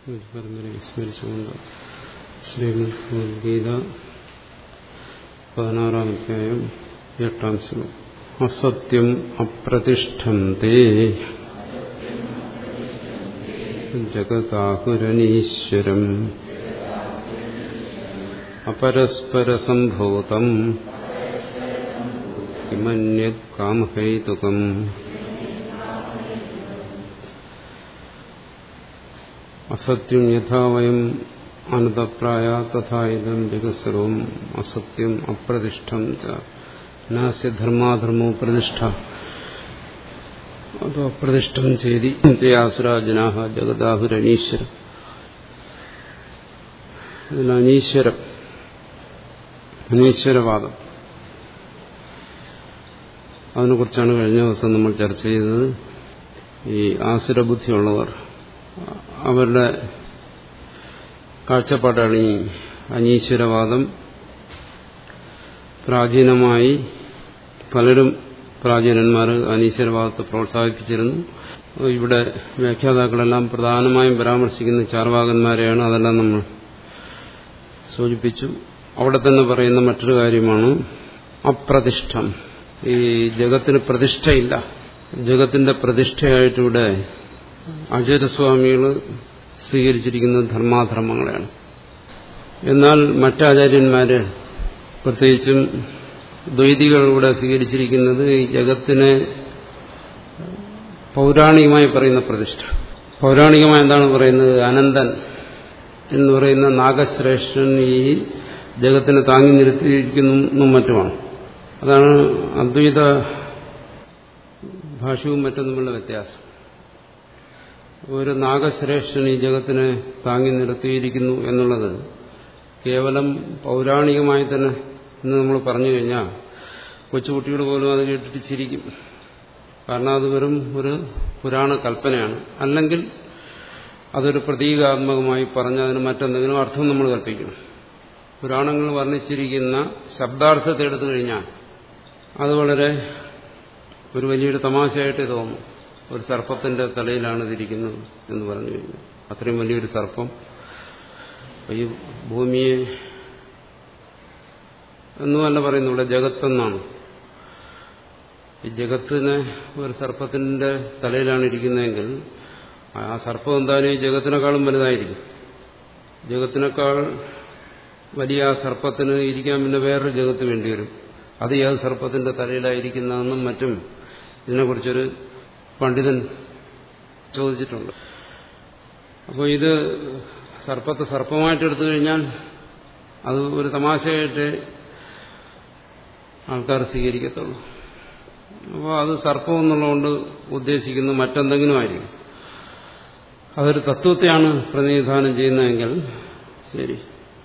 പരമ്പരയെ സ്മരിച്ചുകൊണ്ട് ശ്രീമദ്ഗീത പതിനാറാം അധ്യായം എട്ടാം ശ്ലോകം അസത്യം അപ്രതിഷ്ഠം തേ ജഗതാകുരനീശ്വരം അപരസ്പരസംഭൂതം കിമന്യത് കാമഹൈതുകം അസത്യം യഥാ വയം അനതപ്രായ തഥാ ഇതം ജഗത്സർവം അസത്യം അപ്രതിഷ്ഠം നാസ്യ ധർമാധർമ്മോ പ്രതിഷ്ഠ അതോ അപ്രതിഷ്ഠം ചെയ്തി ആസുരാജനാ ജഗദാഹുരനീശ്വരം ഇതിൽ അനീശ്വരം അനീശ്വരവാദം അതിനെക്കുറിച്ചാണ് കഴിഞ്ഞ ദിവസം നമ്മൾ ചർച്ച ചെയ്തത് ഈ ആസുരബുദ്ധിയുള്ളവർ അവരുടെ കാഴ്ചപ്പാടാണ് ഈ അനീശ്വരവാദം പ്രാചീനമായി പലരും പ്രാചീനന്മാർ അനീശ്വരവാദത്തെ പ്രോത്സാഹിപ്പിച്ചിരുന്നു ഇവിടെ വ്യാഖ്യാതാക്കളെല്ലാം പ്രധാനമായും പരാമർശിക്കുന്ന ചാർവാകന്മാരെയാണ് അതെല്ലാം നമ്മൾ സൂചിപ്പിച്ചു അവിടെ തന്നെ പറയുന്ന മറ്റൊരു കാര്യമാണ് അപ്രതിഷ്ഠം ഈ ജഗത്തിന് പ്രതിഷ്ഠയില്ല ജഗത്തിന്റെ പ്രതിഷ്ഠയായിട്ടിവിടെ ആചാര്യസ്വാമികൾ സ്വീകരിച്ചിരിക്കുന്നത് ധർമാധർമ്മങ്ങളെയാണ് എന്നാൽ മറ്റാചാര്യന്മാര് പ്രത്യേകിച്ചും ദ്വൈതികളിലൂടെ സ്വീകരിച്ചിരിക്കുന്നത് ഈ ജഗത്തിനെ പൗരാണികമായി പറയുന്ന പ്രതിഷ്ഠ പൗരാണികമായി എന്താണ് പറയുന്നത് അനന്തൻ എന്ന് പറയുന്ന നാഗശ്രേഷ്ഠൻ ഈ ജഗത്തിനെ താങ്ങി നിർത്തിയിരിക്കുന്നതും മറ്റുമാണ് അതാണ് അദ്വൈത ഭാഷയും മറ്റും തമ്മിലുള്ള വ്യത്യാസം ഒരു നാഗശ്രേഷ്ഠൻ ഈ ജഗത്തിനെ താങ്ങി നിർത്തിയിരിക്കുന്നു എന്നുള്ളത് കേവലം പൗരാണികമായി തന്നെ എന്ന് നമ്മൾ പറഞ്ഞു കഴിഞ്ഞാൽ കൊച്ചുകുട്ടികൾ പോലും അത് കേട്ടിട്ട് ചിരിക്കും കാരണം അത് വെറും ഒരു പുരാണ കൽപ്പനയാണ് അല്ലെങ്കിൽ അതൊരു പ്രതീകാത്മകമായി പറഞ്ഞ് അതിന് മറ്റെന്തെങ്കിലും അർത്ഥം നമ്മൾ കൽപ്പിക്കണം പുരാണങ്ങൾ വർണ്ണിച്ചിരിക്കുന്ന ശബ്ദാർത്ഥത്തെ എടുത്തു കഴിഞ്ഞാൽ അത് വളരെ ഒരു വലിയൊരു തമാശയായിട്ട് തോന്നും ഒരു സർപ്പത്തിന്റെ തലയിലാണ് ഇതിരിക്കുന്നത് എന്ന് പറഞ്ഞു കഴിഞ്ഞു അത്രയും വലിയൊരു സർപ്പം ഈ ഭൂമിയെ എന്നുമല്ല പറയുന്നു ഇവിടെ ജഗത്തെന്നാണ് ഈ ജഗത്തിന് ഒരു സർപ്പത്തിന്റെ തലയിലാണ് ഇരിക്കുന്നതെങ്കിൽ ആ സർപ്പം എന്തായാലും ഈ ജഗത്തിനേക്കാളും വലുതായിരിക്കും ജഗത്തിനേക്കാൾ വലിയ ആ സർപ്പത്തിന് ഇരിക്കാൻ പിന്നെ വേറൊരു ജഗത്ത് വേണ്ടി വരും അത് ഏത് സർപ്പത്തിന്റെ തലയിലായിരിക്കുന്നതെന്നും മറ്റും ഇതിനെക്കുറിച്ചൊരു പണ്ഡിതൻ ചോദിച്ചിട്ടുണ്ട് അപ്പോൾ ഇത് സർപ്പത്തെ സർപ്പമായിട്ട് എടുത്തു കഴിഞ്ഞാൽ അത് ഒരു തമാശയായിട്ട് ആൾക്കാർ സ്വീകരിക്കത്തുള്ളൂ അപ്പോൾ അത് സർപ്പം എന്നുള്ളതുകൊണ്ട് ഉദ്ദേശിക്കുന്നത് മറ്റെന്തെങ്കിലും ആയിരിക്കും അതൊരു തത്വത്തെയാണ് പ്രതിനിധാനം ചെയ്യുന്നതെങ്കിൽ ശരി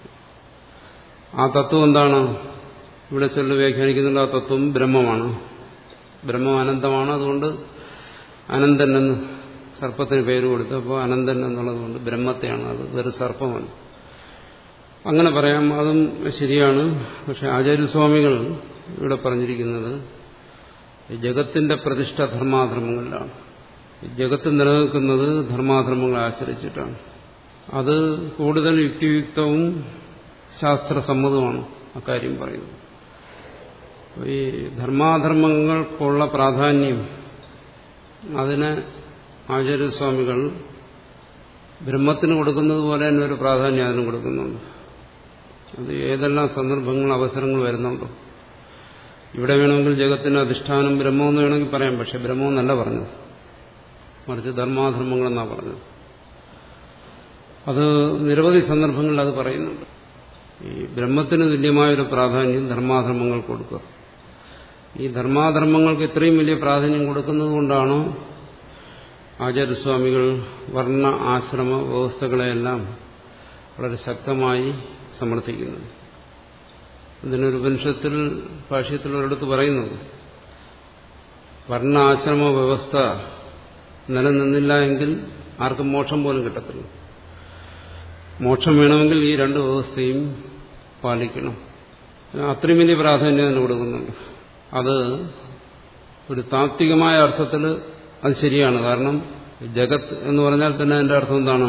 ആ തത്വം എന്താണ് ഇവിടെ ചെല്ലു വ്യാഖ്യാനിക്കുന്നുള്ള ആ തത്വം ബ്രഹ്മമാണ് ബ്രഹ്മം അനന്തമാണ് അതുകൊണ്ട് അനന്തൻ എന്ന് സർപ്പത്തിന് പേര് കൊടുത്തപ്പോൾ അനന്തൻ എന്നുള്ളതുകൊണ്ട് ബ്രഹ്മത്തെയാണ് അത് വെറും സർപ്പമാണ് അങ്ങനെ പറയാം അതും ശരിയാണ് പക്ഷെ ആചാര്യസ്വാമികൾ ഇവിടെ പറഞ്ഞിരിക്കുന്നത് ജഗത്തിന്റെ പ്രതിഷ്ഠ ധർമാധർമ്മങ്ങളിലാണ് ജഗത്ത് നിലനിൽക്കുന്നത് ധർമാധർമ്മങ്ങളെ ആശ്രയിച്ചിട്ടാണ് അത് കൂടുതൽ യുക്തിയുക്തവും ശാസ്ത്രസമ്മതവുമാണ് അക്കാര്യം പറയുന്നത് ഈ ധർമാധർമ്മങ്ങൾക്കുള്ള പ്രാധാന്യം അതിന് ആചാര്യസ്വാമികൾ ബ്രഹ്മത്തിന് കൊടുക്കുന്നത് പോലെ തന്നെ ഒരു പ്രാധാന്യം അതിന് കൊടുക്കുന്നുണ്ട് അത് ഏതെല്ലാം സന്ദർഭങ്ങൾ അവസരങ്ങൾ വരുന്നുണ്ടോ ഇവിടെ വേണമെങ്കിൽ ജഗത്തിന് അധിഷ്ഠാനം ബ്രഹ്മമെന്ന് വേണമെങ്കിൽ പറയാം പക്ഷെ ബ്രഹ്മമെന്നല്ല പറഞ്ഞത് മറിച്ച് ധർമാധർമ്മങ്ങളെന്നാണ് പറഞ്ഞത് അത് നിരവധി സന്ദർഭങ്ങളിൽ അത് പറയുന്നുണ്ട് ഈ ബ്രഹ്മത്തിന് തുല്യമായൊരു പ്രാധാന്യം ധർമാധർമ്മങ്ങൾ കൊടുക്കുക ഈ ധർമാധർമ്മങ്ങൾക്ക് ഇത്രയും വലിയ പ്രാധാന്യം കൊടുക്കുന്നത് കൊണ്ടാണ് ആചാര്യസ്വാമികൾ വർണ്ണ ആശ്രമ വ്യവസ്ഥകളെയെല്ലാം വളരെ ശക്തമായി സമർത്ഥിക്കുന്നത് ഇതിനൊരു ഉപനിഷത്തിൽ ഭാഷ്യത്തിൽ ഒരിടത്ത് പറയുന്നത് വർണ്ണ ആശ്രമ വ്യവസ്ഥ നിലനിന്നില്ല എങ്കിൽ ആർക്കും മോക്ഷം പോലും കിട്ടത്തില്ല മോക്ഷം വേണമെങ്കിൽ ഈ രണ്ട് വ്യവസ്ഥയും പാലിക്കണം അത്രയും വലിയ പ്രാധാന്യം അതിന് കൊടുക്കുന്നുണ്ട് അത് ഒരു താത്വികമായ അർത്ഥത്തിൽ അത് ശരിയാണ് കാരണം ജഗത്ത് എന്ന് പറഞ്ഞാൽ തന്നെ അതിന്റെ അർത്ഥം എന്താണ്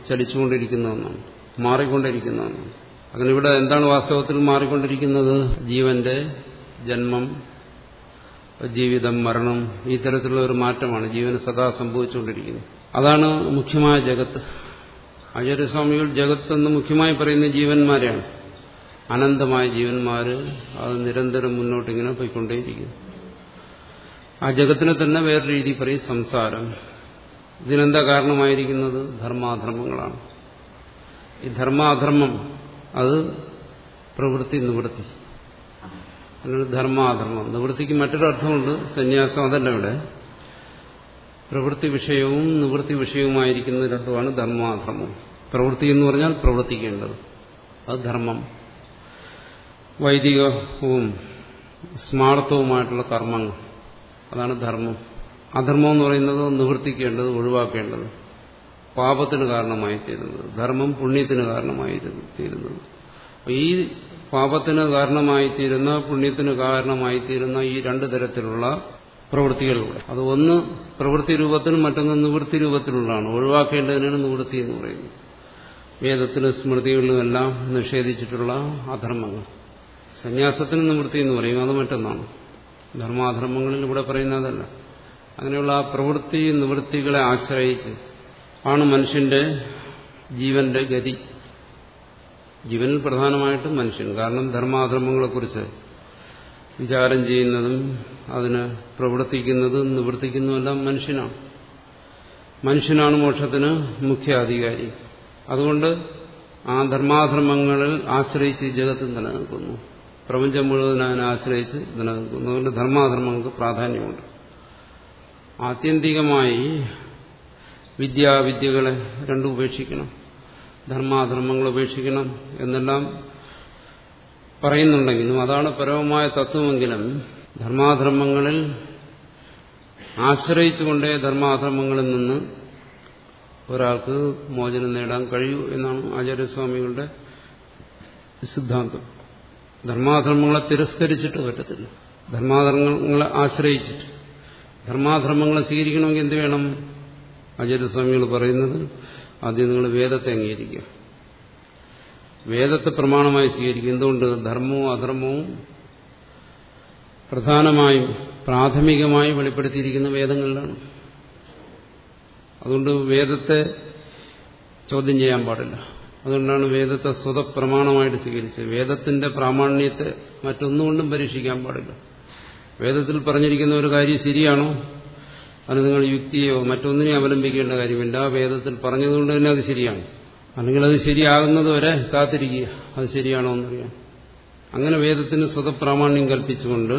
ചലിച്ചുകൊണ്ടിരിക്കുന്ന ഒന്നാണ് മാറിക്കൊണ്ടിരിക്കുന്ന ഒന്നാണ് അങ്ങനെ ഇവിടെ എന്താണ് വാസ്തവത്തിൽ മാറിക്കൊണ്ടിരിക്കുന്നത് ജീവന്റെ ജന്മം ജീവിതം മരണം ഈ തരത്തിലുള്ള ഒരു മാറ്റമാണ് ജീവന് സദാ സംഭവിച്ചുകൊണ്ടിരിക്കുന്നത് അതാണ് മുഖ്യമായ ജഗത്ത് ആചാര്യസ്വാമികൾ ജഗത്ത് എന്ന് മുഖ്യമായി പറയുന്ന ജീവന്മാരെയാണ് അനന്തമായ ജീവന്മാര് അത് നിരന്തരം മുന്നോട്ടിങ്ങനെ പോയിക്കൊണ്ടേയിരിക്കുന്നു ആ ജഗത്തിനെ തന്നെ വേറെ രീതി പറയും സംസാരം ഇതിനെന്താ കാരണമായിരിക്കുന്നത് ധർമാധർമ്മങ്ങളാണ് ഈ ധർമാധർമ്മം അത് പ്രവൃത്തി നിവൃത്തി അല്ലെങ്കിൽ ധർമാധർമ്മം നിവൃത്തിക്ക് മറ്റൊരർത്ഥമുണ്ട് സന്യാസം അതല്ല ഇവിടെ പ്രവൃത്തി വിഷയവും നിവൃത്തി വിഷയവുമായിരിക്കുന്ന രണ്ടുമാണ് ധർമാധർമ്മം പ്രവൃത്തി എന്ന് പറഞ്ഞാൽ പ്രവർത്തിക്കേണ്ടത് അത് ധർമ്മം വൈദികവും സ്മാർത്ഥവുമായിട്ടുള്ള കർമ്മങ്ങൾ അതാണ് ധർമ്മം അധർമ്മം എന്ന് പറയുന്നത് നിവർത്തിക്കേണ്ടത് ഒഴിവാക്കേണ്ടത് പാപത്തിന് കാരണമായി തീരുന്നത് ധർമ്മം പുണ്യത്തിന് കാരണമായി തീരുന്നത് ഈ പാപത്തിന് കാരണമായി തീരുന്ന പുണ്യത്തിന് കാരണമായി തീരുന്ന ഈ രണ്ടു തരത്തിലുള്ള പ്രവൃത്തികളിലൂടെ അത് ഒന്ന് പ്രവൃത്തി രൂപത്തിലും മറ്റൊന്ന് നിവൃത്തി രൂപത്തിലുള്ളതാണ് ഒഴിവാക്കേണ്ടതിനാണ് നിവൃത്തി എന്ന് പറയുന്നത് വേദത്തിലും സ്മൃതികളിലുമെല്ലാം നിഷേധിച്ചിട്ടുള്ള അധർമ്മങ്ങൾ സന്യാസത്തിന് നിവൃത്തി എന്ന് പറയും അത് മറ്റൊന്നാണ് ധർമാധർമ്മങ്ങളിൽ ഇവിടെ പറയുന്നതല്ല അങ്ങനെയുള്ള ആ പ്രവൃത്തി നിവൃത്തികളെ ആശ്രയിച്ച് ആണ് മനുഷ്യന്റെ ജീവന്റെ ഗതി ജീവനിൽ പ്രധാനമായിട്ടും മനുഷ്യൻ കാരണം ധർമാധർമ്മങ്ങളെക്കുറിച്ച് വിചാരം ചെയ്യുന്നതും അതിന് പ്രവർത്തിക്കുന്നതും നിവർത്തിക്കുന്നതുമെല്ലാം മനുഷ്യനാണ് മനുഷ്യനാണ് മോക്ഷത്തിന് മുഖ്യ അധികാരി അതുകൊണ്ട് ആ ധർമാധർമ്മങ്ങളിൽ ആശ്രയിച്ച് ഈ ജഗത്ത് നിലനിൽക്കുന്നു പ്രപഞ്ചം മുഴുവൻ അതിനെ ആശ്രയിച്ച് നിലനിൽക്കുന്നു അതുകൊണ്ട് ധർമാധർമ്മങ്ങൾക്ക് പ്രാധാന്യമുണ്ട് ആത്യന്തികമായി വിദ്യാവിദ്യകളെ രണ്ടും ഉപേക്ഷിക്കണം ധർമാധർമ്മങ്ങൾ ഉപേക്ഷിക്കണം എന്നെല്ലാം പറയുന്നുണ്ടെങ്കിലും അതാണ് പരമമായ തത്വമെങ്കിലും ധർമാധർമ്മങ്ങളിൽ ആശ്രയിച്ചുകൊണ്ടേ ധർമാധർമ്മങ്ങളിൽ നിന്ന് ഒരാൾക്ക് മോചനം നേടാൻ കഴിയൂ എന്നാണ് ആചാര്യസ്വാമികളുടെ സിദ്ധാന്തം ധർമാധർമ്മങ്ങളെ തിരസ്കരിച്ചിട്ട് പറ്റത്തില്ല ധർമാധർമ്മങ്ങളെ ആശ്രയിച്ചിട്ട് ധർമാധർമ്മങ്ങളെ സ്വീകരിക്കണമെങ്കിൽ എന്ത് വേണം ആചാര്യസ്വാമികൾ പറയുന്നത് ആദ്യം നിങ്ങൾ വേദത്തെ അംഗീകരിക്കുക വേദത്തെ പ്രമാണമായി സ്വീകരിക്കുക എന്തുകൊണ്ട് ധർമ്മവും അധർമ്മവും പ്രധാനമായും പ്രാഥമികമായി വെളിപ്പെടുത്തിയിരിക്കുന്ന വേദങ്ങളിലാണ് അതുകൊണ്ട് വേദത്തെ ചോദ്യം ചെയ്യാൻ പാടില്ല അതുകൊണ്ടാണ് വേദത്തെ സ്വതപ്രമാണമായിട്ട് സ്വീകരിച്ചത് വേദത്തിന്റെ പ്രാമാണ്യത്തെ മറ്റൊന്നുകൊണ്ടും പരീക്ഷിക്കാൻ പാടില്ല വേദത്തിൽ പറഞ്ഞിരിക്കുന്ന ഒരു കാര്യം ശരിയാണോ അത് നിങ്ങൾ യുക്തിയോ മറ്റൊന്നിനെയും അവലംബിക്കേണ്ട കാര്യമില്ല വേദത്തിൽ പറഞ്ഞതുകൊണ്ട് തന്നെ അത് ശരിയാണ് അല്ലെങ്കിൽ അത് ശരിയാകുന്നത് വരെ കാത്തിരിക്കുക അത് ശരിയാണോ എന്നറിയാം അങ്ങനെ വേദത്തിന് സ്വതപ്രാമാണ്യം കൽപ്പിച്ചുകൊണ്ട്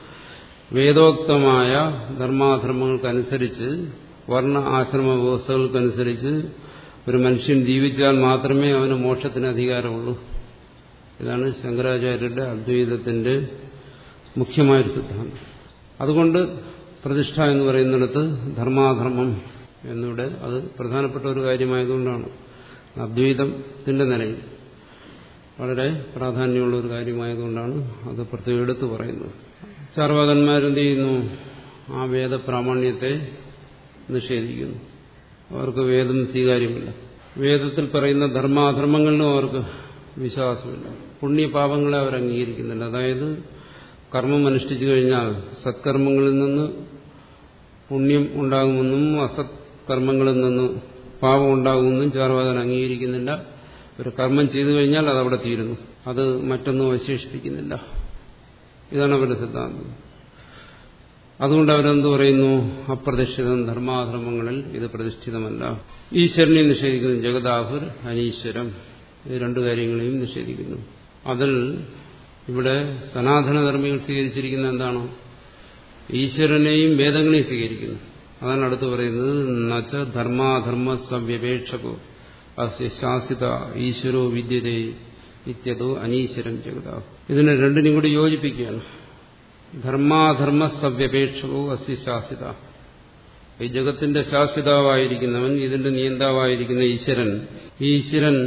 വേദോക്തമായ ധർമാധർമ്മങ്ങൾക്കനുസരിച്ച് വർണ്ണ ആശ്രമ വ്യവസ്ഥകൾക്കനുസരിച്ച് ഒരു മനുഷ്യൻ ജീവിച്ചാൽ മാത്രമേ അവന് മോക്ഷത്തിന് അധികാരമുള്ളൂ ഇതാണ് ശങ്കരാചാര്യരുടെ അദ്വൈതത്തിന്റെ മുഖ്യമായൊരു സിദ്ധാന്തം അതുകൊണ്ട് പ്രതിഷ്ഠ എന്ന് പറയുന്നിടത്ത് ധർമാധർമ്മം എന്നിവിടെ അത് പ്രധാനപ്പെട്ട ഒരു കാര്യമായതുകൊണ്ടാണ് അദ്വൈതത്തിന്റെ നിലയിൽ വളരെ പ്രാധാന്യമുള്ള ഒരു കാര്യമായതുകൊണ്ടാണ് അത് പ്രത്യേകം എടുത്തു പറയുന്നത് ചാർവാകന്മാരെന്ത് ചെയ്യുന്നു ആ വേദപ്രാമാണ്യത്തെ നിഷേധിക്കുന്നു അവർക്ക് വേദം സ്വീകാര്യമില്ല വേദത്തിൽ പറയുന്ന ധർമാധർമ്മങ്ങളിലും അവർക്ക് വിശ്വാസമില്ല പുണ്യപാപങ്ങളെ അവർ അംഗീകരിക്കുന്നില്ല അതായത് കർമ്മം അനുഷ്ഠിച്ചു കഴിഞ്ഞാൽ സത്കർമ്മങ്ങളിൽ നിന്ന് പുണ്യം ഉണ്ടാകുമെന്നും അസത്കർമ്മങ്ങളിൽ നിന്ന് പാപം ഉണ്ടാകുമെന്നും ചാർവാകൻ അംഗീകരിക്കുന്നില്ല ഒരു കർമ്മം ചെയ്തു കഴിഞ്ഞാൽ അത് അവിടെ തീരുന്നു അത് മറ്റൊന്നും അവശേഷിപ്പിക്കുന്നില്ല ഇതാണ് അവരുടെ സിദ്ധാന്തം അതുകൊണ്ട് അവരെന്ത് പറയുന്നു അപ്രതിഷ്ഠിതം ധർമാധർമ്മങ്ങളിൽ ഇത് പ്രതിഷ്ഠിതമല്ല ഈശ്വരനെ നിഷേധിക്കുന്നു ജഗദാഹുർ അനീശ്വരം ഈ രണ്ടു കാര്യങ്ങളെയും നിഷേധിക്കുന്നു അതിൽ ഇവിടെ സനാതനധർമ്മികൾ സ്വീകരിച്ചിരിക്കുന്ന എന്താണ് ഈശ്വരനെയും വേദങ്ങളെയും സ്വീകരിക്കുന്നു അതാണ് അടുത്ത് പറയുന്നത് നച്ച ധർമാധർമ്മ സവ്യപേക്ഷകോ അസ്യ ശാസിത ഈശ്വരോ വിദ്യതേ ഇത്യതോ അനീശ്വരം ജഗതാ ഇതിനെ രണ്ടിനും കൂടി യോജിപ്പിക്കുകയാണ് ധർമാധർമ്മ സവ്യപേക്ഷകോ അസ്യ ശാസിത ഈ ജഗത്തിന്റെ ശാസിതാവായിരിക്കുന്നവൻ ഇതിന്റെ നിയന്താവായിരിക്കുന്ന ഈശ്വരൻ ഈ ഈശ്വരൻ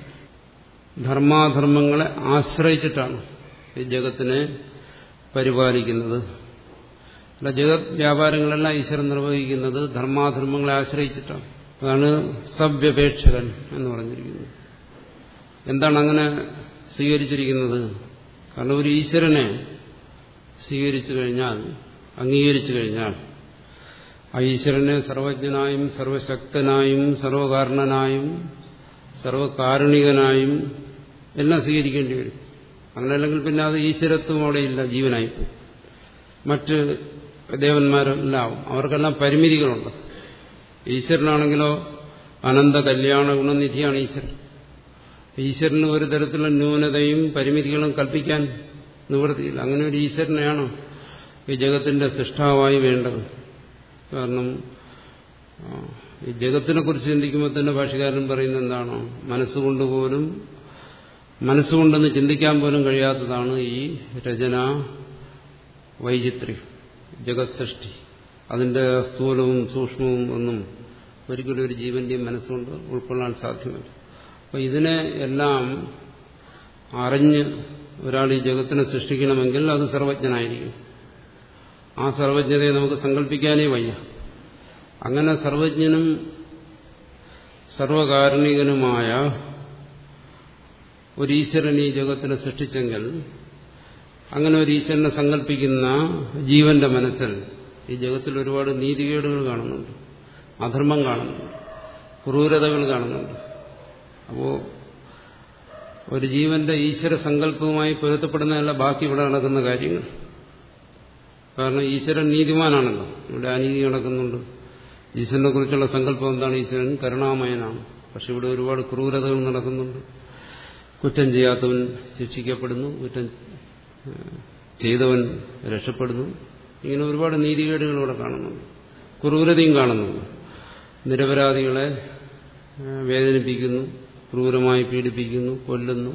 ധർമാധർമ്മങ്ങളെ ആശ്രയിച്ചിട്ടാണ് ഈ ജഗത്തിനെ പരിപാലിക്കുന്നത് അല്ല ജഗത് വ്യാപാരങ്ങളെല്ലാം ഈശ്വരൻ നിർവഹിക്കുന്നത് ധർമാധർമ്മങ്ങളെ ആശ്രയിച്ചിട്ടാണ് അതാണ് സവ്യപേക്ഷകൻ എന്ന് പറഞ്ഞിരിക്കുന്നത് എന്താണ് അങ്ങനെ സ്വീകരിച്ചിരിക്കുന്നത് കാരണം ഒരു ഈശ്വരനെ സ്വീകരിച്ചു കഴിഞ്ഞാൽ അംഗീകരിച്ചു കഴിഞ്ഞാൽ ആ ഈശ്വരനെ സർവജ്ഞനായും സർവശക്തനായും സർവകാരണനായും സർവകാരുണികനായും എല്ലാം സ്വീകരിക്കേണ്ടി വരും അങ്ങനെയല്ലെങ്കിൽ പിന്നെ അത് ഈശ്വരത്വം അവിടെയില്ല ജീവനായിപ്പോ മറ്റ് ദേവന്മാരെല്ലാം അവർക്കെല്ലാം പരിമിതികളുണ്ട് ഈശ്വരനാണെങ്കിലോ അനന്ത കല്യാണ ഗുണനിധിയാണ് ഈശ്വരൻ ഈശ്വരന് ഒരു തരത്തിലുള്ള ന്യൂനതയും പരിമിതികളും കൽപ്പിക്കാൻ നിവൃത്തിയില്ല അങ്ങനെ ഒരു ഈശ്വരനെയാണ് ഈ ജഗത്തിന്റെ സൃഷ്ടാവായി വേണ്ടത് കാരണം ഈ ജഗത്തിനെ കുറിച്ച് ചിന്തിക്കുമ്പോൾ തന്നെ ഭാഷകാരൻ പറയുന്നത് എന്താണോ മനസ്സുകൊണ്ട് പോലും മനസ്സുകൊണ്ടെന്ന് ചിന്തിക്കാൻ പോലും കഴിയാത്തതാണ് ഈ രചന വൈചിത്ര്യം ജഗത് സൃഷ്ടി അതിന്റെ സ്ഥൂലവും സൂക്ഷ്മവും ഒന്നും ഒരിക്കലും ഒരു ജീവന്റെയും മനസ്സുകൊണ്ട് ഉൾക്കൊള്ളാൻ സാധ്യമല്ല അപ്പൊ ഇതിനെ എല്ലാം അറിഞ്ഞ് ഒരാൾ ഈ ജഗത്തിനെ സൃഷ്ടിക്കണമെങ്കിൽ അത് സർവജ്ഞനായിരിക്കും ആ സർവജ്ഞതയെ നമുക്ക് സങ്കല്പിക്കാനേ വയ്യ അങ്ങനെ സർവജ്ഞനും സർവകാരുണികനുമായ ഒരു ഈശ്വരൻ ഈ ജഗത്തിനെ സൃഷ്ടിച്ചെങ്കിൽ അങ്ങനെ ഒരു ഈശ്വരനെ സങ്കല്പിക്കുന്ന ജീവന്റെ മനസ്സിൽ ഈ ജഗത്തിൽ ഒരുപാട് നീതികേടുകൾ കാണുന്നുണ്ട് അധർമ്മം കാണുന്നുണ്ട് ക്രൂരതകൾ കാണുന്നുണ്ട് അപ്പോ ഒരു ജീവന്റെ ഈശ്വര സങ്കല്പവുമായി പൊരുത്തപ്പെടുന്നതല്ല ബാക്കി ഇവിടെ നടക്കുന്ന കാര്യങ്ങൾ കാരണം ഈശ്വരൻ നീതിമാനാണല്ലോ ഇവിടെ അനീതി നടക്കുന്നുണ്ട് ഈശ്വരനെ കുറിച്ചുള്ള സങ്കല്പം എന്താണ് ഈശ്വരൻ കരുണാമയനാണ് പക്ഷെ ഇവിടെ ഒരുപാട് ക്രൂരതകൾ നടക്കുന്നുണ്ട് കുറ്റം ചെയ്യാത്തവൻ ശിക്ഷിക്കപ്പെടുന്നു കുറ്റം ചെയ്തവൻ രക്ഷപ്പെടുന്നു ഇങ്ങനെ ഒരുപാട് നീതികേടുകൾ ഇവിടെ കാണുന്നുണ്ട് ക്രൂരതയും കാണുന്നുണ്ട് നിരപരാധികളെ വേദനിപ്പിക്കുന്നു ക്രൂരമായി പീഡിപ്പിക്കുന്നു കൊല്ലുന്നു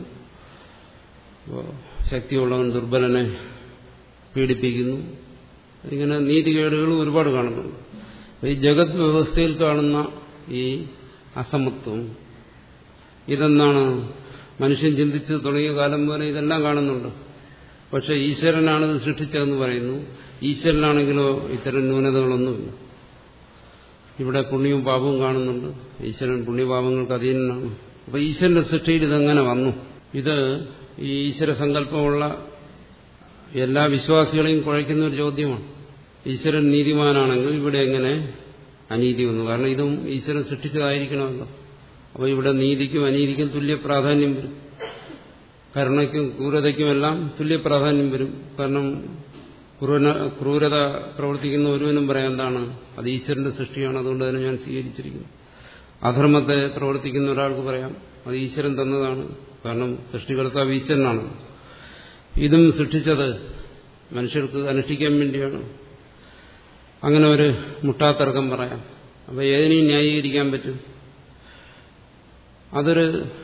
ശക്തിയുള്ളവൻ ദുർബലനെ പീഡിപ്പിക്കുന്നു ഇങ്ങനെ നീതികേടുകൾ ഒരുപാട് കാണുന്നുണ്ട് ഈ ജഗത് വ്യവസ്ഥയിൽ കാണുന്ന ഈ അസമത്വം ഇതെന്നാണ് മനുഷ്യൻ ചിന്തിച്ചു തുടങ്ങിയ കാലം പോലെ ഇതെല്ലാം കാണുന്നുണ്ട് പക്ഷെ ഈശ്വരനാണിത് സൃഷ്ടിച്ചതെന്ന് പറയുന്നു ഈശ്വരനാണെങ്കിലോ ഇത്തരം ന്യൂനതകളൊന്നുമില്ല ഇവിടെ പുണ്യവും പാപവും കാണുന്നുണ്ട് ഈശ്വരൻ പുണ്യപാപങ്ങൾക്ക് അധീനനാണ് അപ്പൊ ഈശ്വരന്റെ സൃഷ്ടിയിൽ ഇതെങ്ങനെ വന്നു ഇത് ഈ ഈശ്വര സങ്കല്പമുള്ള എല്ലാ വിശ്വാസികളെയും കുഴയ്ക്കുന്ന ഒരു ചോദ്യമാണ് ഈശ്വരൻ നീതിമാനാണെങ്കിൽ ഇവിടെ എങ്ങനെ അനീതി വന്നു കാരണം ഇതും ഈശ്വരൻ സൃഷ്ടിച്ചതായിരിക്കണമല്ലോ അപ്പോൾ ഇവിടെ നീതിക്കും അനീതിക്കും തുല്യ പ്രാധാന്യം വരും കരുണയ്ക്കും ക്രൂരതയ്ക്കുമെല്ലാം തുല്യ പ്രാധാന്യം വരും കാരണം ക്രൂരത പ്രവർത്തിക്കുന്ന ഒരുവനും പറയാം എന്താണ് അത് ഈശ്വരന്റെ സൃഷ്ടിയാണ് അതുകൊണ്ട് തന്നെ ഞാൻ സ്വീകരിച്ചിരിക്കുന്നു അധർമ്മത്തെ പ്രവർത്തിക്കുന്ന ഒരാൾക്ക് പറയാം അത് ഈശ്വരൻ തന്നതാണ് കാരണം സൃഷ്ടികർത്താവ് ഈശ്വരനാണ് ഇതും സൃഷ്ടിച്ചത് മനുഷ്യർക്ക് അനുഷ്ഠിക്കാൻ വേണ്ടിയാണ് അങ്ങനെ ഒരു മുട്ടാത്തർക്കം പറയാം അപ്പൊ ഏതിനെയും ന്യായീകരിക്കാൻ പറ്റും അതൊരു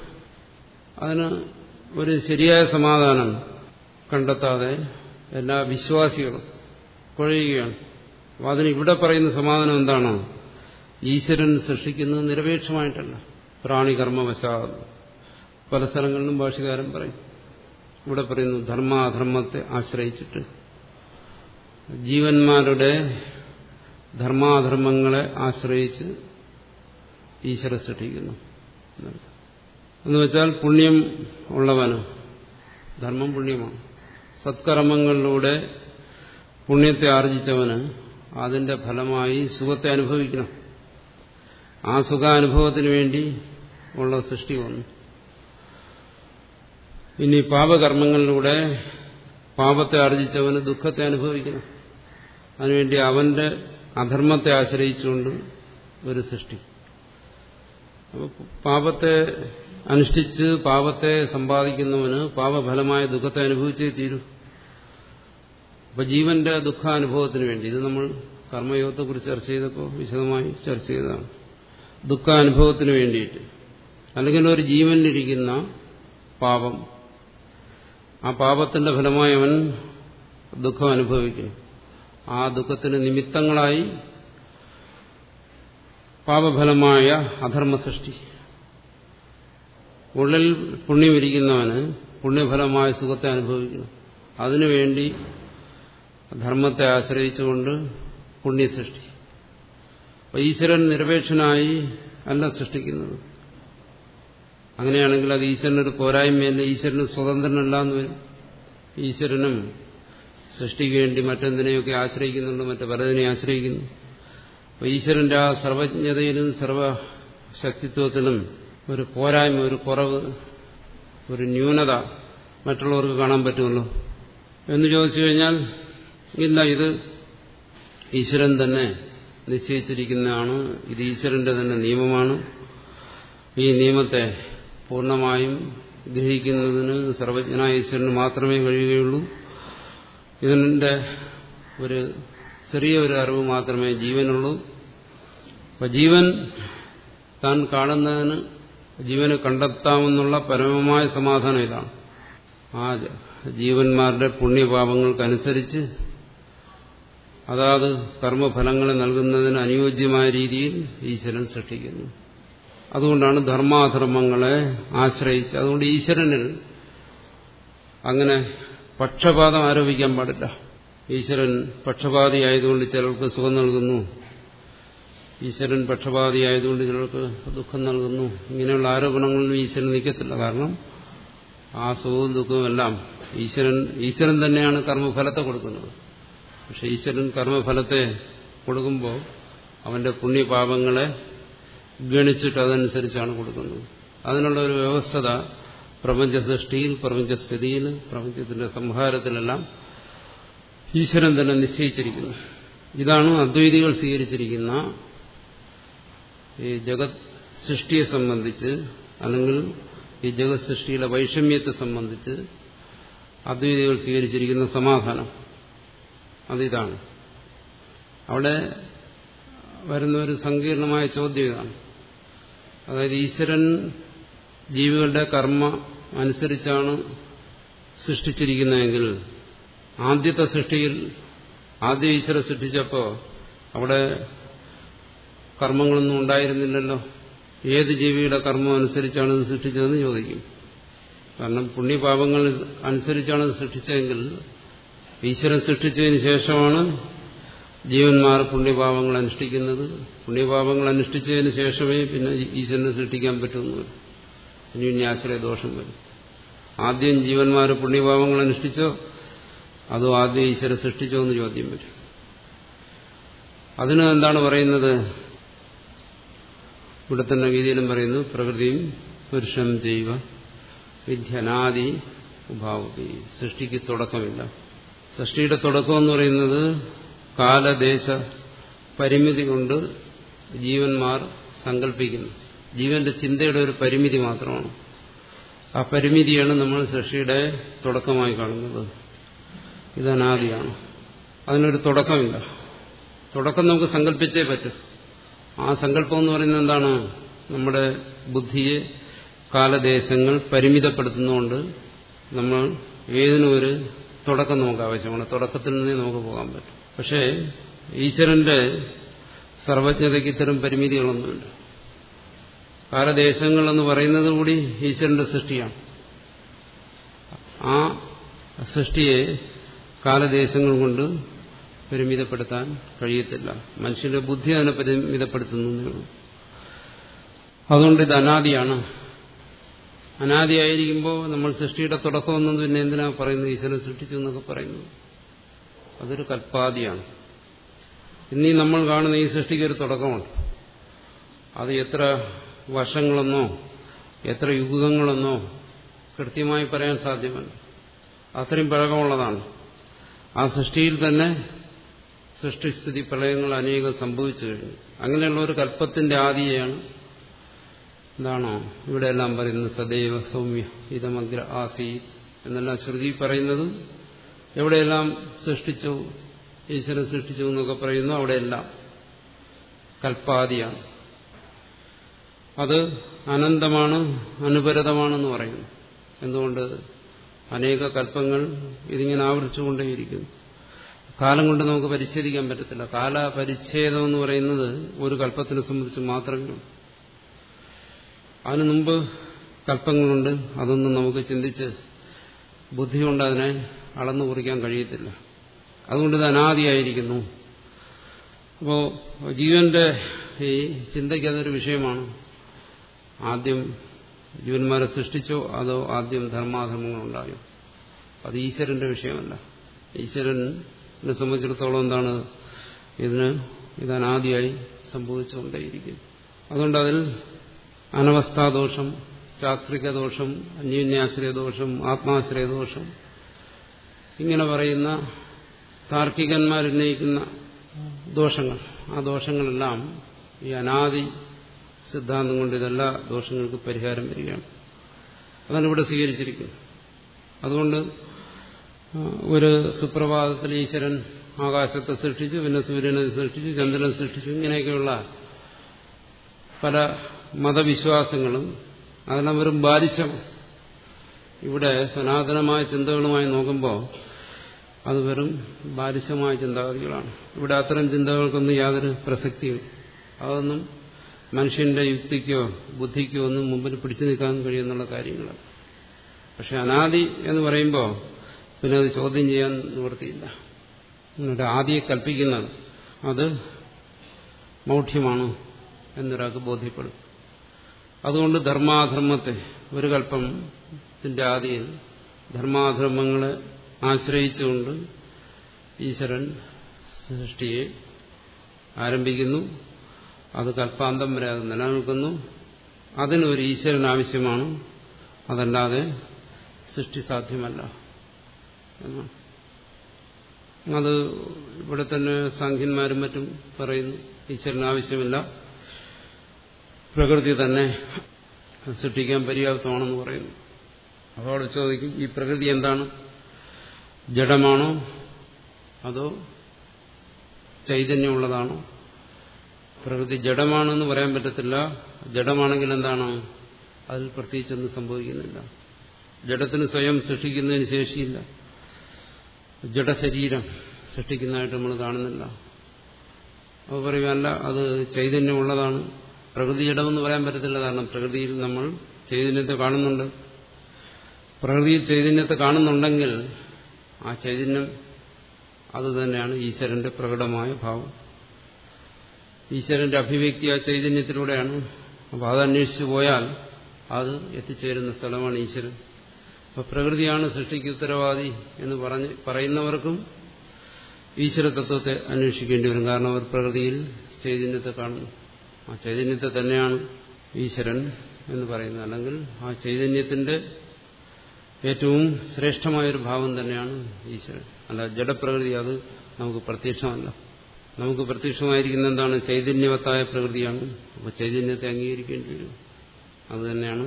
അതിന് ഒരു ശരിയായ സമാധാനം കണ്ടെത്താതെ എല്ലാ വിശ്വാസികളും കുഴയുകയാണ് അപ്പം അതിന് ഇവിടെ പറയുന്ന സമാധാനം എന്താണ് ഈശ്വരൻ സൃഷ്ടിക്കുന്നത് നിരപേക്ഷമായിട്ടല്ല പ്രാണികർമ്മവശാ പല സ്ഥലങ്ങളിലും ഭാഷകാരൻ പറയും ഇവിടെ പറയുന്നു ധർമാധർമ്മത്തെ ആശ്രയിച്ചിട്ട് ജീവന്മാരുടെ ധർമാധർമ്മങ്ങളെ ആശ്രയിച്ച് ഈശ്വര സൃഷ്ടിക്കുന്നു എന്ന് വെച്ചാൽ പുണ്യം ഉള്ളവന് ധർമ്മം പുണ്യമാണ് സത്കർമ്മങ്ങളിലൂടെ പുണ്യത്തെ ആർജിച്ചവന് അതിന്റെ ഫലമായി സുഖത്തെ അനുഭവിക്കണം ആ സുഖാനുഭവത്തിന് വേണ്ടി ഉള്ള സൃഷ്ടി വന്നു ഇനി പാപകർമ്മങ്ങളിലൂടെ പാപത്തെ ആർജിച്ചവന് ദുഃഖത്തെ അനുഭവിക്കണം അതിനുവേണ്ടി അവന്റെ അധർമ്മത്തെ ആശ്രയിച്ചുകൊണ്ട് ഒരു സൃഷ്ടി അപ്പോൾ പാപത്തെ അനുഷ്ഠിച്ച് പാപത്തെ സമ്പാദിക്കുന്നവന് പാപഫലമായ ദുഃഖത്തെ അനുഭവിച്ചേ തീരൂ അപ്പൊ ജീവന്റെ ദുഃഖാനുഭവത്തിന് വേണ്ടി ഇത് നമ്മൾ കർമ്മയോഗത്തെക്കുറിച്ച് ചർച്ച ചെയ്തപ്പോൾ വിശദമായി ചർച്ച ചെയ്തതാണ് ദുഃഖാനുഭവത്തിന് വേണ്ടിയിട്ട് അല്ലെങ്കിൽ ഒരു ജീവനിലിരിക്കുന്ന പാപം ആ പാപത്തിന്റെ ഫലമായി അവൻ ദുഃഖം അനുഭവിക്കും ആ ദുഃഖത്തിന് നിമിത്തങ്ങളായി പാപഫലമായ അധർമ്മ സൃഷ്ടി ഉള്ളിൽ പുണ്യമിരിക്കുന്നവന് പുണ്യഫലമായ സുഖത്തെ അനുഭവിക്കണം അതിനുവേണ്ടി ധർമ്മത്തെ ആശ്രയിച്ചുകൊണ്ട് പുണ്യസൃഷ്ടി ഈശ്വരൻ നിരപേക്ഷനായി അല്ല സൃഷ്ടിക്കുന്നത് അങ്ങനെയാണെങ്കിൽ അത് ഈശ്വരനൊരു പോരായ്മയല്ല ഈശ്വരന് സ്വതന്ത്രനല്ല എന്ന് വരും ഈശ്വരനും സൃഷ്ടിക്ക് വേണ്ടി മറ്റെന്തിനെയൊക്കെ ആശ്രയിക്കുന്നുണ്ട് മറ്റു പലതിനെ ആശ്രയിക്കുന്നു അപ്പോൾ ഈശ്വരന്റെ ആ സർവജ്ഞതയിലും സർവശക്തിത്വത്തിലും ഒരു പോരായ്മ ഒരു കുറവ് ഒരു ന്യൂനത മറ്റുള്ളവർക്ക് കാണാൻ പറ്റുമല്ലോ എന്ന് ചോദിച്ചു കഴിഞ്ഞാൽ ഇല്ല ഇത് ഈശ്വരൻ തന്നെ നിശ്ചയിച്ചിരിക്കുന്നതാണ് ഇത് ഈശ്വരന്റെ തന്നെ നിയമമാണ് ഈ നിയമത്തെ പൂർണ്ണമായും ഗ്രഹിക്കുന്നതിന് സർവജ്ഞനായ ഈശ്വരന് മാത്രമേ കഴിയുകയുള്ളൂ ഇതിൻ്റെ ഒരു ചെറിയ ഒരു അറിവ് മാത്രമേ ജീവനുള്ളൂ അപ്പം ജീവൻ താൻ കാണുന്നതിന് ജീവന് കണ്ടെത്താമെന്നുള്ള പരമമായ സമാധാനം ഇതാണ് ആ ജീവന്മാരുടെ പുണ്യപാപങ്ങൾക്കനുസരിച്ച് അതാത് കർമ്മഫലങ്ങളെ നൽകുന്നതിന് അനുയോജ്യമായ രീതിയിൽ ഈശ്വരൻ സൃഷ്ടിക്കുന്നു അതുകൊണ്ടാണ് ധർമാധർമ്മങ്ങളെ ആശ്രയിച്ച് അതുകൊണ്ട് ഈശ്വരനിൽ അങ്ങനെ പക്ഷപാതം ആരോപിക്കാൻ പാടില്ല ഈശ്വരൻ പക്ഷപാതിയായതുകൊണ്ട് ചിലർക്ക് സുഖം നൽകുന്നു ഈശ്വരൻ പക്ഷപാതിയായതുകൊണ്ട് ചിലർക്ക് ദുഃഖം നൽകുന്നു ഇങ്ങനെയുള്ള ആരോപണങ്ങളൊന്നും ഈശ്വരൻ നിൽക്കത്തില്ല കാരണം ആ സുഖവും ദുഃഖവും എല്ലാം ഈശ്വരൻ ഈശ്വരൻ തന്നെയാണ് കർമ്മഫലത്തെ കൊടുക്കുന്നത് പക്ഷെ ഈശ്വരൻ കർമ്മഫലത്തെ കൊടുക്കുമ്പോൾ അവന്റെ പുണ്യപാപങ്ങളെ ഗണിച്ചിട്ട് അതനുസരിച്ചാണ് കൊടുക്കുന്നത് അതിനുള്ള ഒരു വ്യവസ്ഥത പ്രപഞ്ച സൃഷ്ടിയിൽ പ്രപഞ്ചസ്ഥിതിയിൽ പ്രപഞ്ചത്തിന്റെ സംഹാരത്തിലെല്ലാം ഈശ്വരൻ തന്നെ നിശ്ചയിച്ചിരിക്കുന്നു ഇതാണ് അദ്വൈതികൾ സ്വീകരിച്ചിരിക്കുന്ന ഈ ജഗത് സൃഷ്ടിയെ സംബന്ധിച്ച് അല്ലെങ്കിൽ ഈ ജഗത് സൃഷ്ടിയിലെ വൈഷമ്യത്തെ സംബന്ധിച്ച് അദ്വൈതികൾ സ്വീകരിച്ചിരിക്കുന്ന സമാധാനം അതിതാണ് അവിടെ വരുന്ന ഒരു സങ്കീർണമായ ചോദ്യം ഇതാണ് അതായത് ഈശ്വരൻ ജീവികളുടെ കർമ്മ അനുസരിച്ചാണ് സൃഷ്ടിച്ചിരിക്കുന്നതെങ്കിൽ ആദ്യത്തെ സൃഷ്ടിയിൽ ആദ്യ ഈശ്വര സൃഷ്ടിച്ചപ്പോൾ അവിടെ കർമ്മങ്ങളൊന്നും ഉണ്ടായിരുന്നില്ലല്ലോ ഏത് ജീവിയുടെ കർമ്മം അനുസരിച്ചാണ് ഇത് സൃഷ്ടിച്ചതെന്ന് ചോദിക്കും കാരണം പുണ്യപാപങ്ങൾ അനുസരിച്ചാണ് ഇത് സൃഷ്ടിച്ചതെങ്കിൽ ഈശ്വരൻ സൃഷ്ടിച്ചതിന് ശേഷമാണ് ജീവന്മാർ പുണ്യപാപങ്ങൾ അനുഷ്ഠിക്കുന്നത് പുണ്യപാപങ്ങൾ അനുഷ്ഠിച്ചതിന് ശേഷമേ പിന്നെ ഈശ്വരനെ സൃഷ്ടിക്കാൻ പറ്റുമെന്ന് വരും ഇനി ഇനി ആശ്രയ ദോഷം വരും ആദ്യം ജീവന്മാർ പുണ്യപാപങ്ങൾ അനുഷ്ഠിച്ചോ അതോ ആദ്യം ഈശ്വരൻ സൃഷ്ടിച്ചോ എന്ന് ചോദ്യം വരും അതിന് എന്താണ് പറയുന്നത് ഇവിടെ തന്നെ ഗീതയിലും പറയുന്നു പ്രകൃതിയും പുരുഷം ചെയ്യുക വിദ്യനാദി ഉഭാവതി സൃഷ്ടിക്ക് തുടക്കമില്ല സൃഷ്ടിയുടെ തുടക്കം എന്ന് പറയുന്നത് കാലദേശ പരിമിതി കൊണ്ട് ജീവന്മാർ സങ്കല്പിക്കുന്നു ജീവന്റെ ചിന്തയുടെ ഒരു പരിമിതി മാത്രമാണ് ആ പരിമിതിയാണ് നമ്മൾ സൃഷ്ടിയുടെ തുടക്കമായി കാണുന്നത് ഇത് അനാദിയാണ് അതിനൊരു തുടക്കമില്ല തുടക്കം നമുക്ക് സങ്കല്പിച്ചേ പറ്റും ആ സങ്കല്പം എന്ന് പറയുന്നത് എന്താണ് നമ്മുടെ ബുദ്ധിയെ കാലദേശങ്ങൾ പരിമിതപ്പെടുത്തുന്നതുകൊണ്ട് നമ്മൾ ഏതിനും ഒരു തുടക്കം നമുക്ക് ആവശ്യമാണ് തുടക്കത്തിൽ നിന്നേ നമുക്ക് പോകാൻ പറ്റും പക്ഷേ ഈശ്വരന്റെ സർവജ്ഞതയ്ക്ക് ഇത്തരം പരിമിതികളൊന്നുമില്ല കാലദേശങ്ങൾ എന്ന് പറയുന്നത് കൂടി ഈശ്വരന്റെ സൃഷ്ടിയാണ് ആ സൃഷ്ടിയെ കാലദേശങ്ങൾ കൊണ്ട് പരിമിതപ്പെടുത്താൻ കഴിയത്തില്ല മനുഷ്യന്റെ ബുദ്ധി അതിനെ പരിമിതപ്പെടുത്തുന്നു അതുകൊണ്ട് ഇത് അനാദിയാണ് അനാദിയായിരിക്കുമ്പോൾ നമ്മൾ സൃഷ്ടിയുടെ തുടക്കമൊന്നും പിന്നെ എന്തിനാ പറയുന്നത് ഈശ്വരൻ സൃഷ്ടിച്ചു എന്നൊക്കെ പറയുന്നത് അതൊരു കൽപ്പാദിയാണ് ഇന്നീ നമ്മൾ കാണുന്ന ഈ സൃഷ്ടിക്ക് ഒരു തുടക്കമുണ്ട് അത് എത്ര വർഷങ്ങളെന്നോ എത്ര യുഗങ്ങളെന്നോ കൃത്യമായി പറയാൻ സാധ്യമല്ല അത്രയും പഴക്കമുള്ളതാണ് ആ സൃഷ്ടിയിൽ തന്നെ സൃഷ്ടിസ്ഥിതി പ്രളയങ്ങൾ അനേകം സംഭവിച്ചു കഴിഞ്ഞു അങ്ങനെയുള്ള ഒരു കൽപ്പത്തിന്റെ ആദിയാണ് എന്താണോ ഇവിടെ എല്ലാം പറയുന്നത് സദൈവ സൗമ്യ ഇതമഗ്ര ആസി എന്നെല്ലാം ശ്രുതി പറയുന്നതും എവിടെയെല്ലാം സൃഷ്ടിച്ചു ഈശ്വരൻ സൃഷ്ടിച്ചു എന്നൊക്കെ പറയുന്നു അവിടെയെല്ലാം കൽപ്പാദിയാണ് അത് അനന്തമാണ് അനുപരതമാണെന്ന് പറയുന്നു എന്തുകൊണ്ട് അനേക കൽപ്പങ്ങൾ ഇതിങ്ങനെ ആവർത്തിച്ചുകൊണ്ടേയിരിക്കുന്നു കാലം കൊണ്ട് നമുക്ക് പരിച്ഛേദിക്കാൻ പറ്റത്തില്ല കാലപരിച്ഛേദം എന്ന് പറയുന്നത് ഒരു കൽപ്പത്തിനെ സംബന്ധിച്ച് മാത്രമേ ഉള്ളൂ അതിനു മുമ്പ് കൽപ്പങ്ങളുണ്ട് അതൊന്നും നമുക്ക് ചിന്തിച്ച് ബുദ്ധി കൊണ്ട് അതിനെ അളന്നു കുറിക്കാൻ കഴിയത്തില്ല അതുകൊണ്ട് ഇത് അനാദിയായിരിക്കുന്നു അപ്പോൾ ജീവന്റെ ഈ ചിന്തയ്ക്ക് അതൊരു വിഷയമാണ് ആദ്യം ജീവന്മാരെ സൃഷ്ടിച്ചോ അതോ ആദ്യം ധർമാധർമ്മങ്ങളുണ്ടായോ അത് ഈശ്വരന്റെ വിഷയമല്ല ഈശ്വരനെ സംബന്ധിച്ചിടത്തോളം എന്താണ് ഇതിന് ഇതനാദിയായി സംഭവിച്ചുകൊണ്ടേയിരിക്കും അതുകൊണ്ട് അതിൽ അനവസ്ഥാദോഷം ചാക്രിക ദോഷം അന്യോന്യാശ്രയ ദോഷം ആത്മാശ്രയ ദോഷം ഇങ്ങനെ പറയുന്ന താർക്കികന്മാരുന്നയിക്കുന്ന ദോഷങ്ങൾ ആ ദോഷങ്ങളെല്ലാം ഈ അനാദി സിദ്ധാന്തം കൊണ്ട് ഇതെല്ലാ ദോഷങ്ങൾക്ക് പരിഹാരം വരികയാണ് അതാണ് ഇവിടെ സ്വീകരിച്ചിരിക്കുന്നത് അതുകൊണ്ട് ഒരു സുപ്രഭാതത്തിൽ ഈശ്വരൻ ആകാശത്തെ സൃഷ്ടിച്ചു പിന്നെ സൂര്യനെ സൃഷ്ടിച്ചു ചന്ദ്രനെ സൃഷ്ടിച്ചു ഇങ്ങനെയൊക്കെയുള്ള പല മതവിശ്വാസങ്ങളും അതെല്ലാം വെറും ബാലിശം ഇവിടെ സനാതനമായ ചിന്തകളുമായി നോക്കുമ്പോൾ അത് വെറും ബാലിശമായ ചിന്താഗതികളാണ് ഇവിടെ അത്തരം ചിന്തകൾക്കൊന്നും യാതൊരു പ്രസക്തിയും അതൊന്നും മനുഷ്യന്റെ യുക്തിക്കോ ബുദ്ധിക്കോ ഒന്നും മുമ്പിൽ പിടിച്ചു നിൽക്കാൻ കഴിയുന്നുള്ള കാര്യങ്ങളാണ് പക്ഷെ അനാദി എന്ന് പറയുമ്പോൾ പിന്നെ അത് ചോദ്യം ചെയ്യാൻ നിവൃത്തിയില്ല എന്നിട്ട് ആദിയെ കൽപ്പിക്കുന്നത് അത് മൗഢ്യമാണ് എന്നൊരാൾക്ക് ബോധ്യപ്പെടും അതുകൊണ്ട് ധർമാധർമ്മത്തെ ഒരു കൽപ്പത്തിന്റെ ആദിയിൽ ധർമാധർമ്മങ്ങളെ ആശ്രയിച്ചുകൊണ്ട് ഈശ്വരൻ സൃഷ്ടിയെ ആരംഭിക്കുന്നു അത് കൽപ്പാന്തം വരെ അത് നിലനിൽക്കുന്നു അതിനൊരു ഈശ്വരൻ ആവശ്യമാണ് അതല്ലാതെ സൃഷ്ടി സാധ്യമല്ല എന്നാണ് അത് ഇവിടെ തന്നെ സാഖ്യന്മാരും മറ്റും പറയുന്നു ഈശ്വരൻ ആവശ്യമില്ല പ്രകൃതി തന്നെ സൃഷ്ടിക്കാൻ പര്യാപ്തമാണെന്ന് പറയുന്നു അപ്പോൾ അവിടെ ചോദിക്കും ഈ പ്രകൃതി എന്താണ് ജഡമാണോ അതോ ചൈതന്യമുള്ളതാണോ പ്രകൃതി ജഡമാണെന്ന് പറയാൻ പറ്റത്തില്ല ജഡമാണെങ്കിൽ എന്താണ് അതിൽ പ്രത്യേകിച്ചൊന്നും സംഭവിക്കുന്നില്ല ജഡത്തിന് സ്വയം സൃഷ്ടിക്കുന്നതിന് ശേഷിയില്ല ജഡശരീരം സൃഷ്ടിക്കുന്നതായിട്ട് നമ്മൾ കാണുന്നില്ല അപ്പോൾ പറയുമല്ല അത് ചൈതന്യമുള്ളതാണ് പ്രകൃതി ജഡമെന്ന് പറയാൻ പറ്റത്തില്ല കാരണം പ്രകൃതിയിൽ നമ്മൾ ചൈതന്യത്തെ കാണുന്നുണ്ട് പ്രകൃതിയിൽ ചൈതന്യത്തെ കാണുന്നുണ്ടെങ്കിൽ ആ ചൈതന്യം അത് തന്നെയാണ് ഈശ്വരന്റെ പ്രകടമായ ഭാവം ഈശ്വരന്റെ അഭിവ്യക്തി ആ ചൈതന്യത്തിലൂടെയാണ് അപ്പോൾ അതന്വേഷിച്ചു പോയാൽ അത് എത്തിച്ചേരുന്ന സ്ഥലമാണ് ഈശ്വരൻ അപ്പോൾ പ്രകൃതിയാണ് സൃഷ്ടിക്ക് ഉത്തരവാദി എന്ന് പറഞ്ഞ് പറയുന്നവർക്കും ഈശ്വര തത്വത്തെ അന്വേഷിക്കേണ്ടി വരും കാരണം അവർ പ്രകൃതിയിൽ ചൈതന്യത്തെ കാണുന്നു ആ ചൈതന്യത്തെ തന്നെയാണ് ഈശ്വരൻ എന്ന് പറയുന്നത് അല്ലെങ്കിൽ ആ ചൈതന്യത്തിന്റെ ഏറ്റവും ശ്രേഷ്ഠമായൊരു ഭാവം തന്നെയാണ് ഈശ്വരൻ അല്ല ജഡപ്രകൃതി അത് നമുക്ക് പ്രത്യക്ഷമല്ല നമുക്ക് പ്രത്യക്ഷമായിരിക്കുന്ന എന്താണ് ചൈതന്യവത്തായ പ്രകൃതിയാണ് അപ്പോൾ ചൈതന്യത്തെ അംഗീകരിക്കേണ്ടി വരും അതുതന്നെയാണ്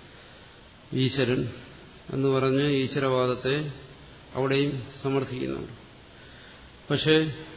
ഈശ്വരൻ എന്ന് പറഞ്ഞ് ഈശ്വരവാദത്തെ അവിടെയും സമർത്ഥിക്കുന്നുണ്ട് പക്ഷേ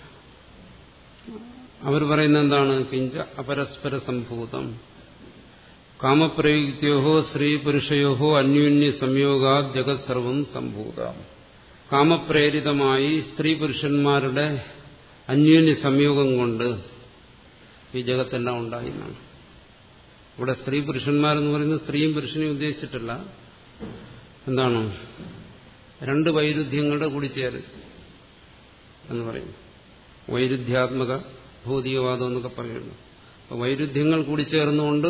അവർ പറയുന്ന എന്താണ് കിഞ്ച അപരസ്പര സംഭൂതം കാമപ്രയുക്തിയോഹോ സ്ത്രീ പുരുഷയോഹോ അന്യോന്യ സംയോഗാ ജഗത് സർവം സംഭൂത കാമപ്രേരിതമായി സ്ത്രീ പുരുഷന്മാരുടെ അന്യോന്യ സംയോഗം കൊണ്ട് ഈ ജഗത്തെല്ലാം ഉണ്ടായിരുന്നാണ് ഇവിടെ സ്ത്രീ പുരുഷന്മാരെന്ന് പറയുന്നത് സ്ത്രീയും പുരുഷനെയും ഉദ്ദേശിച്ചിട്ടില്ല എന്താണ് രണ്ട് വൈരുദ്ധ്യങ്ങളുടെ കൂടിച്ചേരൽ എന്ന് പറയുന്നു വൈരുദ്ധ്യാത്മക ഭൗതികവാദം എന്നൊക്കെ പറയുന്നു അപ്പോൾ വൈരുദ്ധ്യങ്ങൾ കൂടിച്ചേർന്നുകൊണ്ട്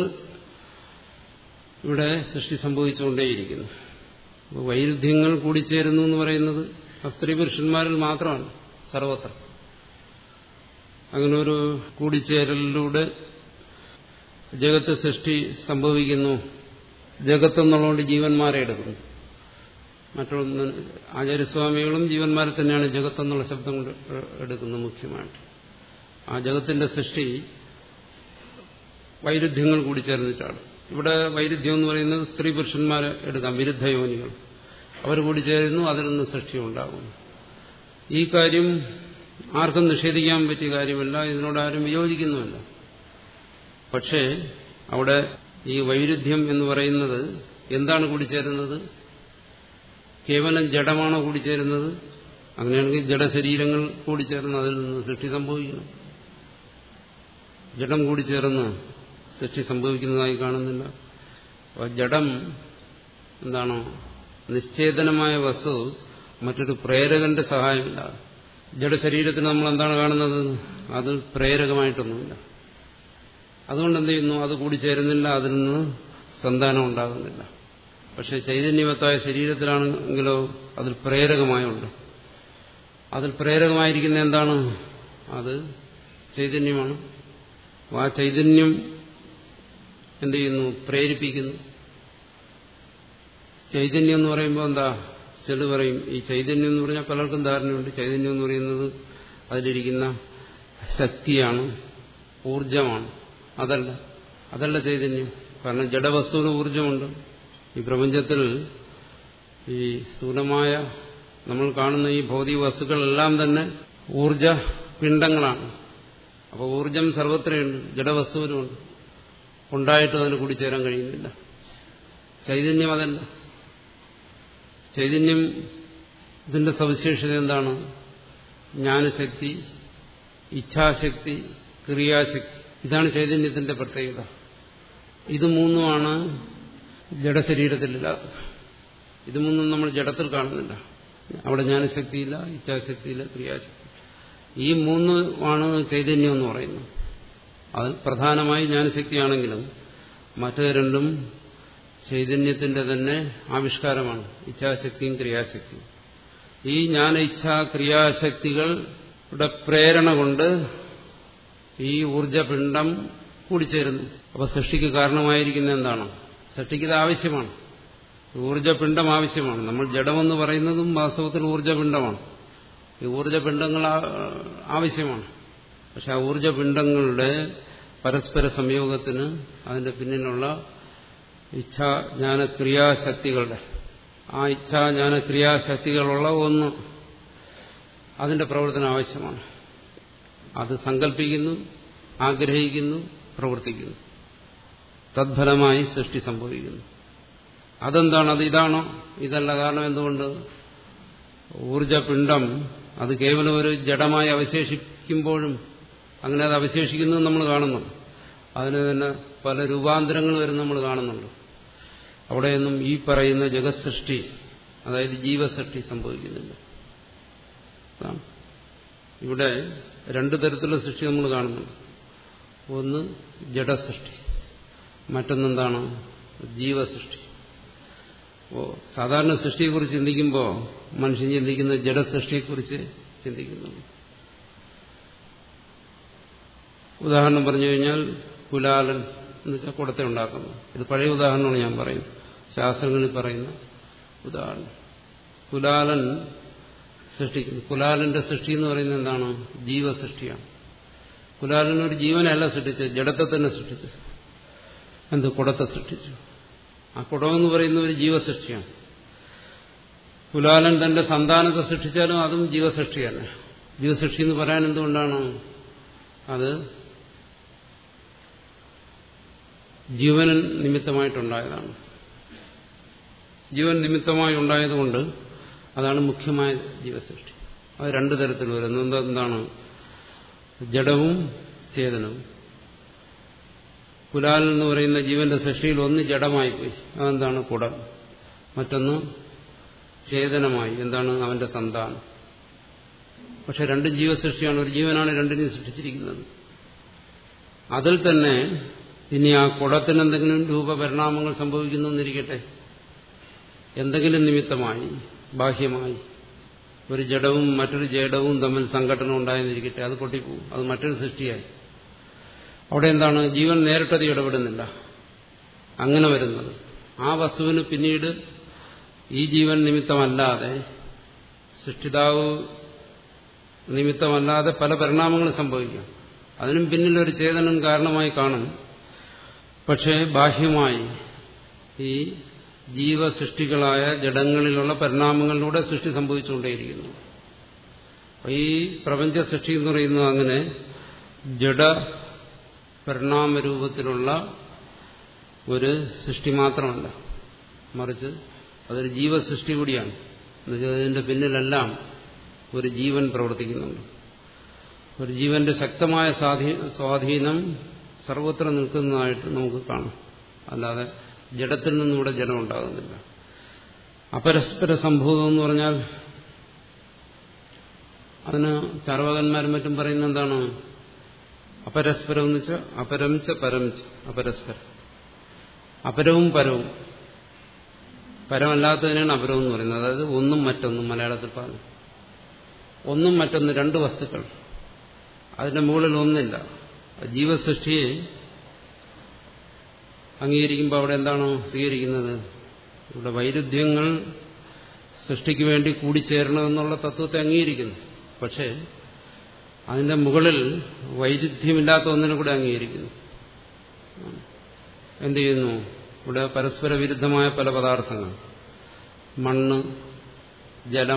ഇവിടെ സൃഷ്ടി സംഭവിച്ചുകൊണ്ടേയിരിക്കുന്നു അപ്പോൾ വൈരുദ്ധ്യങ്ങൾ കൂടിച്ചേരുന്നു എന്ന് പറയുന്നത് സ്ത്രീ പുരുഷന്മാരിൽ മാത്രമാണ് സർവത്ര അങ്ങനെ ഒരു കൂടിച്ചേരലിലൂടെ ജഗത്ത് സൃഷ്ടി സംഭവിക്കുന്നു ജഗത്തെന്നുള്ളതുകൊണ്ട് ജീവന്മാരെ എടുക്കുന്നു മറ്റൊന്ന് ആചാര്യസ്വാമികളും ജീവന്മാരെ തന്നെയാണ് ജഗത്തെന്നുള്ള ശബ്ദം കൊണ്ട് എടുക്കുന്നത് മുഖ്യമായിട്ട് ആ ജഗത്തിന്റെ സൃഷ്ടി വൈരുദ്ധ്യങ്ങൾ കൂടി ചേർന്നിട്ടാണ് ഇവിടെ വൈരുദ്ധ്യം എന്ന് പറയുന്നത് സ്ത്രീ പുരുഷന്മാരെ എടുക്കാം വിരുദ്ധ യോനികൾ അവർ കൂടി ചേരുന്നു അതിൽ നിന്ന് സൃഷ്ടി ഉണ്ടാകുന്നു ഈ കാര്യം ആർക്കും നിഷേധിക്കാൻ പറ്റിയ കാര്യമല്ല ഇതിനോട് ആരും വിയോജിക്കുന്നുമല്ല പക്ഷേ അവിടെ ഈ വൈരുദ്ധ്യം എന്ന് പറയുന്നത് എന്താണ് കൂടിച്ചേരുന്നത് കേവലം ജഡമാണോ കൂടിച്ചേരുന്നത് അങ്ങനെയാണെങ്കിൽ ജഡശരീരങ്ങൾ കൂടിച്ചേർന്ന് അതിൽ നിന്ന് സൃഷ്ടി സംഭവിക്കുന്നു ജഡം കൂടിച്ചേർന്ന് സൃഷ്ടി സംഭവിക്കുന്നതായി കാണുന്നില്ല അപ്പോൾ ജഡം എന്താണോ നിശ്ചേതനമായ വസ്തു മറ്റൊരു പ്രേരകന്റെ സഹായമില്ല ജഡശരീരത്തിന് നമ്മൾ എന്താണ് കാണുന്നത് അത് പ്രേരകമായിട്ടൊന്നുമില്ല അതുകൊണ്ട് എന്ത് ചെയ്യുന്നു അത് കൂടിച്ചേരുന്നില്ല അതിൽ നിന്ന് സന്താനം ഉണ്ടാകുന്നില്ല പക്ഷെ ചൈതന്യവത്തായ ശരീരത്തിലാണെങ്കിലോ അതിൽ പ്രേരകമായുണ്ട് അതിൽ പ്രേരകമായിരിക്കുന്ന എന്താണ് അത് ചൈതന്യമാണ് ആ ചൈതന്യം എന്ത് ചെയ്യുന്നു പ്രേരിപ്പിക്കുന്നു ചൈതന്യം എന്ന് പറയുമ്പോൾ എന്താ ചിലത് പറയും ഈ ചൈതന്യം എന്ന് പറഞ്ഞാൽ പലർക്കും ധാരണയുണ്ട് ചൈതന്യം എന്ന് പറയുന്നത് അതിലിരിക്കുന്ന ശക്തിയാണ് ഊർജമാണ് അതല്ല അതല്ല ചൈതന്യം കാരണം ജഡവസ്തുവിന് ഊർജമുണ്ട് ഈ പ്രപഞ്ചത്തിൽ ഈ സ്ഥൂലമായ നമ്മൾ കാണുന്ന ഈ ഭൗതിക വസ്തുക്കളെല്ലാം തന്നെ ഊർജ പിണ്ഡങ്ങളാണ് അപ്പോൾ ഊർജം സർവത്രയുണ്ട് ജഡവസ്തുവിനുമുണ്ട് ഉണ്ടായിട്ടും അതിന് കൂടിച്ചേരാൻ കഴിയുന്നില്ല ചൈതന്യം അതല്ല ചൈതന്യം ഇതിന്റെ സവിശേഷത എന്താണ് ജ്ഞാനശക്തി ഇച്ഛാശക്തി ക്രിയാശക്തി ഇതാണ് ചൈതന്യത്തിന്റെ പ്രത്യേകത ഇത് മൂന്നുമാണ് ജഡശരീരത്തിലില്ലാത്തത് ഇത് മൂന്നും നമ്മൾ ജഡത്തിൽ കാണുന്നില്ല അവിടെ ജ്ഞാനശക്തിയില്ല ഇച്ഛാശക്തിയില്ല ക്രിയാശക്തി ഈ മൂന്നുമാണ് ചൈതന്യം എന്ന് പറയുന്നത് അത് പ്രധാനമായി ജ്ഞാനശക്തിയാണെങ്കിലും മറ്റു രണ്ടും ചൈതന്യത്തിന്റെ തന്നെ ആവിഷ്കാരമാണ് ഇച്ഛാശക്തിയും ക്രിയാശക്തിയും ഈ ജ്ഞാന ഇച്ഛാ ക്രിയാശക്തികളുടെ പ്രേരണ കൊണ്ട് ഈ ഊർജപിണ്ഡം കൂടിച്ചേരുന്നു അപ്പൊ സൃഷ്ടിക്ക് കാരണമായിരിക്കുന്ന എന്താണ് സൃഷ്ടിക്ക് ഇത് ആവശ്യമാണ് ഊർജപിണ്ഡം ആവശ്യമാണ് നമ്മൾ ജഡമെന്ന് പറയുന്നതും വാസ്തവത്തിൽ ഊർജപിണ്ഡമാണ് ഈ ഊർജപിണ്ഡങ്ങൾ ആവശ്യമാണ് പക്ഷെ ആ ഊർജപിണ്ഡങ്ങളുടെ പരസ്പര സംയോഗത്തിന് അതിന്റെ പിന്നിലുള്ള ഇച്ഛാജ്ഞാന ക്രിയാശക്തികളുടെ ആ ഇച്ഛാജ്ഞാന ക്രിയാശക്തികളുള്ള ഒന്ന് അതിന്റെ പ്രവർത്തനം ആവശ്യമാണ് അത് സങ്കല്പിക്കുന്നു ആഗ്രഹിക്കുന്നു പ്രവർത്തിക്കുന്നു തദ്ഫലമായി സൃഷ്ടി സംഭവിക്കുന്നു അതെന്താണ് അത് ഇതാണോ ഇതല്ല കാരണം എന്തുകൊണ്ട് ഊർജപിണ്ഡം അത് കേവലം ഒരു ജഡമായി അവശേഷിക്കുമ്പോഴും അങ്ങനെ അത് അവശേഷിക്കുന്നത് നമ്മൾ കാണുന്നു അതിന് തന്നെ പല രൂപാന്തരങ്ങൾ വരും നമ്മൾ കാണുന്നുണ്ട് അവിടെയൊന്നും ഈ പറയുന്ന ജഗത് സൃഷ്ടി അതായത് ജീവസൃഷ്ടി സംഭവിക്കുന്നില്ല ഇവിടെ രണ്ടു തരത്തിലുള്ള സൃഷ്ടി നമ്മൾ കാണുന്നുണ്ട് ഒന്ന് ജഡസൃഷ്ടി മറ്റൊന്നെന്താണ് ജീവസൃഷ്ടി അപ്പോൾ സാധാരണ സൃഷ്ടിയെക്കുറിച്ച് ചിന്തിക്കുമ്പോൾ മനുഷ്യൻ ചിന്തിക്കുന്ന ജഡസൃഷ്ടിയെക്കുറിച്ച് ചിന്തിക്കുന്നു ഉദാഹരണം പറഞ്ഞു കഴിഞ്ഞാൽ കുലാലൻ എന്ന് വെച്ചാൽ കുടത്തെ ഉണ്ടാക്കുന്നു ഇത് പഴയ ഉദാഹരണമാണ് ഞാൻ പറയുന്നത് ശാസ്ത്രങ്ങളിൽ പറയുന്ന ഉദാഹരണം കുലാലൻ സൃഷ്ടിക്കുന്നു കുലാലന്റെ സൃഷ്ടി എന്ന് പറയുന്നത് എന്താണ് ജീവസൃഷ്ടിയാണ് കുലാലൻ ഒരു ജീവനല്ല സൃഷ്ടിച്ചത് ജഡത്തെ തന്നെ സൃഷ്ടിച്ചത് എന്ത് കുടത്തെ സൃഷ്ടിച്ചു ആ കുടമെന്ന് പറയുന്ന ഒരു ജീവസൃഷ്ടിയാണ് കുലാലൻ തന്റെ സന്താനത്തെ സൃഷ്ടിച്ചാലും അതും ജീവസൃഷ്ടി തന്നെ ജീവസൃഷ്ടി എന്ന് പറയാൻ എന്തുകൊണ്ടാണ് അത് ജീവൻ നിമിത്തമായിട്ടുണ്ടായതാണ് ജീവൻ നിമിത്തമായി ഉണ്ടായതുകൊണ്ട് അതാണ് മുഖ്യമായ ജീവസൃഷ്ടി അത് രണ്ടു തരത്തിൽ വരുന്നത് എന്താണ് ജഡവും ചേതനവും കുലാൽ എന്ന് പറയുന്ന ജീവന്റെ സൃഷ്ടിയിൽ ഒന്ന് ജഡമായിപ്പോയി അതെന്താണ് കുടം മറ്റൊന്ന് ചേതനമായി എന്താണ് അവന്റെ സന്താനം പക്ഷെ രണ്ടും ജീവസൃഷ്ടിയാണ് ഒരു ജീവനാണ് രണ്ടിനെയും സൃഷ്ടിച്ചിരിക്കുന്നത് അതിൽ തന്നെ ഇനി ആ കുടത്തിന് എന്തെങ്കിലും രൂപപരിണാമങ്ങൾ സംഭവിക്കുന്നു എന്നിരിക്കട്ടെ എന്തെങ്കിലും നിമിത്തമായി ബാഹ്യമായി ഒരു ജഡവും മറ്റൊരു ജഡവും തമ്മിൽ സംഘടന ഉണ്ടായെന്നിരിക്കട്ടെ അത് പൊട്ടിപ്പോവും അത് മറ്റൊരു സൃഷ്ടിയായി അവിടെ എന്താണ് ജീവൻ നേരിട്ടത് ഇടപെടുന്നില്ല അങ്ങനെ വരുന്നത് ആ വസ്തുവിന് പിന്നീട് ഈ ജീവൻ നിമിത്തമല്ലാതെ സൃഷ്ടിതാവ് നിമിത്തമല്ലാതെ പല പരിണാമങ്ങളും സംഭവിക്കാം അതിനും പിന്നിൽ ഒരു ചേതനം കാരണമായി കാണും പക്ഷേ ബാഹ്യമായി ഈ ജീവസൃഷ്ടികളായ ജഡങ്ങളിലുള്ള പരിണാമങ്ങളിലൂടെ സൃഷ്ടി സംഭവിച്ചുകൊണ്ടേയിരിക്കുന്നു ഈ പ്രപഞ്ച സൃഷ്ടി എന്ന് പറയുന്നത് അങ്ങനെ ജഡ പരിണാമരൂപത്തിലുള്ള ഒരു സൃഷ്ടി മാത്രമല്ല മറിച്ച് അതൊരു ജീവസൃഷ്ടി കൂടിയാണ് എന്നുവെച്ചാൽ അതിന്റെ പിന്നിലെല്ലാം ഒരു ജീവൻ പ്രവർത്തിക്കുന്നുണ്ട് ഒരു ജീവന്റെ ശക്തമായ സ്വാധീനം സർവത്ര നിൽക്കുന്നതായിട്ട് നമുക്ക് കാണാം അല്ലാതെ ജഡത്തിൽ നിന്നും ഇവിടെ ജഡം ഉണ്ടാകുന്നില്ല അപരസ്പര സംഭവം എന്ന് പറഞ്ഞാൽ അതിന് ചാർവകന്മാരും മറ്റും പറയുന്നത് എന്താണ് അപരസ്പരം എന്ന് വെച്ചാൽ അപരംച്ച പരംച്ച അപരസ്പരം അപരവും പരവും പരമല്ലാത്തതിനാണ് അപരം എന്ന് പറയുന്നത് അതായത് ഒന്നും മറ്റൊന്നും മലയാളത്തിൽ പറഞ്ഞു ഒന്നും മറ്റൊന്ന് രണ്ട് വസ്തുക്കൾ അതിന്റെ മുകളിൽ ഒന്നില്ല ജീവസൃഷ്ടിയെ അംഗീകരിക്കുമ്പോൾ അവിടെ എന്താണോ സ്വീകരിക്കുന്നത് ഇവിടെ വൈരുദ്ധ്യങ്ങൾ സൃഷ്ടിക്ക് വേണ്ടി കൂടിച്ചേരണമെന്നുള്ള തത്വത്തെ അംഗീകരിക്കുന്നു പക്ഷേ അതിന്റെ മുകളിൽ വൈരുദ്ധ്യമില്ലാത്ത ഒന്നിനെ കൂടെ അംഗീകരിക്കുന്നു എന്ത് ചെയ്യുന്നു ഇവിടെ പരസ്പര വിരുദ്ധമായ പല പദാർത്ഥങ്ങൾ മണ്ണ് ജലം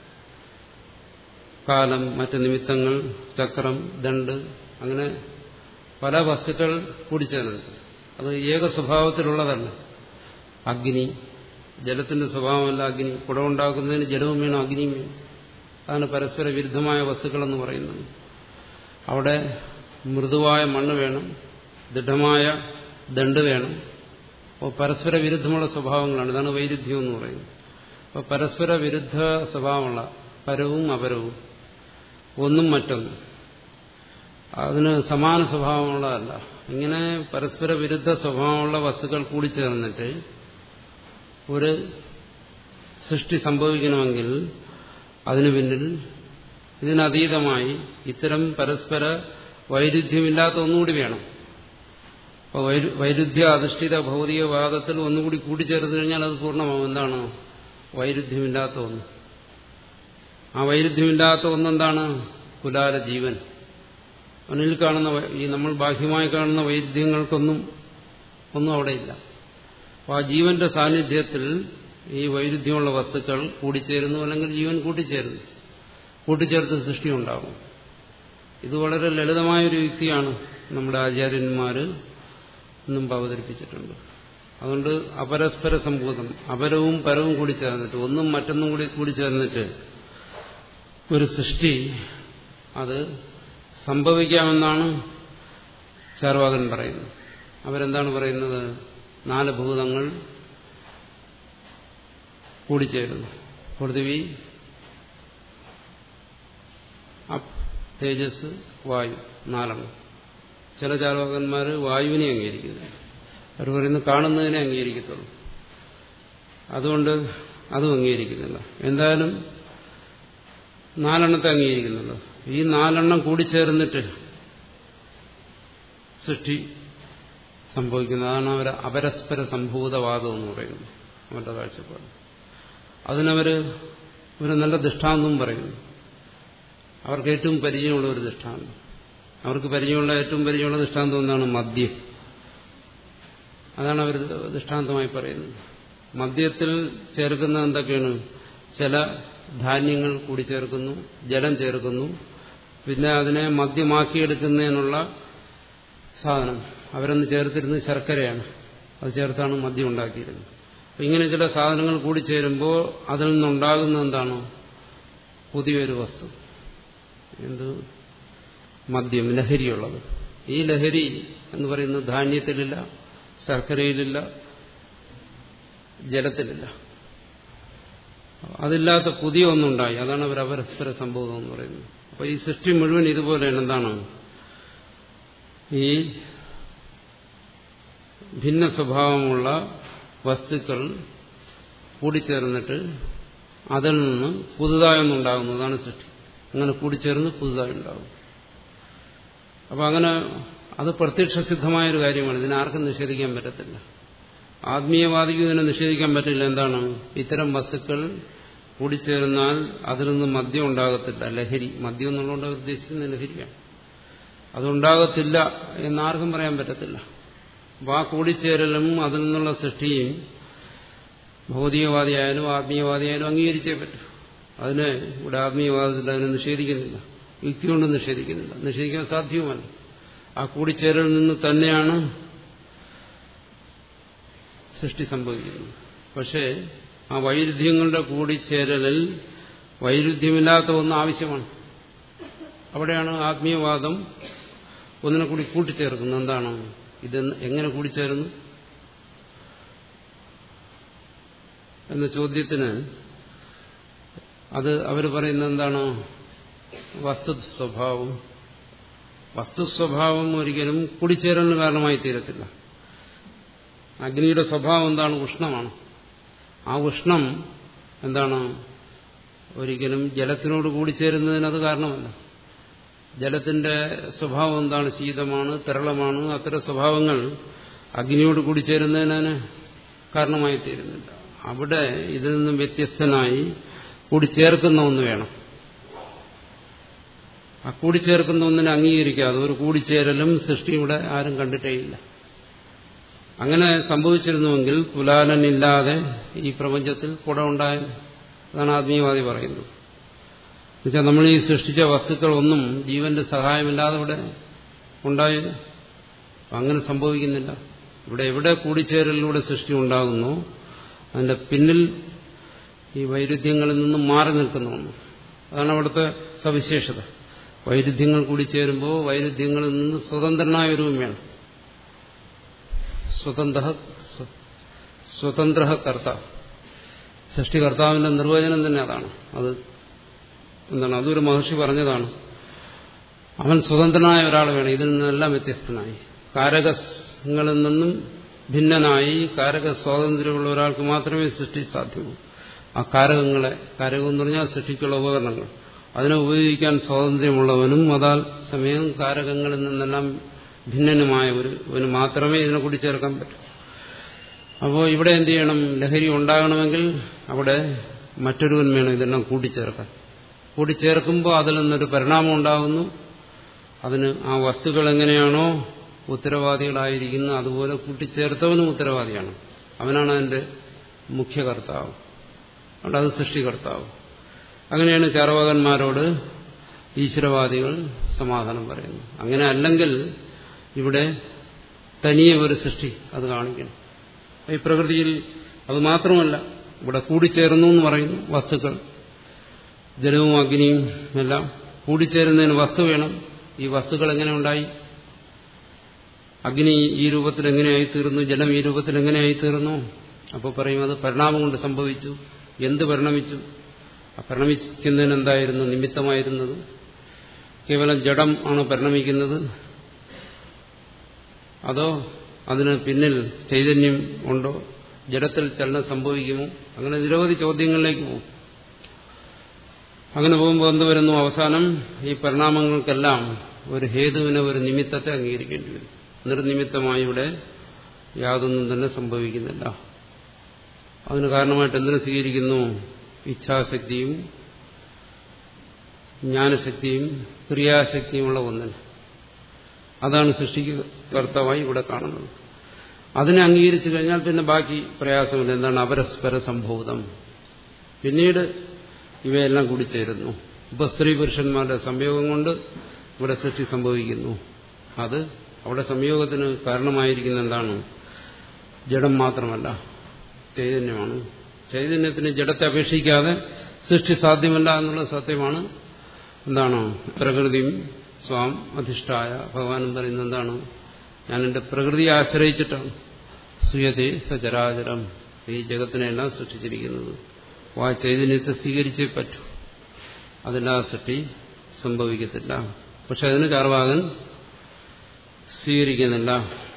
കാലം മറ്റ് നിമിത്തങ്ങൾ ചക്രം ദണ്ട് അങ്ങനെ പല വസ്തുക്കൾ കൂടിച്ചേർന്നുണ്ട് അത് ഏക സ്വഭാവത്തിലുള്ളതല്ല അഗ്നി ജലത്തിന്റെ സ്വഭാവമല്ല അഗ്നി കുടമുണ്ടാക്കുന്നതിന് ജലവും വേണം അഗ്നിയും വേണം അതാണ് പരസ്പര വിരുദ്ധമായ വസ്തുക്കളെന്ന് പറയുന്നത് അവിടെ മൃദുവായ മണ്ണ് വേണം ദൃഢമായ ദണ്ട് വേണം അപ്പോൾ പരസ്പര വിരുദ്ധമുള്ള സ്വഭാവങ്ങളാണ് ഇതാണ് വൈരുദ്ധ്യം എന്ന് പറയുന്നത് അപ്പോൾ പരസ്പര വിരുദ്ധ സ്വഭാവമുള്ള പരവും അപരവും ഒന്നും മറ്റൊന്നും അതിന് സമാന സ്വഭാവമുള്ളതല്ല ഇങ്ങനെ പരസ്പര വിരുദ്ധ സ്വഭാവമുള്ള വസ്തുക്കൾ കൂടിച്ചേർന്നിട്ട് ഒരു സൃഷ്ടി സംഭവിക്കണമെങ്കിൽ അതിനു പിന്നിൽ ഇതിനതീതമായി ഇത്തരം പരസ്പര വൈരുദ്ധ്യമില്ലാത്ത ഒന്നുകൂടി വേണം അപ്പോൾ വൈരുദ്ധ്യ അധിഷ്ഠിത ഭൗതികവാദത്തിൽ ഒന്നുകൂടി കൂടിച്ചേർത്ത് കഴിഞ്ഞാൽ അത് പൂർണ്ണമാവും എന്താണ് വൈരുദ്ധ്യമില്ലാത്ത ഒന്ന് ആ വൈരുദ്ധ്യമില്ലാത്ത ഒന്നെന്താണ് കുലാല ജീവൻ അവനിൽ കാണുന്ന ഈ നമ്മൾ ബാഹ്യമായി കാണുന്ന വൈരുദ്ധ്യങ്ങൾക്കൊന്നും ഒന്നും അവിടെയില്ല അപ്പോൾ ആ ജീവന്റെ സാന്നിധ്യത്തിൽ ഈ വൈരുദ്ധ്യമുള്ള വസ്തുക്കൾ കൂടിച്ചേരുന്നു അല്ലെങ്കിൽ ജീവൻ കൂട്ടിച്ചേരുന്നു കൂട്ടിച്ചേർത്ത് സൃഷ്ടി ഉണ്ടാകും ഇത് വളരെ ലളിതമായൊരു യുക്തിയാണ് നമ്മുടെ ആചാര്യന്മാർ മുമ്പ് അവതരിപ്പിച്ചിട്ടുണ്ട് അതുകൊണ്ട് അപരസ്പര സംഭൂതം അപരവും പരവും കൂടി ചേർന്നിട്ട് ഒന്നും മറ്റൊന്നും കൂടി കൂടി ചേർന്നിട്ട് ഒരു സൃഷ്ടി അത് സംഭവിക്കാമെന്നാണ് ചാർവാകൻ പറയുന്നത് അവരെന്താണ് പറയുന്നത് നാല് ഭൂതങ്ങൾ കൂടിച്ചേരുന്നു പൃഥിവി അപ് തേജസ് വായു നാലെണ്ണം ചില ചാർവാകന്മാർ വായുവിനെ അംഗീകരിക്കുന്നു അവർ പറയുന്നത് കാണുന്നതിനെ അംഗീകരിക്കത്തുള്ളൂ അതുകൊണ്ട് അതും അംഗീകരിക്കുന്നില്ല എന്തായാലും നാലെണ്ണത്തെ അംഗീകരിക്കുന്നുള്ളൂ ഈ നാലെണ്ണം കൂടിച്ചേർന്നിട്ട് സൃഷ്ടി സംഭവിക്കുന്നതാണ് അവർ അപരസ്പര സംഭൂതവാദം എന്ന് പറയുന്നത് അവരുടെ കാഴ്ചപ്പാട് അതിനവർ ഒരു നല്ല ദൃഷ്ടാന്തവും പറയുന്നു അവർക്ക് ഏറ്റവും പരിചയമുള്ള ഒരു ദൃഷ്ടാന്തം അവർക്ക് പരിചയമുള്ള ഏറ്റവും പരിചയമുള്ള ദൃഷ്ടാന്തം എന്താണ് മദ്യം അതാണ് അവർ ദൃഷ്ടാന്തമായി പറയുന്നത് മദ്യത്തിൽ ചേർക്കുന്നത് എന്തൊക്കെയാണ് ചില ധാന്യങ്ങൾ കൂടി ചേർക്കുന്നു ജലം ചേർക്കുന്നു പിന്നെ അതിനെ മദ്യമാക്കിയെടുക്കുന്നതിനുള്ള സാധനം അവരൊന്ന് ചേർത്തിരുന്നത് ശർക്കരയാണ് അത് ചേർത്താണ് മദ്യം ഉണ്ടാക്കിയിരുന്നത് അപ്പം ഇങ്ങനെ ചില സാധനങ്ങൾ കൂടി ചേരുമ്പോൾ അതിൽ നിന്നുണ്ടാകുന്ന എന്താണ് പുതിയൊരു വസ്തു എന്ത് മദ്യം ലഹരിയുള്ളത് ഈ ലഹരി എന്ന് പറയുന്നത് ധാന്യത്തിലില്ല ശർക്കരയിലില്ല ജലത്തിലില്ല അതില്ലാത്ത പുതിയ ഒന്നുണ്ടായി അതാണ് അവർ അപരസ്പര സംഭവം എന്ന് പറയുന്നത് അപ്പൊ ഈ സൃഷ്ടി മുഴുവൻ ഇതുപോലെയാണ് എന്താണ് ഈ ഭിന്ന സ്വഭാവമുള്ള വസ്തുക്കൾ കൂടിച്ചേർന്നിട്ട് അതിൽ നിന്ന് പുതുതായൊന്നുണ്ടാകുന്നു അതാണ് സൃഷ്ടി അങ്ങനെ കൂടിച്ചേർന്ന് പുതുതായി ഉണ്ടാകും അപ്പൊ അങ്ങനെ അത് പ്രത്യക്ഷസിദ്ധമായൊരു കാര്യമാണ് ഇതിനാർക്കും നിഷേധിക്കാൻ പറ്റത്തില്ല ആത്മീയവാദിക്ക് ഇതിനെ നിഷേധിക്കാൻ പറ്റില്ല എന്താണ് ഇത്തരം വസ്തുക്കൾ കൂടിച്ചേർന്നാൽ അതിൽ നിന്ന് മദ്യം ഉണ്ടാകത്തില്ല ലഹരി മദ്യം എന്നുള്ളതുകൊണ്ട് ഉദ്ദേശിക്കുന്ന ലഹരിയാണ് അതുണ്ടാകത്തില്ല എന്നാർക്കും പറയാൻ പറ്റത്തില്ല അപ്പോൾ ആ കൂടിച്ചേരലും അതിൽ നിന്നുള്ള സൃഷ്ടിയും ഭൗതികവാദിയായാലും ആത്മീയവാദിയായാലും അംഗീകരിച്ചേ പറ്റൂ അതിനെ ഇവിടെ ആത്മീയവാദത്തിൽ അതിനെ നിഷേധിക്കുന്നില്ല യുക്തി കൊണ്ട് നിഷേധിക്കുന്നില്ല നിഷേധിക്കാൻ സാധ്യവുമല്ല ആ കൂടിച്ചേരലിൽ നിന്ന് തന്നെയാണ് സൃഷ്ടി സംഭവിക്കുന്നത് പക്ഷേ ആ വൈരുദ്ധ്യങ്ങളുടെ കൂടിച്ചേരലിൽ വൈരുദ്ധ്യമില്ലാത്ത ഒന്ന് ആവശ്യമാണ് അവിടെയാണ് ആത്മീയവാദം ഒന്നിനെ കൂടി കൂട്ടിച്ചേർക്കുന്നത് എന്താണ് ഇത് എങ്ങനെ കൂടിച്ചേരുന്നു എന്ന ചോദ്യത്തിന് അത് അവർ പറയുന്നത് എന്താണ് വസ്തു സ്വഭാവം വസ്തുസ്വഭാവം ഒരിക്കലും കൂടിച്ചേരലിന് കാരണമായി തീരത്തില്ല അഗ്നിയുടെ സ്വഭാവം എന്താണ് ഉഷ്ണമാണ് ആ ഉഷ്ണം എന്താണ് ഒരിക്കലും ജലത്തിനോട് കൂടിച്ചേരുന്നതിന് അത് കാരണമല്ല ജലത്തിന്റെ സ്വഭാവം എന്താണ് ശീതമാണ് തരളമാണ് അത്തരം സ്വഭാവങ്ങൾ അഗ്നിയോട് കൂടിച്ചേരുന്നതിന് കാരണമായി തീരുന്നില്ല അവിടെ ഇതിൽ നിന്നും വ്യത്യസ്തനായി കൂടിച്ചേർക്കുന്ന ഒന്ന് വേണം ആ കൂടിച്ചേർക്കുന്ന ഒന്നിനെ അംഗീകരിക്കാതെ ഒരു കൂടിച്ചേരലും സൃഷ്ടി ഇവിടെ ആരും കണ്ടിട്ടേയില്ല അങ്ങനെ സംഭവിച്ചിരുന്നുവെങ്കിൽ കുലാലനില്ലാതെ ഈ പ്രപഞ്ചത്തിൽ കുട ഉണ്ടായ അതാണ് ആത്മീയവാദി പറയുന്നത് എന്നുവെച്ചാൽ നമ്മൾ ഈ സൃഷ്ടിച്ച വസ്തുക്കളൊന്നും ജീവന്റെ സഹായമില്ലാതെ ഇവിടെ ഉണ്ടായി അങ്ങനെ സംഭവിക്കുന്നില്ല ഇവിടെ എവിടെ കൂടിച്ചേരലിലൂടെ സൃഷ്ടി ഉണ്ടാകുന്നു അതിന്റെ പിന്നിൽ ഈ വൈരുദ്ധ്യങ്ങളിൽ നിന്നും മാറി നിൽക്കുന്ന ഒന്ന് അതാണ് അവിടുത്തെ സവിശേഷത വൈരുദ്ധ്യങ്ങൾ കൂടിച്ചേരുമ്പോൾ വൈരുദ്ധ്യങ്ങളിൽ നിന്ന് സ്വതന്ത്രനായ ഒരു വേണം സ്വതന്ത്ര സ്വതന്ത്ര കർത്ത സൃഷ്ടികർത്താവിന്റെ നിർവചനം തന്നെ അതാണ് അത് എന്താണ് അതൊരു മഹർഷി പറഞ്ഞതാണ് അവൻ സ്വതന്ത്രനായ ഒരാൾ വേണം ഇതിൽ നിന്നെല്ലാം വ്യത്യസ്തനായി കാരകങ്ങളിൽ നിന്നും ഭിന്നനായി കാരക സ്വാതന്ത്ര്യമുള്ള ഒരാൾക്ക് മാത്രമേ സൃഷ്ടി സാധ്യമൂ ആ കാരകങ്ങളെ കാരകം എന്ന് പറഞ്ഞാൽ സൃഷ്ടിക്കുള്ള ഉപകരണങ്ങൾ അതിനെ ഉപയോഗിക്കാൻ സ്വാതന്ത്ര്യമുള്ളവനും അതാൽ സമയം കാരകങ്ങളിൽ നിന്നെല്ലാം ഭിന്നനുമായ ഒരു ഒരു മാത്രമേ ഇതിനെ കൂടി ചേർക്കാൻ പറ്റൂ അപ്പോൾ ഇവിടെ എന്ത് ചെയ്യണം ലഹരി ഉണ്ടാകണമെങ്കിൽ അവിടെ മറ്റൊരുവൻ വേണം ഇതെല്ലാം കൂട്ടിച്ചേർക്കാൻ കൂട്ടിച്ചേർക്കുമ്പോൾ അതിൽ നിന്നൊരു പരിണാമം ഉണ്ടാകുന്നു അതിന് ആ വസ്തുക്കൾ എങ്ങനെയാണോ ഉത്തരവാദികളായിരിക്കുന്നത് അതുപോലെ കൂട്ടിച്ചേർത്തവനും ഉത്തരവാദിയാണ് അവനാണ് അതിന്റെ മുഖ്യ കർത്താവ് അതുകൊണ്ട് അത് സൃഷ്ടികർത്താവ് അങ്ങനെയാണ് ചാർവാകന്മാരോട് ഈശ്വരവാദികൾ സമാധാനം പറയുന്നത് അങ്ങനെ അല്ലെങ്കിൽ ഇവിടെ തനിയെ ഒരു സൃഷ്ടി അത് കാണിക്കണം ഈ പ്രകൃതിയിൽ അത് മാത്രമല്ല ഇവിടെ കൂടിച്ചേർന്നു എന്ന് പറയുന്നു വസ്തുക്കൾ ജലവും അഗ്നിയും എല്ലാം കൂടിച്ചേരുന്നതിന് വസ്തു വേണം ഈ വസ്തുക്കൾ എങ്ങനെ ഉണ്ടായി അഗ്നി ഈ രൂപത്തിൽ എങ്ങനെയായി തീർന്നു ജലം ഈ രൂപത്തിൽ എങ്ങനെയായി തീർന്നു അപ്പോൾ പറയും അത് പരിണാമം കൊണ്ട് സംഭവിച്ചു എന്ത് പരിണമിച്ചു ആ പരിണമിക്കുന്നതിന് എന്തായിരുന്നു നിമിത്തമായിരുന്നത് കേവലം ജഡം ആണ് പരിണമിക്കുന്നത് അതോ അതിന് പിന്നിൽ ചൈതന്യം ഉണ്ടോ ജഡത്തിൽ ചലനം സംഭവിക്കുമോ അങ്ങനെ നിരവധി ചോദ്യങ്ങളിലേക്ക് പോകും അങ്ങനെ പോകുമ്പോൾ എന്ത് വരുന്നു അവസാനം ഈ പരിണാമങ്ങൾക്കെല്ലാം ഒരു ഹേതുവിനെ ഒരു നിമിത്തത്തെ അംഗീകരിക്കേണ്ടി വരും നിർനിമിത്തമായി ഇവിടെ യാതൊന്നും തന്നെ സംഭവിക്കുന്നില്ല അതിന് കാരണമായിട്ട് എന്തിനു സ്വീകരിക്കുന്നു ഇച്ഛാശക്തിയും ജ്ഞാനശക്തിയും ക്രിയാശക്തിയുമുള്ള ഒന്നിന് അതാണ് സൃഷ്ടികർത്താവായി ഇവിടെ കാണുന്നത് അതിനെ അംഗീകരിച്ചു കഴിഞ്ഞാൽ പിന്നെ ബാക്കി പ്രയാസമില്ല എന്താണ് അപരസ്പര സംഭൂതം പിന്നീട് ഇവയെല്ലാം കൂടി ചേരുന്നു ഇപ്പൊ സ്ത്രീ പുരുഷന്മാരുടെ സംയോഗം കൊണ്ട് ഇവിടെ സൃഷ്ടി സംഭവിക്കുന്നു അത് അവിടെ സംയോഗത്തിന് കാരണമായിരിക്കുന്ന എന്താണ് ജഡം മാത്രമല്ല ചൈതന്യമാണ് ചൈതന്യത്തിന് ജഡത്തെ അപേക്ഷിക്കാതെ സൃഷ്ടി സാധ്യമല്ല എന്നുള്ളത് സത്യമാണ് എന്താണ് പ്രകൃതിയും സ്വാം അധിഷ്ഠായ ഭഗവാനും പറയുന്നത് എന്താണ് ഞാൻ എന്റെ പ്രകൃതിയെ ആശ്രയിച്ചിട്ടാണ് സുയതേ സചരാചരം ഈ ജഗത്തിനെല്ലാം സൃഷ്ടിച്ചിരിക്കുന്നത് ആ ചൈതന്യത്തെ സ്വീകരിച്ചേ പറ്റൂ അതില്ലാതെ സൃഷ്ടി സംഭവിക്കത്തില്ല പക്ഷെ അതിന് ചാർവാകൻ സ്വീകരിക്കുന്നില്ല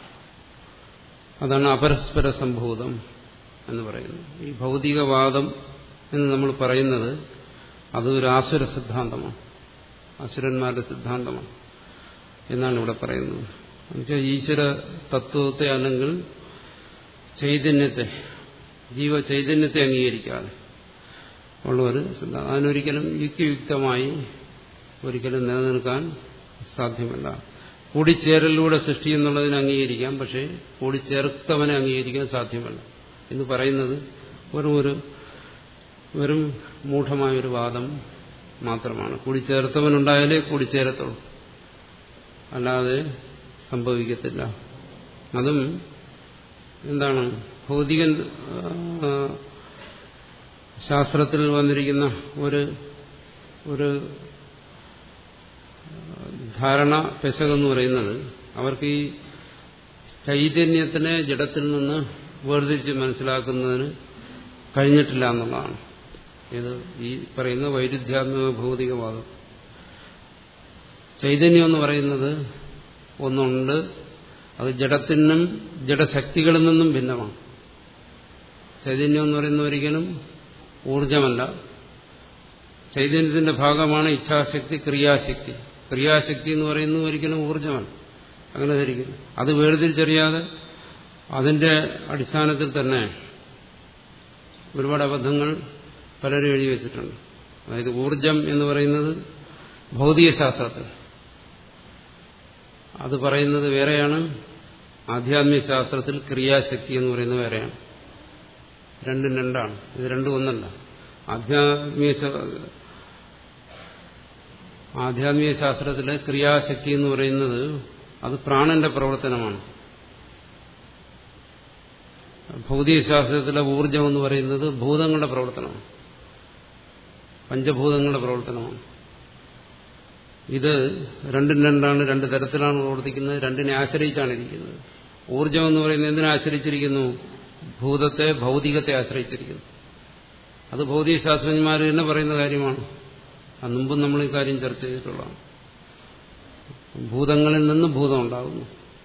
അതാണ് അപരസ്പര സംഭൂതം എന്ന് പറയുന്നത് ഈ ഭൗതികവാദം എന്ന് നമ്മൾ പറയുന്നത് അതൊരു ആസുര സിദ്ധാന്തമാണ് അസുരന്മാരുടെ സിദ്ധാന്തമാണ് എന്നാണ് ഇവിടെ പറയുന്നത് എന്നുവെച്ചാൽ ഈശ്വര തത്വത്തെ അല്ലെങ്കിൽ ചൈതന്യത്തെ ജീവ ചൈതന്യത്തെ അംഗീകരിക്കാതെ ഉള്ള ഒരു സിദ്ധാന്തം അതിനൊരിക്കലും യുക്തിയുക്തമായി ഒരിക്കലും നിലനിൽക്കാൻ സാധ്യമല്ല കൂടിച്ചേരലിലൂടെ സൃഷ്ടി എന്നുള്ളതിനെ അംഗീകരിക്കാം പക്ഷേ കൂടിച്ചേർത്തവനെ അംഗീകരിക്കാൻ സാധ്യമല്ല എന്ന് പറയുന്നത് വെറും ഒരു വെറും മൂഢമായൊരു വാദം മാത്രമാണ് കൂടിച്ചേർത്തവനുണ്ടായാലേ കൂടിച്ചേരത്തുള്ളൂ അല്ലാതെ സംഭവിക്കത്തില്ല അതും എന്താണ് ഭൗതികൻ ശാസ്ത്രത്തിൽ വന്നിരിക്കുന്ന ഒരു ഒരു ധാരണ പെശകെന്ന് പറയുന്നത് അവർക്ക് ഈ ചൈതന്യത്തിനെ ജഡത്തിൽ നിന്ന് വേർതിരിച്ച് മനസ്സിലാക്കുന്നതിന് കഴിഞ്ഞിട്ടില്ല എന്നുള്ളതാണ് ഇത് ഈ പറയുന്ന വൈരുദ്ധ്യാത്മക ഭൗതികവാദം ചൈതന്യം എന്ന് പറയുന്നത് ഒന്നുണ്ട് അത് ജഡത്തിനും ജഡശക്തികളിൽ നിന്നും ഭിന്നമാണ് ചൈതന്യം എന്ന് പറയുന്ന ഒരിക്കലും ഊർജമല്ല ചൈതന്യത്തിന്റെ ഭാഗമാണ് ഇച്ഛാശക്തി ക്രിയാശക്തി ക്രിയാശക്തി എന്ന് പറയുന്നത് ഒരിക്കലും ഊർജമല്ല അങ്ങനെ ധരിക്കുന്നു അത് വേർതിരിച്ചറിയാതെ അതിന്റെ അടിസ്ഥാനത്തിൽ തന്നെ ഒരുപാട് അബദ്ധങ്ങൾ പലരും എഴുതി വെച്ചിട്ടുണ്ട് അതായത് ഊർജം എന്ന് പറയുന്നത് ഭൗതിക ശാസ്ത്രത്തിൽ അത് പറയുന്നത് വേറെയാണ് ആധ്യാത്മിക ശാസ്ത്രത്തിൽ ക്രിയാശക്തി എന്ന് പറയുന്നത് വേറെയാണ് രണ്ടും രണ്ടാണ് ഇത് രണ്ടും ഒന്നല്ല ആധ്യാത്മിക ആധ്യാത്മിക ശാസ്ത്രത്തിലെ ക്രിയാശക്തി എന്ന് പറയുന്നത് അത് പ്രാണന്റെ പ്രവർത്തനമാണ് ഭൗതികശാസ്ത്രത്തിലെ ഊർജം എന്ന് പറയുന്നത് ഭൂതങ്ങളുടെ പ്രവർത്തനമാണ് പഞ്ചഭൂതങ്ങളുടെ പ്രവർത്തനമാണ് ഇത് രണ്ടും രണ്ടാണ് രണ്ട് തരത്തിലാണ് പ്രവർത്തിക്കുന്നത് രണ്ടിനെ ആശ്രയിച്ചാണ് ഇരിക്കുന്നത് ഊർജം എന്ന് പറയുന്നത് എന്തിനെ ആശ്രയിച്ചിരിക്കുന്നു ഭൂതത്തെ ഭൗതികത്തെ ആശ്രയിച്ചിരിക്കുന്നു അത് ഭൗതികശാസ്ത്രജ്ഞന്മാർ തന്നെ പറയുന്ന കാര്യമാണ് അത് മുമ്പും നമ്മൾ ഈ കാര്യം ചർച്ച ചെയ്തിട്ടുള്ളതാണ് ഭൂതങ്ങളിൽ നിന്ന് ഭൂതം ഉണ്ടാകുന്നു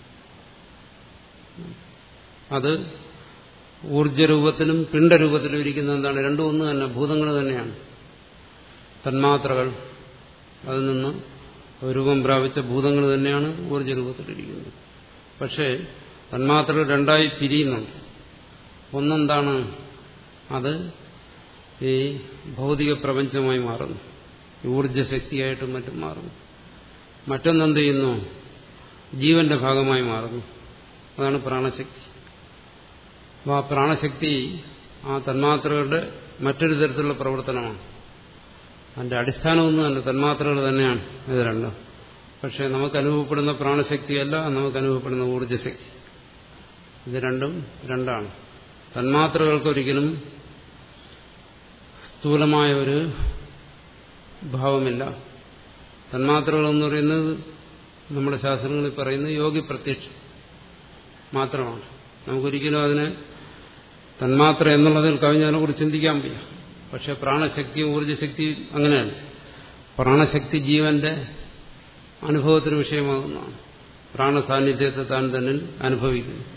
അത് ഊർജരൂപത്തിലും പിണ്ടരൂപത്തിലും ഇരിക്കുന്ന എന്താണ് രണ്ടും ഒന്ന് തന്നെ ഭൂതങ്ങൾ തന്നെയാണ് തന്മാത്രകൾ അതിൽ നിന്ന് രൂപം പ്രാപിച്ച ഭൂതങ്ങൾ തന്നെയാണ് ഊർജരൂപത്തിലിരിക്കുന്നത് പക്ഷേ തന്മാത്രകൾ രണ്ടായി പിരിയുന്നുണ്ട് ഒന്നെന്താണ് അത് ഈ ഭൗതിക പ്രപഞ്ചമായി മാറുന്നു ഊർജശക്തിയായിട്ടും മറ്റും മാറുന്നു മറ്റൊന്നെന്ത് ചെയ്യുന്നു ജീവന്റെ ഭാഗമായി മാറുന്നു അതാണ് പ്രാണശക്തി അപ്പോൾ ആ പ്രാണശക്തി ആ തന്മാത്രകളുടെ മറ്റൊരു തരത്തിലുള്ള പ്രവർത്തനമാണ് അതിന്റെ അടിസ്ഥാനമൊന്നും തന്നെ തന്മാത്രകൾ തന്നെയാണ് ഇത് രണ്ടും പക്ഷെ നമുക്ക് അനുഭവപ്പെടുന്ന പ്രാണശക്തിയല്ല നമുക്ക് അനുഭവപ്പെടുന്ന ഊർജ്ജശക്തി ഇത് രണ്ടും രണ്ടാണ് തന്മാത്രകൾക്കൊരിക്കലും സ്ഥൂലമായ ഒരു ഭാവമില്ല തന്മാത്രകൾ എന്ന് പറയുന്നത് നമ്മുടെ ശാസ്ത്രങ്ങളിൽ പറയുന്നത് യോഗി പ്രത്യക്ഷം മാത്രമാണ് നമുക്കൊരിക്കലും അതിനെ തന്മാത്ര എന്നുള്ളതിൽ കവിഞ്ഞതിനെ കുറിച്ച് ചിന്തിക്കാൻ വയ്യ പക്ഷെ പ്രാണശക്തിയും ഊർജ്ജശക്തിയും അങ്ങനെയല്ല പ്രാണശക്തി ജീവന്റെ അനുഭവത്തിന് വിഷയമാകുന്നതാണ് പ്രാണസാന്നിധ്യത്തെ താൻ തന്നെ അനുഭവിക്കുന്നു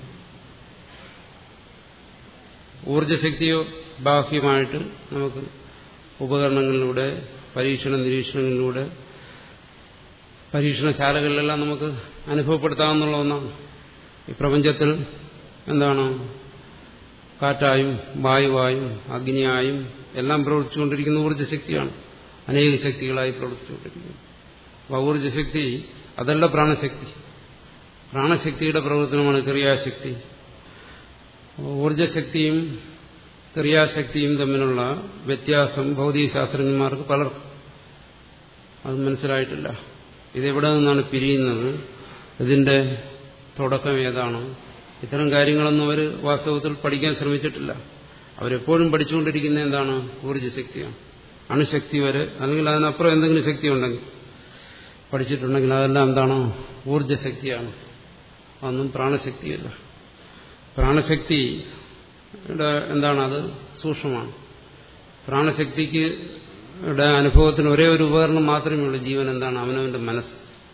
ഊർജ്ജശക്തിയോ ബാഹ്യമായിട്ട് നമുക്ക് ഉപകരണങ്ങളിലൂടെ പരീക്ഷണ നിരീക്ഷണങ്ങളിലൂടെ പരീക്ഷണശാലകളിലെല്ലാം നമുക്ക് അനുഭവപ്പെടുത്താമെന്നുള്ള ഒന്നാണ് ഈ പ്രപഞ്ചത്തിൽ എന്താണ് കാറ്റായും വായുവായും അഗ്നിയായും എല്ലാം പ്രവർത്തിച്ചുകൊണ്ടിരിക്കുന്ന ഊർജ്ജശക്തിയാണ് അനേക ശക്തികളായി പ്രവർത്തിച്ചുകൊണ്ടിരിക്കുന്നു അപ്പോൾ ഊർജ്ജശക്തി അതല്ല പ്രാണശക്തി പ്രാണശക്തിയുടെ പ്രവർത്തനമാണ് ക്രിയാശക്തി ഊർജ്ജശക്തിയും ക്രിയാശക്തിയും തമ്മിലുള്ള വ്യത്യാസം ഭൗതികശാസ്ത്രജ്ഞന്മാർക്ക് പലർക്കും അത് മനസ്സിലായിട്ടില്ല ഇതെവിടെ നിന്നാണ് പിരിയുന്നത് ഇതിന്റെ തുടക്കം ഏതാണ് ഇത്തരം കാര്യങ്ങളൊന്നും അവർ വാസ്തവത്തിൽ പഠിക്കാൻ ശ്രമിച്ചിട്ടില്ല അവരെപ്പോഴും പഠിച്ചുകൊണ്ടിരിക്കുന്ന എന്താണ് ഊർജ്ജശക്തിയാണ് അണുശക്തി വരെ അല്ലെങ്കിൽ അതിനപ്പുറം എന്തെങ്കിലും ശക്തി ഉണ്ടെങ്കിൽ പഠിച്ചിട്ടുണ്ടെങ്കിൽ അതെല്ലാം എന്താണ് ഊർജ്ജശക്തിയാണ് അതൊന്നും പ്രാണശക്തിയല്ല പ്രാണശക്തി എന്താണ് അത് സൂക്ഷ്മമാണ് പ്രാണശക്തിക്ക് അനുഭവത്തിന് ഒരേ ഒരു ഉപകരണം മാത്രമേ ഉള്ളൂ ജീവൻ എന്താണ് അവനവന്റെ മനസ്സ്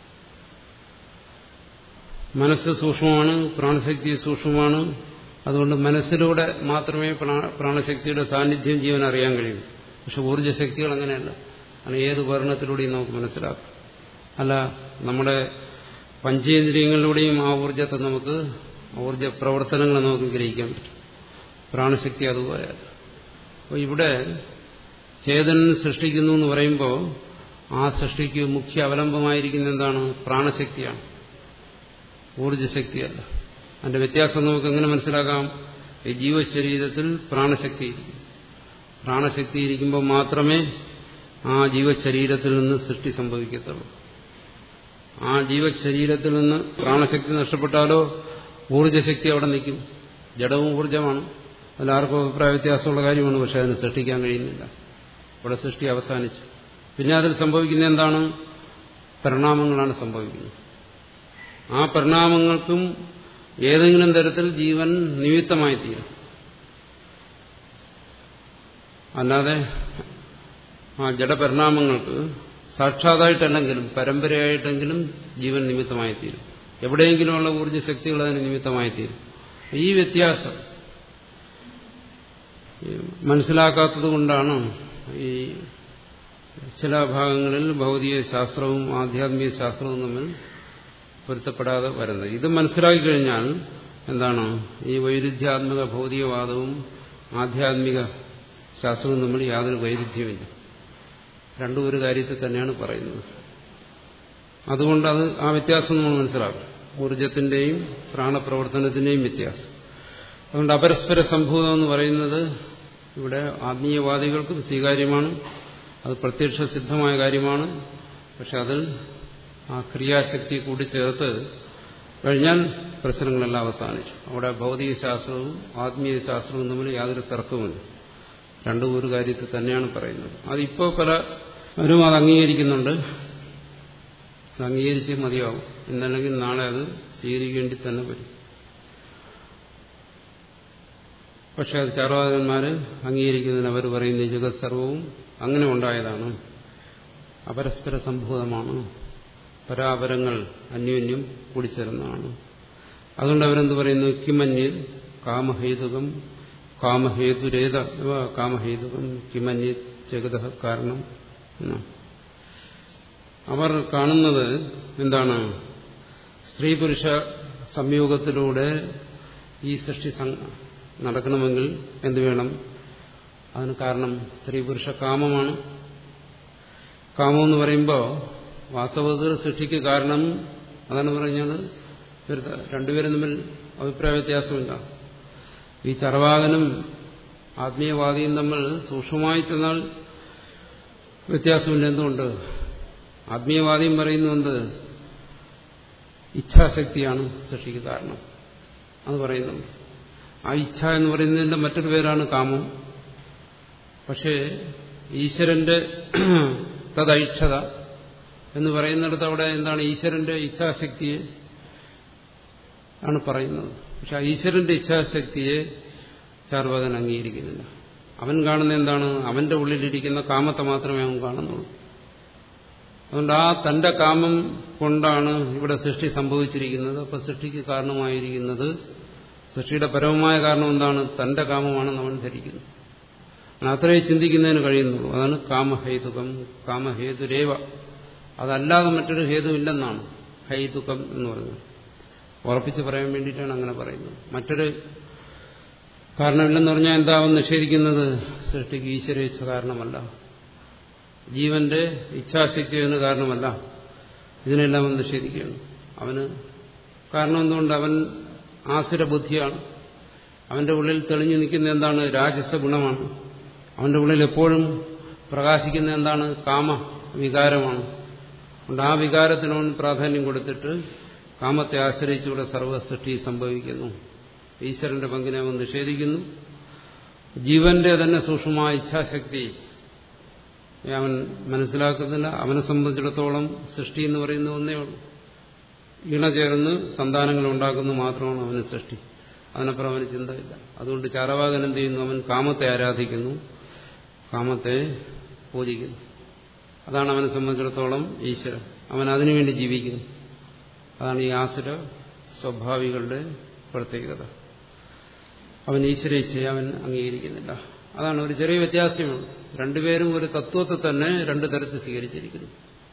മനസ്സ് സൂക്ഷ്മമാണ് പ്രാണശക്തി സൂക്ഷ്മമാണ് അതുകൊണ്ട് മനസ്സിലൂടെ മാത്രമേ പ്രാണശക്തിയുടെ സാന്നിധ്യം ജീവൻ അറിയാൻ കഴിയൂ പക്ഷെ ഊർജ്ജശക്തികൾ അങ്ങനെയല്ല അങ്ങനെ ഏത് ഉപകരണത്തിലൂടെയും നമുക്ക് മനസ്സിലാക്കാം അല്ല നമ്മുടെ പഞ്ചേന്ദ്രിയങ്ങളിലൂടെയും ആ ഊർജ്ജത്തെ നമുക്ക് ഊർജ്ജ പ്രവർത്തനങ്ങളെ നമുക്ക് ഗ്രഹിക്കാൻ പറ്റും പ്രാണശക്തി അതുപോലെ അപ്പോൾ ഇവിടെ ചേതൻ സൃഷ്ടിക്കുന്നു എന്ന് പറയുമ്പോൾ ആ സൃഷ്ടിക്ക് മുഖ്യ അവലംബമായിരിക്കുന്ന എന്താണ് പ്രാണശക്തിയാണ് ഊർജ്ജശക്തിയല്ല അതിന്റെ വ്യത്യാസം നമുക്ക് എങ്ങനെ മനസ്സിലാക്കാം ഈ ജീവശരീരത്തിൽ പ്രാണശക്തി ഇരിക്കും പ്രാണശക്തി ഇരിക്കുമ്പോൾ മാത്രമേ ആ ജീവശരീരത്തിൽ നിന്ന് സൃഷ്ടി സംഭവിക്കത്തുള്ളൂ ആ ജീവശരീരത്തിൽ നിന്ന് പ്രാണശക്തി നഷ്ടപ്പെട്ടാലോ ഊർജ്ജശക്തി അവിടെ നിൽക്കും ജഡവും ഊർജ്ജമാണ് അതിലാർക്കും അഭിപ്രായ വ്യത്യാസമുള്ള കാര്യമാണ് പക്ഷെ അതിന് സൃഷ്ടിക്കാൻ കഴിയുന്നില്ല ഇവിടെ സൃഷ്ടി അവസാനിച്ചു പിന്നെ അതിൽ സംഭവിക്കുന്ന എന്താണ് പരിണാമങ്ങളാണ് സംഭവിക്കുന്നത് ആ പരിണാമങ്ങൾക്കും ഏതെങ്കിലും തരത്തിൽ ജീവൻ നിമിത്തമായി തീരും അല്ലാതെ ആ ജഡപരിണാമങ്ങൾക്ക് സാക്ഷാതായിട്ടല്ലെങ്കിലും പരമ്പരയായിട്ടെങ്കിലും ജീവൻ നിമിത്തമായി തീരും എവിടെയെങ്കിലുമുള്ള ഊർജ്ജ ശക്തികൾ അതിന് നിമിത്തമായി തീരും ഈ വ്യത്യാസം മനസ്സിലാക്കാത്തത് കൊണ്ടാണ് ഈ ചില ഭാഗങ്ങളിൽ ഭൗതിക ശാസ്ത്രവും ആധ്യാത്മിക ശാസ്ത്രവും തമ്മിൽ പൊരുത്തപ്പെടാതെ വരുന്നത് ഇത് മനസ്സിലാക്കി കഴിഞ്ഞാൽ എന്താണ് ഈ വൈരുദ്ധ്യാത്മക ഭൗതികവാദവും ആധ്യാത്മിക ശാസ്ത്രവും തമ്മിൽ യാതൊരു വൈരുദ്ധ്യമില്ല രണ്ടും ഒരു കാര്യത്തിൽ തന്നെയാണ് പറയുന്നത് അതുകൊണ്ട് അത് ആ വ്യത്യാസം നമ്മൾ മനസ്സിലാക്കും ഊർജത്തിന്റെയും പ്രാണപ്രവർത്തനത്തിന്റെയും വ്യത്യാസം അതുകൊണ്ട് അപരസ്പര സംഭൂതം എന്ന് പറയുന്നത് ഇവിടെ ആത്മീയവാദികൾക്ക് സ്വീകാര്യമാണ് അത് പ്രത്യക്ഷ സിദ്ധമായ കാര്യമാണ് പക്ഷെ അതിൽ ആ ക്രിയാശക്തി കൂടി ചേർത്ത് കഴിഞ്ഞാൽ പ്രശ്നങ്ങളെല്ലാം അവസാനിച്ചു അവിടെ ഭൗതിക ശാസ്ത്രവും ആത്മീയ ശാസ്ത്രവും തമ്മിൽ യാതൊരു തർക്കവുമില്ല രണ്ടും ഒരു കാര്യത്തിൽ തന്നെയാണ് പറയുന്നത് അതിപ്പോൾ പലരും അത് അംഗീകരിക്കുന്നുണ്ട് അത് അംഗീകരിച്ചേ മതിയാവും എന്നല്ലെങ്കിൽ നാളെ അത് സ്വീകരിക്കേണ്ടി തന്നെ വരും പക്ഷെ അത് ചാർവാകന്മാർ അംഗീകരിക്കുന്നതിന് അവർ പറയുന്ന ജഗത് സർവവും അങ്ങനെ ഉണ്ടായതാണ് അപരസ്പര സംഭൂതമാണ് പരാപരങ്ങൾ അന്യോന്യം കൂടിച്ചേർന്നതാണ് അതുകൊണ്ട് അവരെന്ത് പറയുന്നു കിമന്യൻ കാമഹേതുകം കാമഹേതുരേത കാമഹേതുകം കിമന്യ ജഗത കാരണം എന്നാണ് അവർ കാണുന്നത് എന്താണ് സ്ത്രീ പുരുഷ സംയോഗത്തിലൂടെ ഈ സൃഷ്ടി നടക്കണമെങ്കിൽ എന്ത് വേണം അതിന് കാരണം സ്ത്രീ പുരുഷ കാമമാണ് കാമം എന്ന് പറയുമ്പോൾ വാസ്തവത്തിൽ സൃഷ്ടിക്ക് കാരണം അതാണ് പറഞ്ഞത് രണ്ടുപേരും തമ്മിൽ അഭിപ്രായ വ്യത്യാസമില്ല ഈ ചർവാകനും ആത്മീയവാദിയും തമ്മിൽ സൂക്ഷ്മമായി ചെന്നാൽ വ്യത്യാസമില്ല എന്തുകൊണ്ട് ആത്മീയവാദിയും പറയുന്നുണ്ട് ഇച്ഛാശക്തിയാണ് സൃഷ്ടിക്ക് കാരണം അത് പറയുന്നുണ്ട് ആ ഇച്ഛ എന്ന് പറയുന്നതിന്റെ മറ്റൊരു പേരാണ് കാമം പക്ഷേ ഈശ്വരന്റെ തദൈക്ഷത എന്ന് പറയുന്നിടത്ത് അവിടെ എന്താണ് ഈശ്വരന്റെ ഇച്ഛാശക്തിയെ ആണ് പറയുന്നത് പക്ഷെ ആ ഈശ്വരന്റെ ഇച്ഛാശക്തിയെ ചാർവകൻ അംഗീകരിക്കുന്നില്ല അവൻ കാണുന്ന എന്താണ് അവന്റെ ഉള്ളിലിരിക്കുന്ന കാമത്തെ മാത്രമേ അവൻ കാണുന്നുള്ളൂ അതുകൊണ്ട് ആ തന്റെ കാമം കൊണ്ടാണ് ഇവിടെ സൃഷ്ടി സംഭവിച്ചിരിക്കുന്നത് അപ്പൊ സൃഷ്ടിക്ക് കാരണമായിരിക്കുന്നത് സൃഷ്ടിയുടെ പരമമായ കാരണം എന്താണ് തന്റെ കാമമാണെന്ന് അവൻ ധരിക്കുന്നു അത്രേ ചിന്തിക്കുന്നതിന് കഴിയുന്നുള്ളൂ അതാണ് കാമഹേതുകം കാമഹേതുരേവ അതല്ലാതെ മറ്റൊരു ഹേതുവില്ലെന്നാണ് ഹൈതുകം എന്ന് പറയുന്നത് ഉറപ്പിച്ച് പറയാൻ വേണ്ടിയിട്ടാണ് അങ്ങനെ പറയുന്നത് മറ്റൊരു കാരണമില്ലെന്ന് പറഞ്ഞാൽ എന്താ അവൻ നിഷേധിക്കുന്നത് സൃഷ്ടിക്ക് ഈശ്വരേച്ഛ കാരണമല്ല ജീവന്റെ ഇച്ഛാശക്തി എന്ന് കാരണമല്ല ഇതിനെല്ലാം അവൻ നിഷേധിക്കുകയാണ് അവന് കാരണം എന്തുകൊണ്ട് അവൻ ആസുര ബുദ്ധിയാണ് അവന്റെ ഉള്ളിൽ തെളിഞ്ഞു നിൽക്കുന്ന എന്താണ് രാജസ ഗുണമാണ് അവന്റെ ഉള്ളിൽ എപ്പോഴും പ്രകാശിക്കുന്ന എന്താണ് കാമ വികാരമാണ് അതുകൊണ്ട് ആ വികാരത്തിന് അവൻ പ്രാധാന്യം കൊടുത്തിട്ട് കാമത്തെ ആശ്രയിച്ചുകൂടെ സർവസൃഷ്ടി സംഭവിക്കുന്നു ഈശ്വരന്റെ പങ്കിനെ അവൻ നിഷേധിക്കുന്നു ജീവന്റെ തന്നെ സൂക്ഷ്മമായ ഇച്ഛാശക്തി അവൻ മനസ്സിലാക്കുന്നില്ല അവനെ സംബന്ധിച്ചിടത്തോളം സൃഷ്ടി എന്ന് പറയുന്ന ഒന്നേ ഉള്ളൂ ഇണ ചേർന്ന് സന്താനങ്ങൾ ഉണ്ടാക്കുന്നു മാത്രമാണ് അവന് സൃഷ്ടി അതിനപ്പുറം അവന് ചിന്തയില്ല അതുകൊണ്ട് ചാരവാകൻ എന്ത് ചെയ്യുന്നു അവൻ കാമത്തെ ആരാധിക്കുന്നു കാമത്തെ പൂജിക്കുന്നു അതാണ് അവനെ സംബന്ധിച്ചിടത്തോളം ഈശ്വരൻ അവൻ അതിനുവേണ്ടി ജീവിക്കുന്നു അതാണ് ഈ ആസുര സ്വാഭാവികളുടെ പ്രത്യേകത അവൻ ഈശ്വരേച്ഛയെ അവൻ അംഗീകരിക്കുന്നില്ല അതാണ് ഒരു ചെറിയ വ്യത്യാസമുള്ളൂ രണ്ടുപേരും ഒരു തത്വത്തെ തന്നെ രണ്ടു തരത്തിൽ സ്വീകരിച്ചിരിക്കുന്നു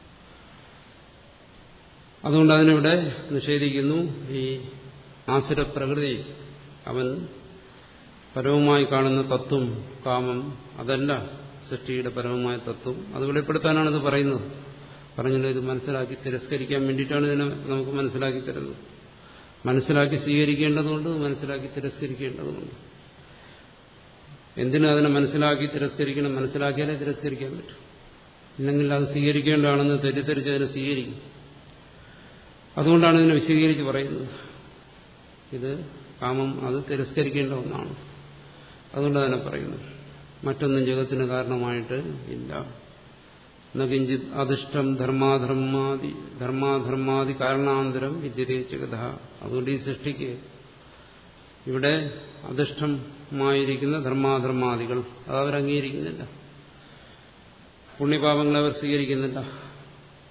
അതുകൊണ്ട് അതിനിവിടെ നിഷേധിക്കുന്നു ഈ ആസുര പ്രകൃതി അവൻ പരവുമായി കാണുന്ന തത്വം കാമം അതല്ല സൃഷ്ടിയുടെ പരമമായ തത്വം അത് വെളിപ്പെടുത്താനാണ് ഇത് പറയുന്നത് പറഞ്ഞല്ലോ ഇത് മനസ്സിലാക്കി തിരസ്കരിക്കാൻ വേണ്ടിയിട്ടാണ് ഇതിനെ നമുക്ക് മനസ്സിലാക്കി തരുന്നത് മനസ്സിലാക്കി സ്വീകരിക്കേണ്ടതുകൊണ്ട് മനസ്സിലാക്കി തിരസ്കരിക്കേണ്ടതുകൊണ്ട് എന്തിനും അതിനെ മനസ്സിലാക്കി തിരസ്കരിക്കണം മനസ്സിലാക്കിയാലേ തിരസ്കരിക്കാൻ പറ്റും ഇല്ലെങ്കിൽ അത് സ്വീകരിക്കേണ്ടതാണെന്ന് തെറ്റിദ്ധരിച്ച് അതിനെ സ്വീകരിക്കും അതുകൊണ്ടാണ് ഇതിനെ വിശദീകരിച്ച് പറയുന്നത് ഇത് കാമം അത് തിരസ്കരിക്കേണ്ട ഒന്നാണ് അതുകൊണ്ട് തന്നെ പറയുന്നു മറ്റൊന്നും ജഗത്തിന് കാരണമായിട്ട് ഇല്ല നകിഞ്ചിത് അധിഷ്ഠം ധർമാധർമാദി ധർമാധർമാദി കാരണാന്തരം വിദ്യതേ ജഗത അതുകൊണ്ട് ഈ സൃഷ്ടിക്ക് ഇവിടെ അധിഷ്ഠമായിരിക്കുന്ന ധർമാധർമാദികൾ അത് അവർ അംഗീകരിക്കുന്നില്ല പുണ്യപാപങ്ങളെ അവർ സ്വീകരിക്കുന്നില്ല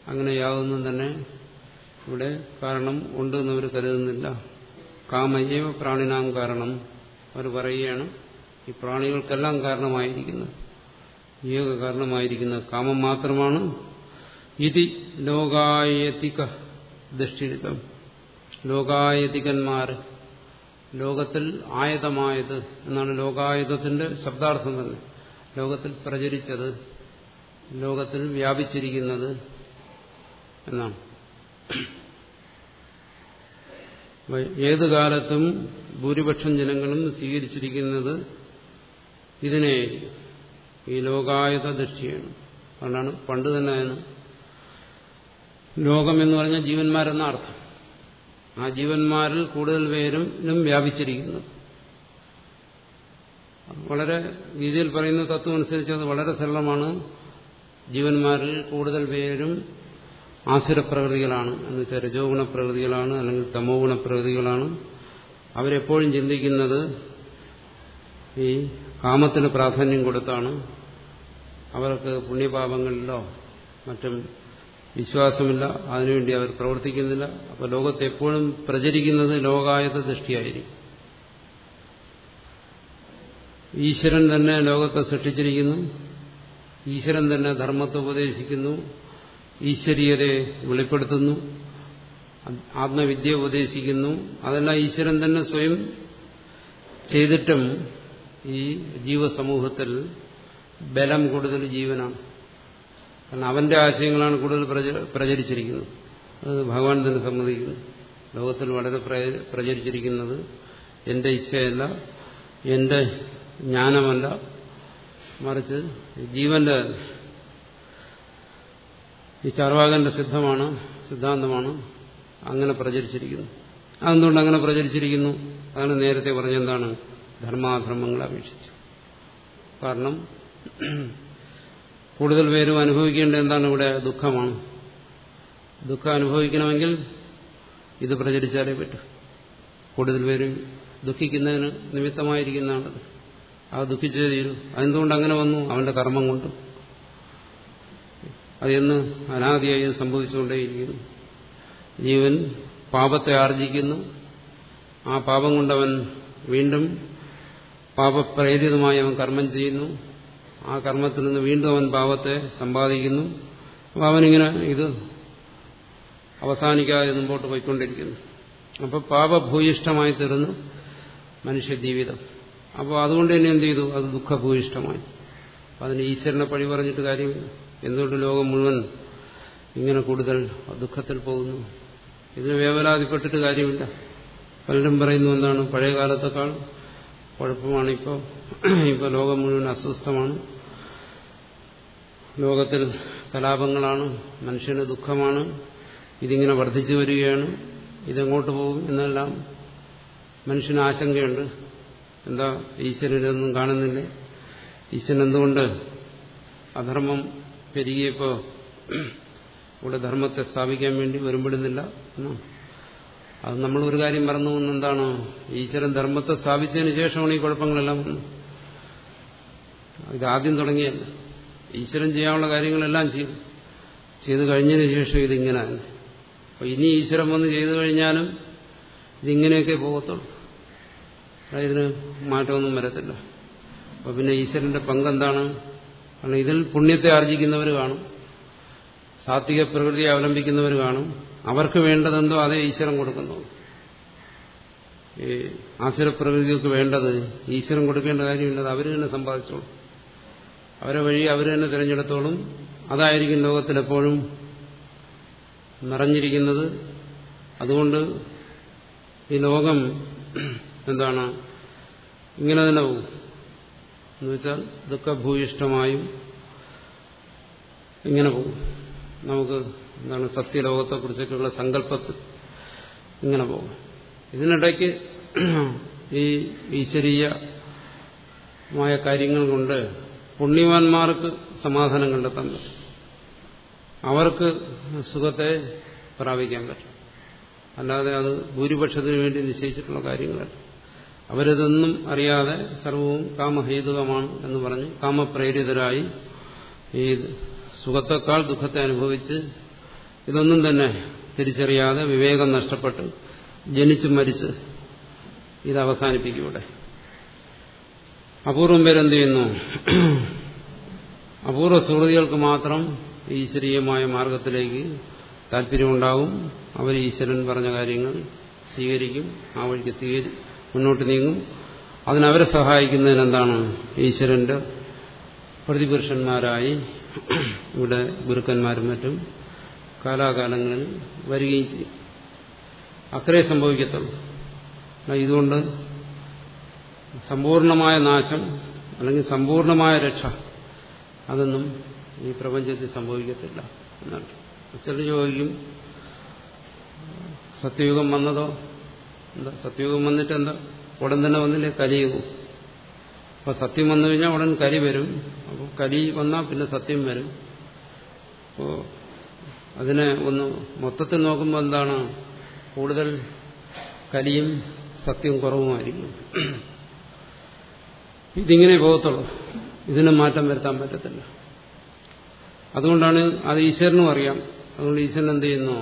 അങ്ങനെ യാതൊന്നും തന്നെ ഇവിടെ കാരണം ഉണ്ടെന്ന് അവർ കരുതുന്നില്ല കാമയേവ പ്രാണിനാം കാരണം അവർ പറയുകയാണ് ഈ പ്രാണികൾക്കെല്ലാം കാരണമായിരിക്കുന്നത് ഏക കാരണമായിരിക്കുന്ന കാമം മാത്രമാണ് ഇതി ലോകായതിക ദൃഷ്ടിരിതം ലോകായതികന്മാർ ലോകത്തിൽ ആയതമായത് എന്നാണ് ലോകായുധത്തിന്റെ ശബ്ദാർത്ഥം തന്നെ ലോകത്തിൽ പ്രചരിച്ചത് ലോകത്തിൽ വ്യാപിച്ചിരിക്കുന്നത് എന്നാണ് ഏതു കാലത്തും ഭൂരിപക്ഷം ജനങ്ങളും സ്വീകരിച്ചിരിക്കുന്നത് ഇതിനെ ഈ ലോകായുധ ദൃഷ്ടിയാണ് അതുകൊണ്ടാണ് പണ്ട് തന്നെ അതിന് ലോകം എന്ന് പറഞ്ഞാൽ ജീവന്മാരെന്ന അർത്ഥം ആ ജീവന്മാരിൽ കൂടുതൽ പേരും വ്യാപിച്ചിരിക്കുന്നു വളരെ രീതിയിൽ പറയുന്ന തത്വം അനുസരിച്ച് അത് വളരെ സരളമാണ് ജീവന്മാരിൽ കൂടുതൽ പേരും ആസുരപ്രകൃതികളാണ് എന്ന് വെച്ചാൽ രജോഗുണ പ്രകൃതികളാണ് അല്ലെങ്കിൽ തമോ ഗുണ പ്രകൃതികളാണ് അവരെപ്പോഴും ചിന്തിക്കുന്നത് ഈ കാമത്തിന് പ്രാധാന്യം കൊടുത്താണ് അവർക്ക് പുണ്യപാപങ്ങളിലോ മറ്റും വിശ്വാസമില്ല അതിനുവേണ്ടി അവർ പ്രവർത്തിക്കുന്നില്ല അപ്പോൾ ലോകത്ത് എപ്പോഴും പ്രചരിക്കുന്നത് ലോകായത ദൃഷ്ടിയായിരിക്കും ഈശ്വരൻ തന്നെ ലോകത്തെ സൃഷ്ടിച്ചിരിക്കുന്നു ഈശ്വരൻ തന്നെ ധർമ്മത്തെ ഉപദേശിക്കുന്നു ഈശ്വരീയരെ വെളിപ്പെടുത്തുന്നു ആത്മവിദ്യ ഉപദേശിക്കുന്നു അതെല്ലാം ഈശ്വരൻ തന്നെ സ്വയം ചെയ്തിട്ടും ഈ ജീവസമൂഹത്തിൽ ബലം കൂടുതൽ ജീവനാണ് കാരണം അവന്റെ ആശയങ്ങളാണ് കൂടുതൽ പ്രചരിച്ചിരിക്കുന്നത് അത് ഭഗവാൻ തന്നെ സമ്മതിക്കുന്നു ലോകത്തിൽ വളരെ പ്രചരിച്ചിരിക്കുന്നത് എന്റെ ഇച്ഛയല്ല എന്റെ ജ്ഞാനമല്ല മറിച്ച് ജീവന്റെ ഈ ചാർവാകന്റെ സിദ്ധമാണ് സിദ്ധാന്തമാണ് അങ്ങനെ പ്രചരിച്ചിരിക്കുന്നു അതെന്തുകൊണ്ട് അങ്ങനെ പ്രചരിച്ചിരിക്കുന്നു അതാണ് നേരത്തെ പറഞ്ഞെന്താണ് ധർമാധർമ്മങ്ങളെ അപേക്ഷിച്ച് കാരണം കൂടുതൽ പേരും അനുഭവിക്കേണ്ട എന്താണ് ഇവിടെ ദുഃഖമാണ് ദുഃഖം അനുഭവിക്കണമെങ്കിൽ ഇത് പ്രചരിച്ചാലേ പറ്റൂ കൂടുതൽ പേരും ദുഃഖിക്കുന്നതിന് നിമിത്തമായിരിക്കുന്നതാണത് അത് ദുഃഖിച്ചേ തീരൂ അതെന്തുകൊണ്ട് അങ്ങനെ വന്നു അവന്റെ കർമ്മം കൊണ്ട് അതെന്ന് അനാദിയായി സംഭവിച്ചുകൊണ്ടേയിരിക്കുന്നു ജീവൻ പാപത്തെ ആർജിക്കുന്നു ആ പാപം കൊണ്ടവൻ വീണ്ടും പാപപ്രേരിതമായി അവൻ കർമ്മം ചെയ്യുന്നു ആ കർമ്മത്തിൽ നിന്ന് വീണ്ടും അവൻ പാപത്തെ സമ്പാദിക്കുന്നു അപ്പോൾ അവനിങ്ങനെ ഇത് അവസാനിക്കാതെ മുമ്പോട്ട് പോയിക്കൊണ്ടിരിക്കുന്നു അപ്പോൾ പാപഭൂയിഷ്ടമായി തീർന്നു മനുഷ്യജീവിതം അപ്പോൾ അതുകൊണ്ട് തന്നെ എന്ത് ചെയ്തു അത് ദുഃഖഭൂയിഷ്ടമായി അതിന് ഈശ്വരനെ പഴി പറഞ്ഞിട്ട് കാര്യമില്ല എന്തുകൊണ്ട് ലോകം മുഴുവൻ ഇങ്ങനെ കൂടുതൽ ദുഃഖത്തിൽ പോകുന്നു ഇതിന് വേവലാതിപ്പെട്ടിട്ട് കാര്യമില്ല പലരും പറയുന്നു എന്താണ് പഴയ കാലത്തേക്കാൾ കുഴപ്പമാണ് ഇപ്പോൾ ഇപ്പോൾ ലോകം മുഴുവൻ അസ്വസ്ഥമാണ് ലോകത്തിൽ കലാപങ്ങളാണ് മനുഷ്യന് ദുഃഖമാണ് ഇതിങ്ങനെ വർദ്ധിച്ചു വരികയാണ് ഇതെങ്ങോട്ട് പോകും എന്നെല്ലാം മനുഷ്യന് ആശങ്കയുണ്ട് എന്താ ഈശ്വരനൊന്നും കാണുന്നില്ലേ ഈശ്വരൻ എന്തുകൊണ്ട് അധർമ്മം പെരുകിയപ്പോൾ ഇവിടെ ധർമ്മത്തെ സ്ഥാപിക്കാൻ വേണ്ടി വരുമ്പോഴുന്നില്ല എന്നോ അത് നമ്മൾ ഒരു കാര്യം മറന്നു എന്താണ് ഈശ്വരൻ ധർമ്മത്തെ സ്ഥാപിച്ചതിന് ശേഷമാണ് ഈ കുഴപ്പങ്ങളെല്ലാം വന്നത് ഇതാദ്യം തുടങ്ങിയല്ല ഈശ്വരൻ ചെയ്യാനുള്ള കാര്യങ്ങളെല്ലാം ചെയ്തു ചെയ്തു കഴിഞ്ഞതിന് ശേഷം ഇതിങ്ങനെ അപ്പൊ ഇനി ഈശ്വരൻ വന്ന് ചെയ്തു കഴിഞ്ഞാലും ഇതിങ്ങനെയൊക്കെ പോകത്തുള്ളൂ ഇതിന് മാറ്റമൊന്നും വരത്തില്ല അപ്പൊ പിന്നെ ഈശ്വരന്റെ പങ്കെന്താണ് കാരണം ഇതിൽ പുണ്യത്തെ ആർജിക്കുന്നവർ കാണും സാത്വിക പ്രകൃതിയെ അവലംബിക്കുന്നവർ കാണും അവർക്ക് വേണ്ടതെന്തോ അതേ ഈശ്വരൻ കൊടുക്കുന്നു ഈ ആസുരപ്രകൃതികൾക്ക് വേണ്ടത് ഈശ്വരൻ കൊടുക്കേണ്ട കാര്യമില്ലത് അവർ തന്നെ സമ്പാദിച്ചോളും അവരെ വഴി അവർ തന്നെ തിരഞ്ഞെടുത്തോളും അതായിരിക്കും ലോകത്തിലെപ്പോഴും നിറഞ്ഞിരിക്കുന്നത് അതുകൊണ്ട് ഈ ലോകം എന്താണ് ഇങ്ങനെ തന്നെ പോകും എന്നുവെച്ചാൽ ദുഃഖഭൂയിഷ്ടമായും ഇങ്ങനെ പോകും നമുക്ക് എന്താണ് സത്യലോകത്തെക്കുറിച്ചൊക്കെയുള്ള സങ്കല്പത്തിൽ ഇങ്ങനെ പോകും ഇതിനിടയ്ക്ക് ഈ ഈശ്വരീയമായ കാര്യങ്ങൾ കൊണ്ട് പുണ്യവാന്മാർക്ക് സമാധാനം കണ്ടെത്താൻ പറ്റും അവർക്ക് സുഖത്തെ പ്രാപിക്കാൻ പറ്റും അല്ലാതെ അത് ഭൂരിപക്ഷത്തിന് വേണ്ടി നിശ്ചയിച്ചിട്ടുള്ള കാര്യങ്ങളല്ല അവരിതൊന്നും അറിയാതെ സർവവും കാമഹേതുകമാണ് എന്ന് പറഞ്ഞ് കാമപ്രേരിതരായി ഈ സുഖത്തെക്കാൾ ദുഃഖത്തെ അനുഭവിച്ച് ഇതൊന്നും തന്നെ തിരിച്ചറിയാതെ വിവേകം നഷ്ടപ്പെട്ട് ജനിച്ചു മരിച്ച് ഇത് അവസാനിപ്പിക്കും ഇവിടെ അപൂർവം പേരെന്ത് ചെയ്യുന്നു അപൂർവ സുഹൃതികൾക്ക് മാത്രം ഈശ്വരീയമായ മാർഗത്തിലേക്ക് താല്പര്യമുണ്ടാകും അവർ ഈശ്വരൻ പറഞ്ഞ കാര്യങ്ങൾ സ്വീകരിക്കും ആ വഴിക്ക് സ്വീകരി മുന്നോട്ട് നീങ്ങും അതിനവരെ സഹായിക്കുന്നതിന് എന്താണ് ഈശ്വരന്റെ പ്രതിപുരുഷന്മാരായി ഇവിടെ ഗുരുക്കന്മാരും മറ്റും കാലാകാലങ്ങളിൽ വരികയും ചെയ്യും അത്രേ സംഭവിക്കത്തുള്ളൂ ഇതുകൊണ്ട് സമ്പൂർണമായ നാശം അല്ലെങ്കിൽ സമ്പൂർണമായ രക്ഷ അതൊന്നും ഈ പ്രപഞ്ചത്തിൽ സംഭവിക്കത്തില്ല എന്നാണ് ചിലർ ചോദിക്കും സത്യയുഗം വന്നതോ എന്താ സത്യയുഗം വന്നിട്ട് എന്താ ഉടൻ തന്നെ വന്നില്ലേ കലിയുഗം അപ്പോൾ സത്യം വന്നു കഴിഞ്ഞാൽ ഉടൻ കലി വരും അപ്പോൾ കലി വന്നാൽ പിന്നെ സത്യം വരും അപ്പോൾ അതിനെ ഒന്ന് മൊത്തത്തിൽ നോക്കുമ്പോൾ എന്താണ് കൂടുതൽ കലിയും സത്യവും കുറവുമായിരിക്കും ഇതിങ്ങനെ പോകത്തുള്ളൂ ഇതിന് മാറ്റം വരുത്താൻ പറ്റത്തില്ല അതുകൊണ്ടാണ് അത് ഈശ്വരനും അറിയാം അതുകൊണ്ട് ഈശ്വരൻ എന്ത് ചെയ്യുന്നു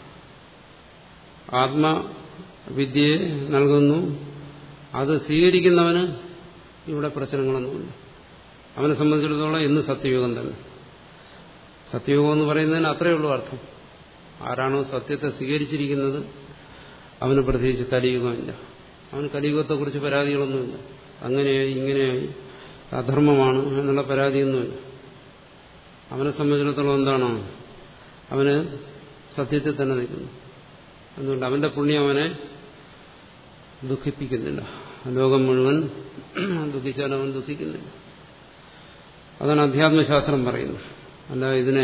ആത്മവിദ്യയെ നൽകുന്നു അത് സ്വീകരിക്കുന്നവന് ഇവിടെ പ്രശ്നങ്ങളൊന്നുമില്ല അവനെ സംബന്ധിച്ചിടത്തോളം ഇന്ന് സത്യയുഗം തന്നെ സത്യയുഗം എന്ന് പറയുന്നതിന് അത്രയേ ഉള്ളൂ അർത്ഥം ആരാണോ സത്യത്തെ സ്വീകരിച്ചിരിക്കുന്നത് അവന് പ്രത്യേകിച്ച് കലിയുഗമില്ല അവന് കലിയുഗത്തെക്കുറിച്ച് പരാതികളൊന്നുമില്ല അങ്ങനെയായി ഇങ്ങനെയായി അധർമ്മമാണ് എന്നുള്ള പരാതിയൊന്നുമില്ല അവനെ സംബന്ധിച്ചിടത്തോളം എന്താണോ അവന് സത്യത്തിൽ തന്നെ നിൽക്കുന്നു അതുകൊണ്ട് അവന്റെ പുണ്യം അവനെ ദുഃഖിപ്പിക്കുന്നില്ല ലോകം മുഴുവൻ ദുഃഖിച്ചാൽ അവൻ ദുഃഖിക്കുന്നില്ല അതാണ് അധ്യാത്മശാസ്ത്രം പറയുന്നത് അല്ല ഇതിനെ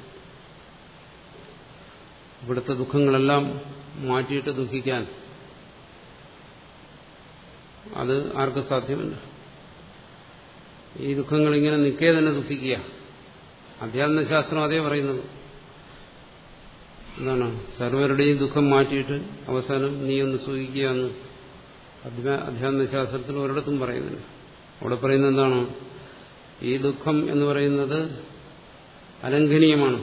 ഇവിടുത്തെ ദുഃഖങ്ങളെല്ലാം മാറ്റിയിട്ട് ദുഃഖിക്കാൻ അത് ആർക്കും സാധ്യമല്ല ഈ ദുഃഖങ്ങൾ ഇങ്ങനെ നിൽക്കേ തന്നെ ദുഃഖിക്കുക അധ്യാത്മശാസ്ത്രം അതേ പറയുന്നത് എന്താണ് സർവരുടെയും ദുഃഖം മാറ്റിയിട്ട് അവസാനം നീ ഒന്ന് സുഖിക്കുക എന്ന് അധ്യാത്മശാസ്ത്രത്തിൽ ഒരിടത്തും പറയുന്നില്ല അവിടെ പറയുന്നത് എന്താണ് ഈ ദുഃഖം എന്ന് പറയുന്നത് അലംഘനീയമാണ്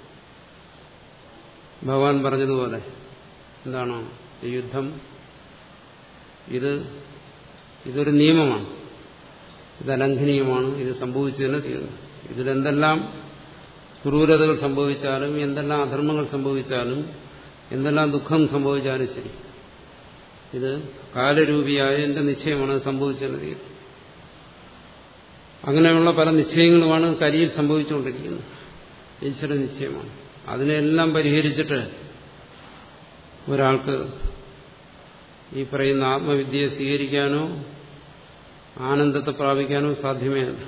ഭഗവാൻ പറഞ്ഞതുപോലെ എന്താണ് ഈ യുദ്ധം ഇത് ഇതൊരു നിയമമാണ് ഇത് അലംഘനീയമാണ് ഇത് സംഭവിച്ചു തന്നെ തീരുന്നു ഇതിലെന്തെല്ലാം ക്രൂരതകൾ സംഭവിച്ചാലും എന്തെല്ലാം അധർമ്മങ്ങൾ സംഭവിച്ചാലും എന്തെല്ലാം ദുഃഖം സംഭവിച്ചാലും ശരി ഇത് കാലരൂപിയായ എന്റെ നിശ്ചയമാണ് സംഭവിച്ചത് തീരും അങ്ങനെയുള്ള പല നിശ്ചയങ്ങളുമാണ് കരിയിൽ സംഭവിച്ചുകൊണ്ടിരിക്കുന്നത് ഈശ്വര നിശ്ചയമാണ് അതിനെല്ലാം പരിഹരിച്ചിട്ട് ഒരാൾക്ക് ഈ പറയുന്ന ആത്മവിദ്യയെ സ്വീകരിക്കാനോ ആനന്ദത്തെ പ്രാപിക്കാനോ സാധ്യമേ അല്ല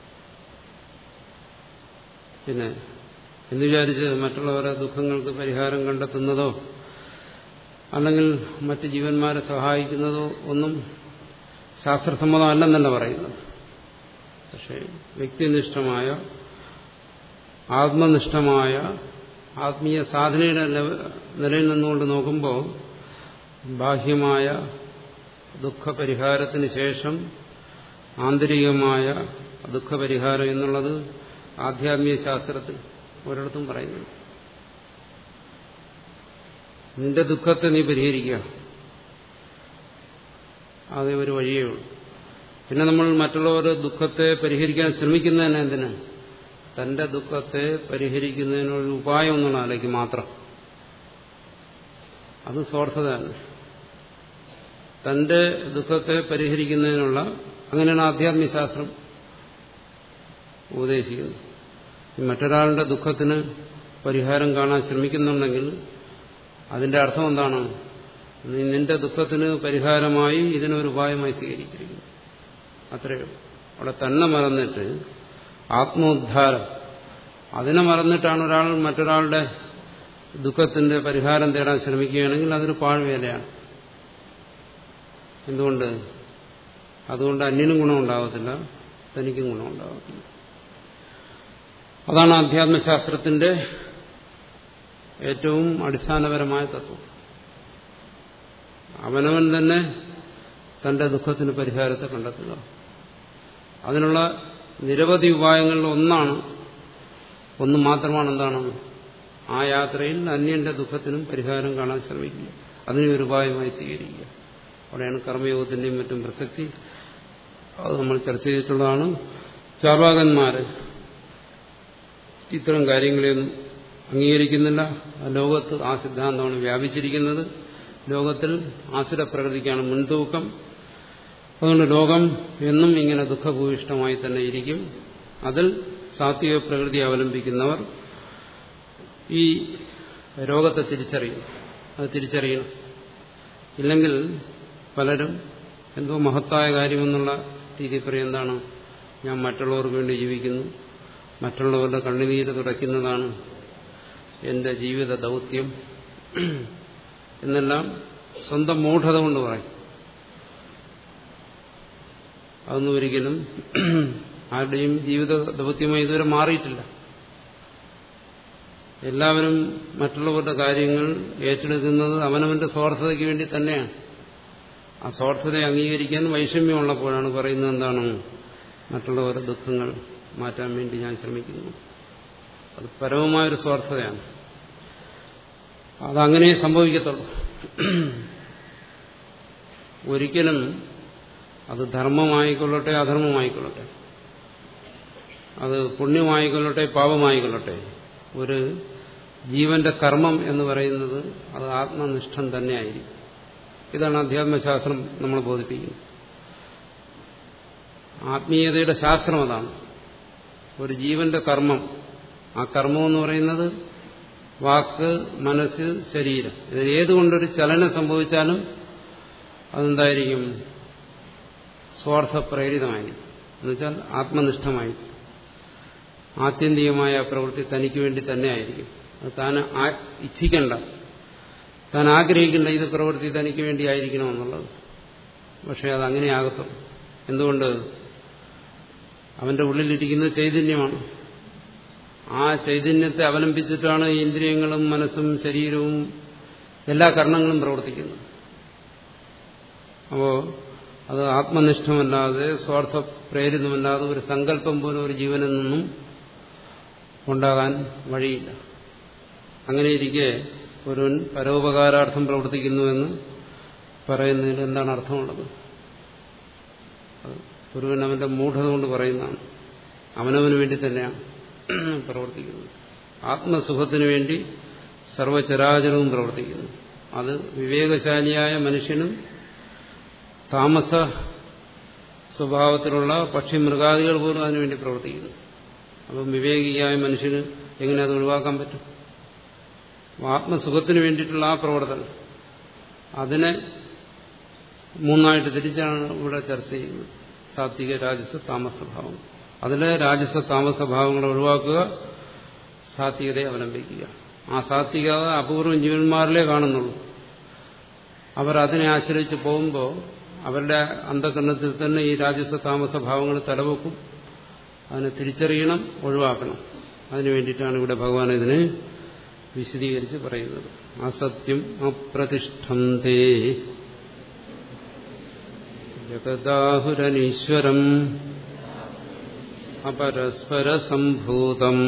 പിന്നെ എന്ന് വിചാരിച്ച് മറ്റുള്ളവരെ ദുഃഖങ്ങൾക്ക് പരിഹാരം കണ്ടെത്തുന്നതോ അല്ലെങ്കിൽ മറ്റ് ജീവന്മാരെ സഹായിക്കുന്നതോ ഒന്നും ശാസ്ത്രസമ്മതമല്ലെന്നല്ല പറയുന്നത് പക്ഷേ വ്യക്തിനിഷ്ഠമായ ആത്മനിഷ്ഠമായ ആത്മീയ സാധനയുടെ നിലയിൽ നിന്നുകൊണ്ട് നോക്കുമ്പോൾ ബാഹ്യമായ ദുഃഖപരിഹാരത്തിന് ശേഷം ആന്തരികമായ ദുഃഖപരിഹാരം എന്നുള്ളത് ആധ്യാത്മിക ശാസ്ത്രത്തിൽ ഒരിടത്തും പറയുന്നു നിന്റെ ദുഃഖത്തെ നീ പരിഹരിക്കുക അതേ ഒരു വഴിയേ ഉള്ളൂ പിന്നെ നമ്മൾ മറ്റുള്ളവരുടെ ദുഃഖത്തെ പരിഹരിക്കാൻ ശ്രമിക്കുന്നതിന് എന്തിന് തന്റെ ദുഃഖത്തെ പരിഹരിക്കുന്നതിനൊരു ഉപായം എന്നുള്ള നിലയ്ക്ക് മാത്രം അത് സ്വാർത്ഥത തന്നെ തന്റെ ദുഃഖത്തെ പരിഹരിക്കുന്നതിനുള്ള അങ്ങനെയാണ് ആധ്യാത്മിക ശാസ്ത്രം ഉപദേശിക്കുന്നത് മറ്റൊരാളുടെ ദുഃഖത്തിന് പരിഹാരം കാണാൻ ശ്രമിക്കുന്നുണ്ടെങ്കിൽ അതിന്റെ അർത്ഥം എന്താണ് നീ നിന്റെ ദുഃഖത്തിന് പരിഹാരമായി ഇതിനൊരു ഉപായമായി സ്വീകരിച്ചിരിക്കുന്നു അത്രയേ അവിടെ തന്നെ മറന്നിട്ട് ആത്മോദ്ധാരം അതിനെ മറന്നിട്ടാണ് ഒരാൾ മറ്റൊരാളുടെ ദുഃഖത്തിന്റെ പരിഹാരം തേടാൻ ശ്രമിക്കുകയാണെങ്കിൽ അതൊരു പാഴ്വേലയാണ് എന്തുകൊണ്ട് അതുകൊണ്ട് അന്യനും ഗുണമുണ്ടാകത്തില്ല തനിക്കും ഗുണമുണ്ടാകത്തില്ല അതാണ് അധ്യാത്മശാസ്ത്രത്തിന്റെ ഏറ്റവും അടിസ്ഥാനപരമായ തത്വം അവനവൻ തന്നെ തന്റെ ദുഃഖത്തിന് പരിഹാരത്തെ കണ്ടെത്തുക അതിനുള്ള നിരവധി ഉപായങ്ങളിൽ ഒന്നാണ് ഒന്ന് മാത്രമാണ് എന്താണ് ആ യാത്രയിൽ അന്യന്റെ ദുഃഖത്തിനും പരിഹാരം കാണാൻ ശ്രമിക്കുക അതിനെ ഒരു ഉപായമായി സ്വീകരിക്കുക അവിടെയാണ് കർമ്മയോഗത്തിന്റെയും മറ്റും പ്രസക്തി അത് നമ്മൾ ചർച്ച ചെയ്തിട്ടുള്ളതാണ് ചാപാകന്മാര് ഇത്തരം കാര്യങ്ങളെയൊന്നും അംഗീകരിക്കുന്നില്ല ലോകത്ത് ആ സിദ്ധാന്തമാണ് വ്യാപിച്ചിരിക്കുന്നത് ലോകത്തിൽ ആസുര പ്രകൃതിക്കാണ് മുൻതൂക്കം അതുകൊണ്ട് ലോകം എന്നും ഇങ്ങനെ ദുഃഖഭൂയിഷ്ടമായി തന്നെ ഇരിക്കും അതിൽ സാത്വിക പ്രകൃതി അവലംബിക്കുന്നവർ ഈ രോഗത്തെ തിരിച്ചറിയും അത് തിരിച്ചറിയണം ഇല്ലെങ്കിൽ പലരും എന്തോ മഹത്തായ കാര്യമെന്നുള്ള രീതി പറയും എന്താണ് ഞാൻ മറ്റുള്ളവർക്ക് വേണ്ടി ജീവിക്കുന്നു മറ്റുള്ളവരുടെ കണ്ണുനീര് തുടയ്ക്കുന്നതാണ് എന്റെ ജീവിത ദൗത്യം എന്നെല്ലാം സ്വന്തം മൂഢത കൊണ്ട് പറയും അതൊന്നും ഒരിക്കലും ആരുടെയും ജീവിത ദൗത്യമായി ഇതുവരെ മാറിയിട്ടില്ല എല്ലാവരും മറ്റുള്ളവരുടെ കാര്യങ്ങൾ ഏറ്റെടുക്കുന്നത് അവനവന്റെ സ്വാർത്ഥതയ്ക്ക് വേണ്ടി തന്നെയാണ് ആ സ്വാർത്ഥതയെ അംഗീകരിക്കാൻ വൈഷമ്യമുള്ളപ്പോഴാണ് പറയുന്നത് എന്താണ് മറ്റുള്ളവരുടെ ദുഃഖങ്ങൾ മാറ്റാൻ വേണ്ടി ഞാൻ ശ്രമിക്കുന്നു അത് പരമമായൊരു സ്വാർത്ഥതയാണ് അതങ്ങനെ സംഭവിക്കത്തുള്ളൂ ഒരിക്കലും അത് ധർമ്മമായിക്കൊള്ളട്ടെ അധർമ്മമായിക്കൊള്ളട്ടെ അത് പുണ്യമായിക്കൊള്ളട്ടെ പാപമായിക്കൊള്ളട്ടെ ഒരു ജീവന്റെ കർമ്മം എന്ന് പറയുന്നത് അത് ആത്മനിഷ്ഠം തന്നെയായിരിക്കും ഇതാണ് അധ്യാത്മശാസ്ത്രം നമ്മൾ ബോധിപ്പിക്കുന്നത് ആത്മീയതയുടെ ശാസ്ത്രം അതാണ് ഒരു ജീവന്റെ കർമ്മം ആ കർമ്മം എന്ന് പറയുന്നത് വാക്ക് മനസ്സ് ശരീരം ഇത് ഏതുകൊണ്ടൊരു ചലനം സംഭവിച്ചാലും അതെന്തായിരിക്കും സ്വാർത്ഥ പ്രേരിതമായിരിക്കും എന്നുവെച്ചാൽ ആത്മനിഷ്ഠമായി ആത്യന്തികമായ പ്രവൃത്തി തനിക്ക് വേണ്ടി തന്നെ ആയിരിക്കും അത് താൻ ഇച്ഛിക്കണ്ട താൻ ആഗ്രഹിക്കേണ്ട ഇത് പ്രവൃത്തി തനിക്ക് വേണ്ടി ആയിരിക്കണമെന്നുള്ളത് പക്ഷെ അത് അങ്ങനെ ആകത്തുള്ളൂ എന്തുകൊണ്ട് അവന്റെ ഉള്ളിലിരിക്കുന്ന ചൈതന്യമാണ് ആ ചൈതന്യത്തെ അവലംബിച്ചിട്ടാണ് ഇന്ദ്രിയങ്ങളും മനസ്സും ശരീരവും എല്ലാ കർണങ്ങളും പ്രവർത്തിക്കുന്നത് അപ്പോ അത് ആത്മനിഷ്ഠമല്ലാതെ സ്വാർത്ഥ പ്രേരിതമല്ലാതെ ഒരു സങ്കല്പം പോലും ഒരു ജീവനിൽ നിന്നും ഉണ്ടാകാൻ വഴിയില്ല അങ്ങനെ ഇരിക്കെ ഒരുവൻ പരോപകാരാർത്ഥം പ്രവർത്തിക്കുന്നുവെന്ന് പറയുന്നതിൽ എന്താണ് അർത്ഥമുള്ളത് ഒരുവൻ അവന്റെ മൂഢത കൊണ്ട് പറയുന്നതാണ് അവനവന് വേണ്ടി തന്നെയാണ് പ്രവർത്തിക്കുന്നത് ആത്മസുഖത്തിനു വേണ്ടി സർവചരാചരവും പ്രവർത്തിക്കുന്നു അത് വിവേകശാലിയായ മനുഷ്യനും താമസ സ്വഭാവത്തിലുള്ള പക്ഷി മൃഗാദികൾ പോലും അതിനുവേണ്ടി പ്രവർത്തിക്കുന്നു അപ്പം വിവേകിയായ മനുഷ്യന് എങ്ങനെ അത് ഒഴിവാക്കാൻ പറ്റും ആത്മസുഖത്തിന് വേണ്ടിയിട്ടുള്ള ആ പ്രവർത്തനം അതിനെ മൂന്നായിട്ട് തിരിച്ചാണ് ഇവിടെ ചർച്ച ചെയ്യുന്നത് സാത്വിക രാജസ താമസഭാവം അതിലെ രാജസ താമസഭാവങ്ങളെ ഒഴിവാക്കുക സാത്വികതയെ അവലംബിക്കുക ആ സാത്വികത അപൂർവം ജീവന്മാരിലേ കാണുന്നുള്ളൂ അവർ അതിനെ ആശ്രയിച്ച് പോകുമ്പോൾ അവരുടെ അന്ധകരണത്തിൽ തന്നെ ഈ രാജസ താമസ ഭാവങ്ങൾ തലവെക്കും അതിനെ തിരിച്ചറിയണം ഒഴിവാക്കണം അതിനു വേണ്ടിയിട്ടാണ് ഇവിടെ ഭഗവാൻ ഇതിനെ വിശദീകരിച്ച് പറയുന്നത് അസത്യം അപ്രതിഷ്ഠന്തേ ജഗദാഹുരനീശ്വരം അപരസ്പരസംഭൂതം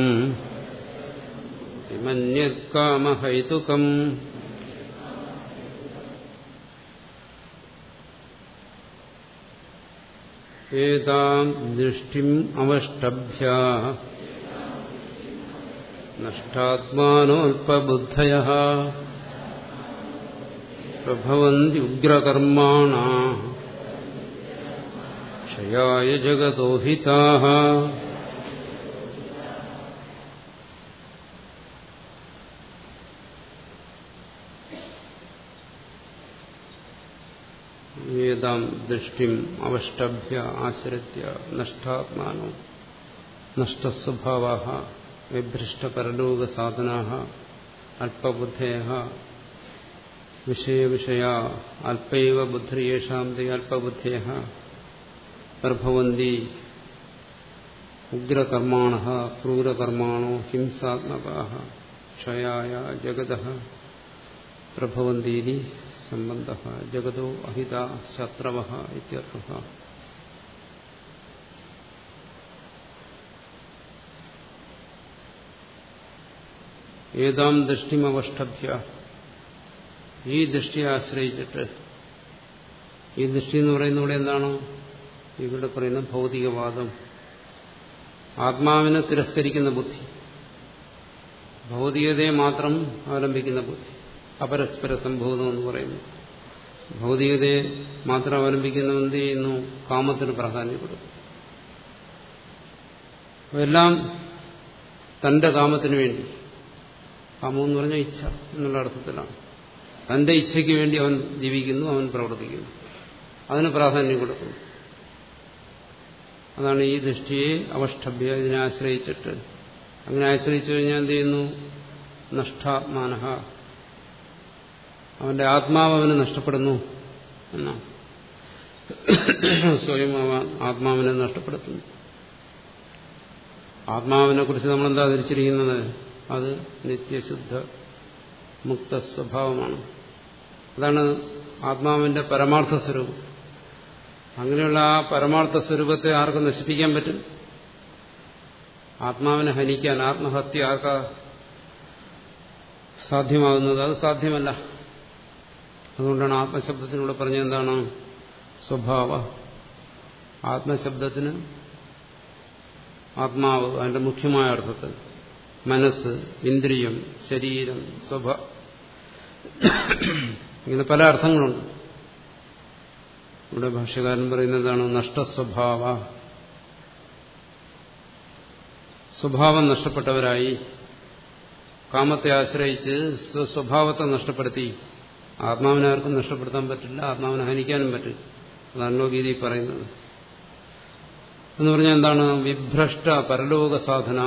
മന്യത്കാമഹൈതുകം ഏതാം ദൃഷ്ടിം അവഷ്ടഭ്യ നഷ്ടാത്മാനോൽപബുദ്ധയ പ്രഭവന്തി ഉഗ്രകർമാണ ക്ഷയായ ജഗതോഹിതാ ഏതാം ദൃഷ്ടിം അവഷ്ടഭ്യ ആശ്രിത്യ നഷ്ടാത്മാനോ നഷ്ടസ്വഭാവ വിഭ്രഷ്ടപരലോകസാധന അല്പബുദ്ധയ വിഷയവിഷയ അല്പൈവ ബുദ്ധിയേഷാം തേ അല്പബുദ്ധയ പ്രഭവന്തി ഉഗ്രകർമാണ ക്രൂരകർമാണോ ഹിംസാത്മക ക്ഷയായ ജഗത പ്രഭവന്തീതി സംബന്ധ ജഗതോ അഹിത ശത്രവ ഇത്യർത്ഥ ഏതാം ദൃഷ്ടിമവഷ്ടഭ്യ ഈ ദൃഷ്ടിയെ ആശ്രയിച്ചിട്ട് ഈ ദൃഷ്ടി എന്ന് പറയുന്ന ഇവിടെ എന്താണ് ഇവിടെ പറയുന്ന ഭൗതികവാദം ആത്മാവിനെ തിരസ്കരിക്കുന്ന ബുദ്ധി ഭൗതികതയെ മാത്രം അവലംബിക്കുന്ന ബുദ്ധി അപരസ്പര സംഭൂതം എന്ന് പറയുന്നു ഭൗതികതയെ മാത്രം അവലംബിക്കുന്ന എന്ത് ചെയ്യുന്നു കാമത്തിന് പ്രാധാന്യം കൊടുക്കും എല്ലാം തന്റെ കാമത്തിന് വേണ്ടി കാമം എന്ന് പറഞ്ഞാൽ ഇച്ഛ എന്നുള്ള അർത്ഥത്തിലാണ് തന്റെ ഇച്ഛയ്ക്ക് വേണ്ടി അവൻ ജീവിക്കുന്നു അവൻ പ്രവർത്തിക്കുന്നു അതിന് പ്രാധാന്യം കൊടുക്കുന്നു അതാണ് ഈ ദൃഷ്ടിയെ അവഷ്ടഭ്യ ഇതിനെ ആശ്രയിച്ചിട്ട് അങ്ങനെ ആശ്രയിച്ചു കഴിഞ്ഞാൽ എന്ത് ചെയ്യുന്നു നഷ്ടാത്മാനഹ അവന്റെ ആത്മാവ് അവന് നഷ്ടപ്പെടുന്നു എന്നാണ് സ്വയം അവൻ ആത്മാവിനെ നഷ്ടപ്പെടുത്തുന്നു ആത്മാവിനെ കുറിച്ച് നമ്മളെന്താ ധരിച്ചിരിക്കുന്നത് അത് നിത്യശുദ്ധ മുക്ത സ്വഭാവമാണ് അതാണ് ആത്മാവിന്റെ പരമാർത്ഥ സ്വരൂപം അങ്ങനെയുള്ള ആ പരമാർത്ഥ സ്വരൂപത്തെ ആർക്കും നശിപ്പിക്കാൻ പറ്റും ആത്മാവിനെ ഹനിക്കാൻ ആത്മഹത്യ ആർക്കാ സാധ്യമാകുന്നത് അത് സാധ്യമല്ല അതുകൊണ്ടാണ് ആത്മശബ്ദത്തിലൂടെ പറഞ്ഞത് എന്താണ് സ്വഭാവ ആത്മശബ്ദത്തിന് ആത്മാവ് അതിന്റെ മുഖ്യമായ അർത്ഥത്തിൽ മനസ്സ് ഇന്ദ്രിയം ശരീരം സ്വഭ ഇങ്ങനെ പല അർത്ഥങ്ങളുണ്ട് ഇവിടെ ഭാഷ്യകാരൻ പറയുന്നതാണ് നഷ്ടസ്വഭാവ സ്വഭാവം നഷ്ടപ്പെട്ടവരായി കാമത്തെ ആശ്രയിച്ച് സ്വസ്വഭാവത്തെ നഷ്ടപ്പെടുത്തി ആത്മാവിനെ ആർക്കും നഷ്ടപ്പെടുത്താൻ പറ്റില്ല ആത്മാവിനെ ഹനിക്കാനും പറ്റില്ല അതാണല്ലോ ഗീതി പറയുന്നത് എന്ന് പറഞ്ഞാൽ എന്താണ് വിഭ്രഷ്ട പരലോക സാധന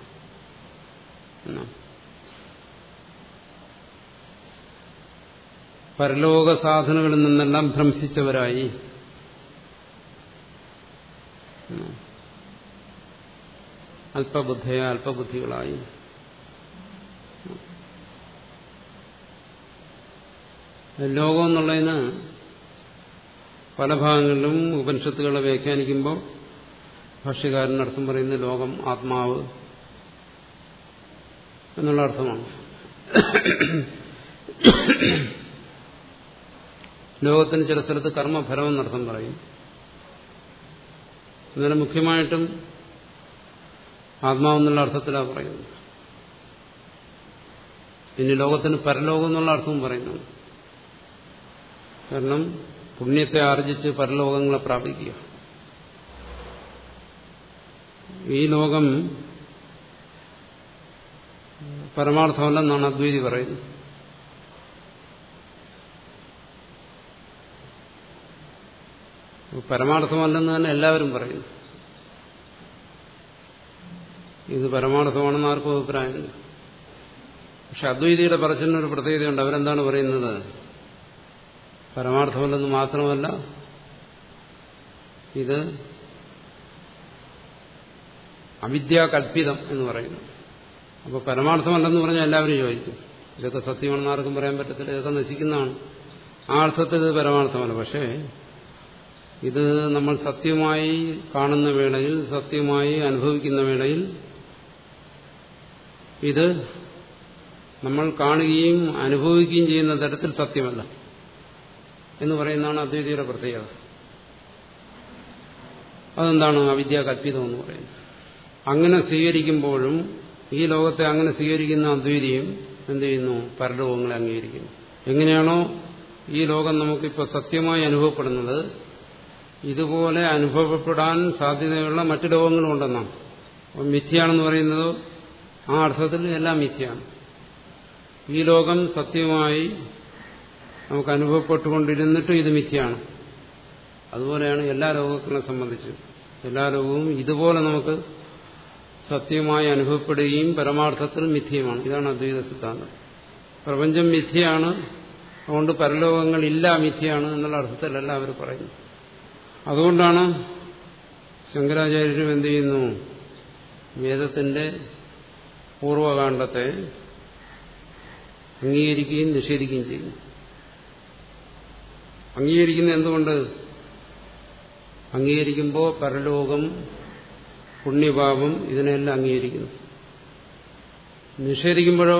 പരലോക സാധനകളിൽ നിന്നെല്ലാം ഭ്രംശിച്ചവരായി അല്പബുദ്ധയ അല്പബുദ്ധികളായി ലോകം എന്നുള്ളതിന് പല ഭാഗങ്ങളിലും ഉപനിഷത്തുകളെ വ്യാഖ്യാനിക്കുമ്പോൾ ഭാഷ്യകാരൻ അർത്ഥം പറയുന്ന ലോകം ആത്മാവ് എന്നുള്ള അർത്ഥമാണ് ലോകത്തിന് ചില സ്ഥലത്ത് കർമ്മഫലം എന്നർത്ഥം പറയും എന്നാലും മുഖ്യമായിട്ടും ആത്മാവെന്നുള്ള അർത്ഥത്തിലാണ് പറയുന്നത് ഇനി ലോകത്തിന് പരലോകം എന്നുള്ള അർത്ഥവും പറയുന്നു കാരണം പുണ്യത്തെ ആർജിച്ച് പരലോകങ്ങളെ പ്രാപിക്കുക ഈ ലോകം പരമാർത്ഥമല്ലെന്നാണ് അദ്വൈതി പറയുന്നത് പരമാർത്ഥമല്ലെന്ന് തന്നെ എല്ലാവരും പറയുന്നു ഇത് പരമാർത്ഥമാണെന്ന് ആർക്കും അഭിപ്രായമില്ല പക്ഷെ അദ്വൈതിയുടെ പറച്ചിലിനൊരു പ്രത്യേകതയുണ്ട് അവരെന്താണ് പറയുന്നത് പരമാർത്ഥമല്ലെന്ന് മാത്രമല്ല ഇത് അവിദ്യാകൽപിതം എന്ന് പറയുന്നു അപ്പോൾ പരമാർത്ഥമല്ലെന്ന് പറഞ്ഞാൽ എല്ലാവരും ചോദിക്കും ഇതൊക്കെ സത്യമാണെന്ന് ആർക്കും പറയാൻ പറ്റത്തില്ല ഇതൊക്കെ നശിക്കുന്നതാണ് ആ അർത്ഥത്തിൽ ഇത് പരമാർത്ഥമല്ല പക്ഷേ ഇത് നമ്മൾ സത്യമായി കാണുന്ന വേളയിൽ സത്യമായി അനുഭവിക്കുന്ന വേളയിൽ ഇത് നമ്മൾ കാണുകയും അനുഭവിക്കുകയും ചെയ്യുന്ന തരത്തിൽ സത്യമല്ല എന്ന് പറയുന്നതാണ് അദ്വൈതിയുടെ പ്രത്യേകത അതെന്താണ് അവിദ്യാകൽപിതം എന്ന് പറയുന്നത് അങ്ങനെ സ്വീകരിക്കുമ്പോഴും ഈ ലോകത്തെ അങ്ങനെ സ്വീകരിക്കുന്ന അദ്വൈതിയും എന്ത് ചെയ്യുന്നു പരലോകങ്ങളെ അംഗീകരിക്കുന്നു എങ്ങനെയാണോ ഈ ലോകം നമുക്കിപ്പോൾ സത്യമായി അനുഭവപ്പെടുന്നത് ഇതുപോലെ അനുഭവപ്പെടാൻ സാധ്യതയുള്ള മറ്റു ലോകങ്ങളും ഉണ്ടെന്നാണ് അപ്പം മിഥ്യയാണെന്ന് പറയുന്നത് ആ അർത്ഥത്തിൽ എല്ലാം മിഥ്യയാണ് ഈ ലോകം സത്യമായി നമുക്ക് അനുഭവപ്പെട്ടുകൊണ്ടിരുന്നിട്ടും ഇത് മിഥ്യയാണ് അതുപോലെയാണ് എല്ലാ ലോകങ്ങളെ സംബന്ധിച്ച് എല്ലാ ലോകവും ഇതുപോലെ നമുക്ക് സത്യമായി അനുഭവപ്പെടുകയും പരമാർത്ഥത്തിൽ മിഥ്യമാണ് ഇതാണ് അദ്വൈത സിദ്ധാന്തം പ്രപഞ്ചം മിഥ്യയാണ് അതുകൊണ്ട് പരലോകങ്ങളില്ല മിഥ്യയാണ് എന്നുള്ള അർത്ഥത്തിലല്ല അവർ പറയുന്നു അതുകൊണ്ടാണ് ശങ്കരാചാര്യരും എന്ത് ചെയ്യുന്നു വേദത്തിന്റെ പൂർവകാണ്ഡത്തെ അംഗീകരിക്കുകയും നിഷേധിക്കുകയും ചെയ്യുന്നു അംഗീകരിക്കുന്ന എന്തുകൊണ്ട് അംഗീകരിക്കുമ്പോൾ പരലോകം പുണ്യപാപം ഇതിനെല്ലാം അംഗീകരിക്കുന്നു നിഷേധിക്കുമ്പോഴോ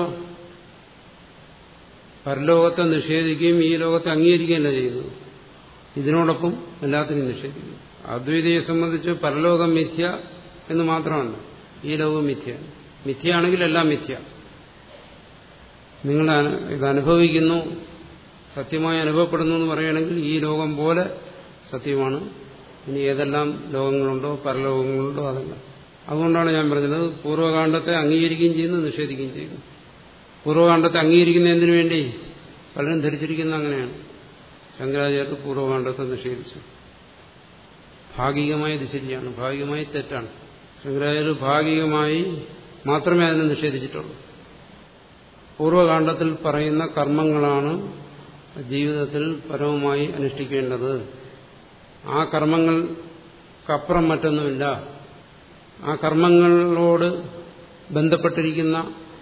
പരലോകത്തെ നിഷേധിക്കുകയും ഈ ലോകത്തെ അംഗീകരിക്കുകയല്ല ചെയ്യുന്നത് ഇതിനോടൊപ്പം എല്ലാത്തിനും നിഷേധിക്കും അദ്വൈതയെ സംബന്ധിച്ച് പരലോകം മിഥ്യ എന്ന് മാത്രമല്ല ഈ ലോകം മിഥ്യ മിഥ്യയാണെങ്കിൽ എല്ലാം മിഥ്യ നിങ്ങൾ ഇത് അനുഭവിക്കുന്നു സത്യമായി അനുഭവപ്പെടുന്നു എന്ന് പറയുകയാണെങ്കിൽ ഈ ലോകം പോലെ സത്യമാണ് ഇനി ഏതെല്ലാം ലോകങ്ങളുണ്ടോ പരലോകങ്ങളുണ്ടോ അതെല്ലാം അതുകൊണ്ടാണ് ഞാൻ പറഞ്ഞത് പൂർവ്വകാന്ഡത്തെ അംഗീകരിക്കുകയും ചെയ്യുന്നു നിഷേധിക്കുകയും ചെയ്യുന്നു പൂർവ്വകാന്ഡത്തെ അംഗീകരിക്കുന്ന എന്തിനു വേണ്ടി പലരും ധരിച്ചിരിക്കുന്ന അങ്ങനെയാണ് ശങ്കരാചാര്യ പൂർവ്വകാന്ഡത്തെ നിഷേധിച്ചു ഭാഗികമായി ഇത് ശരിയാണ് ഭാഗികമായി തെറ്റാണ് ശങ്കരാചാര്യ ഭാഗികമായി മാത്രമേ അതിനെ നിഷേധിച്ചിട്ടുള്ളൂ പൂർവ്വകാന്ഡത്തിൽ പറയുന്ന കർമ്മങ്ങളാണ് ജീവിതത്തിൽ പരമമായി അനുഷ്ഠിക്കേണ്ടത് ആ കർമ്മങ്ങൾക്കപ്പുറം മറ്റൊന്നുമില്ല ആ കർമ്മങ്ങളോട് ബന്ധപ്പെട്ടിരിക്കുന്ന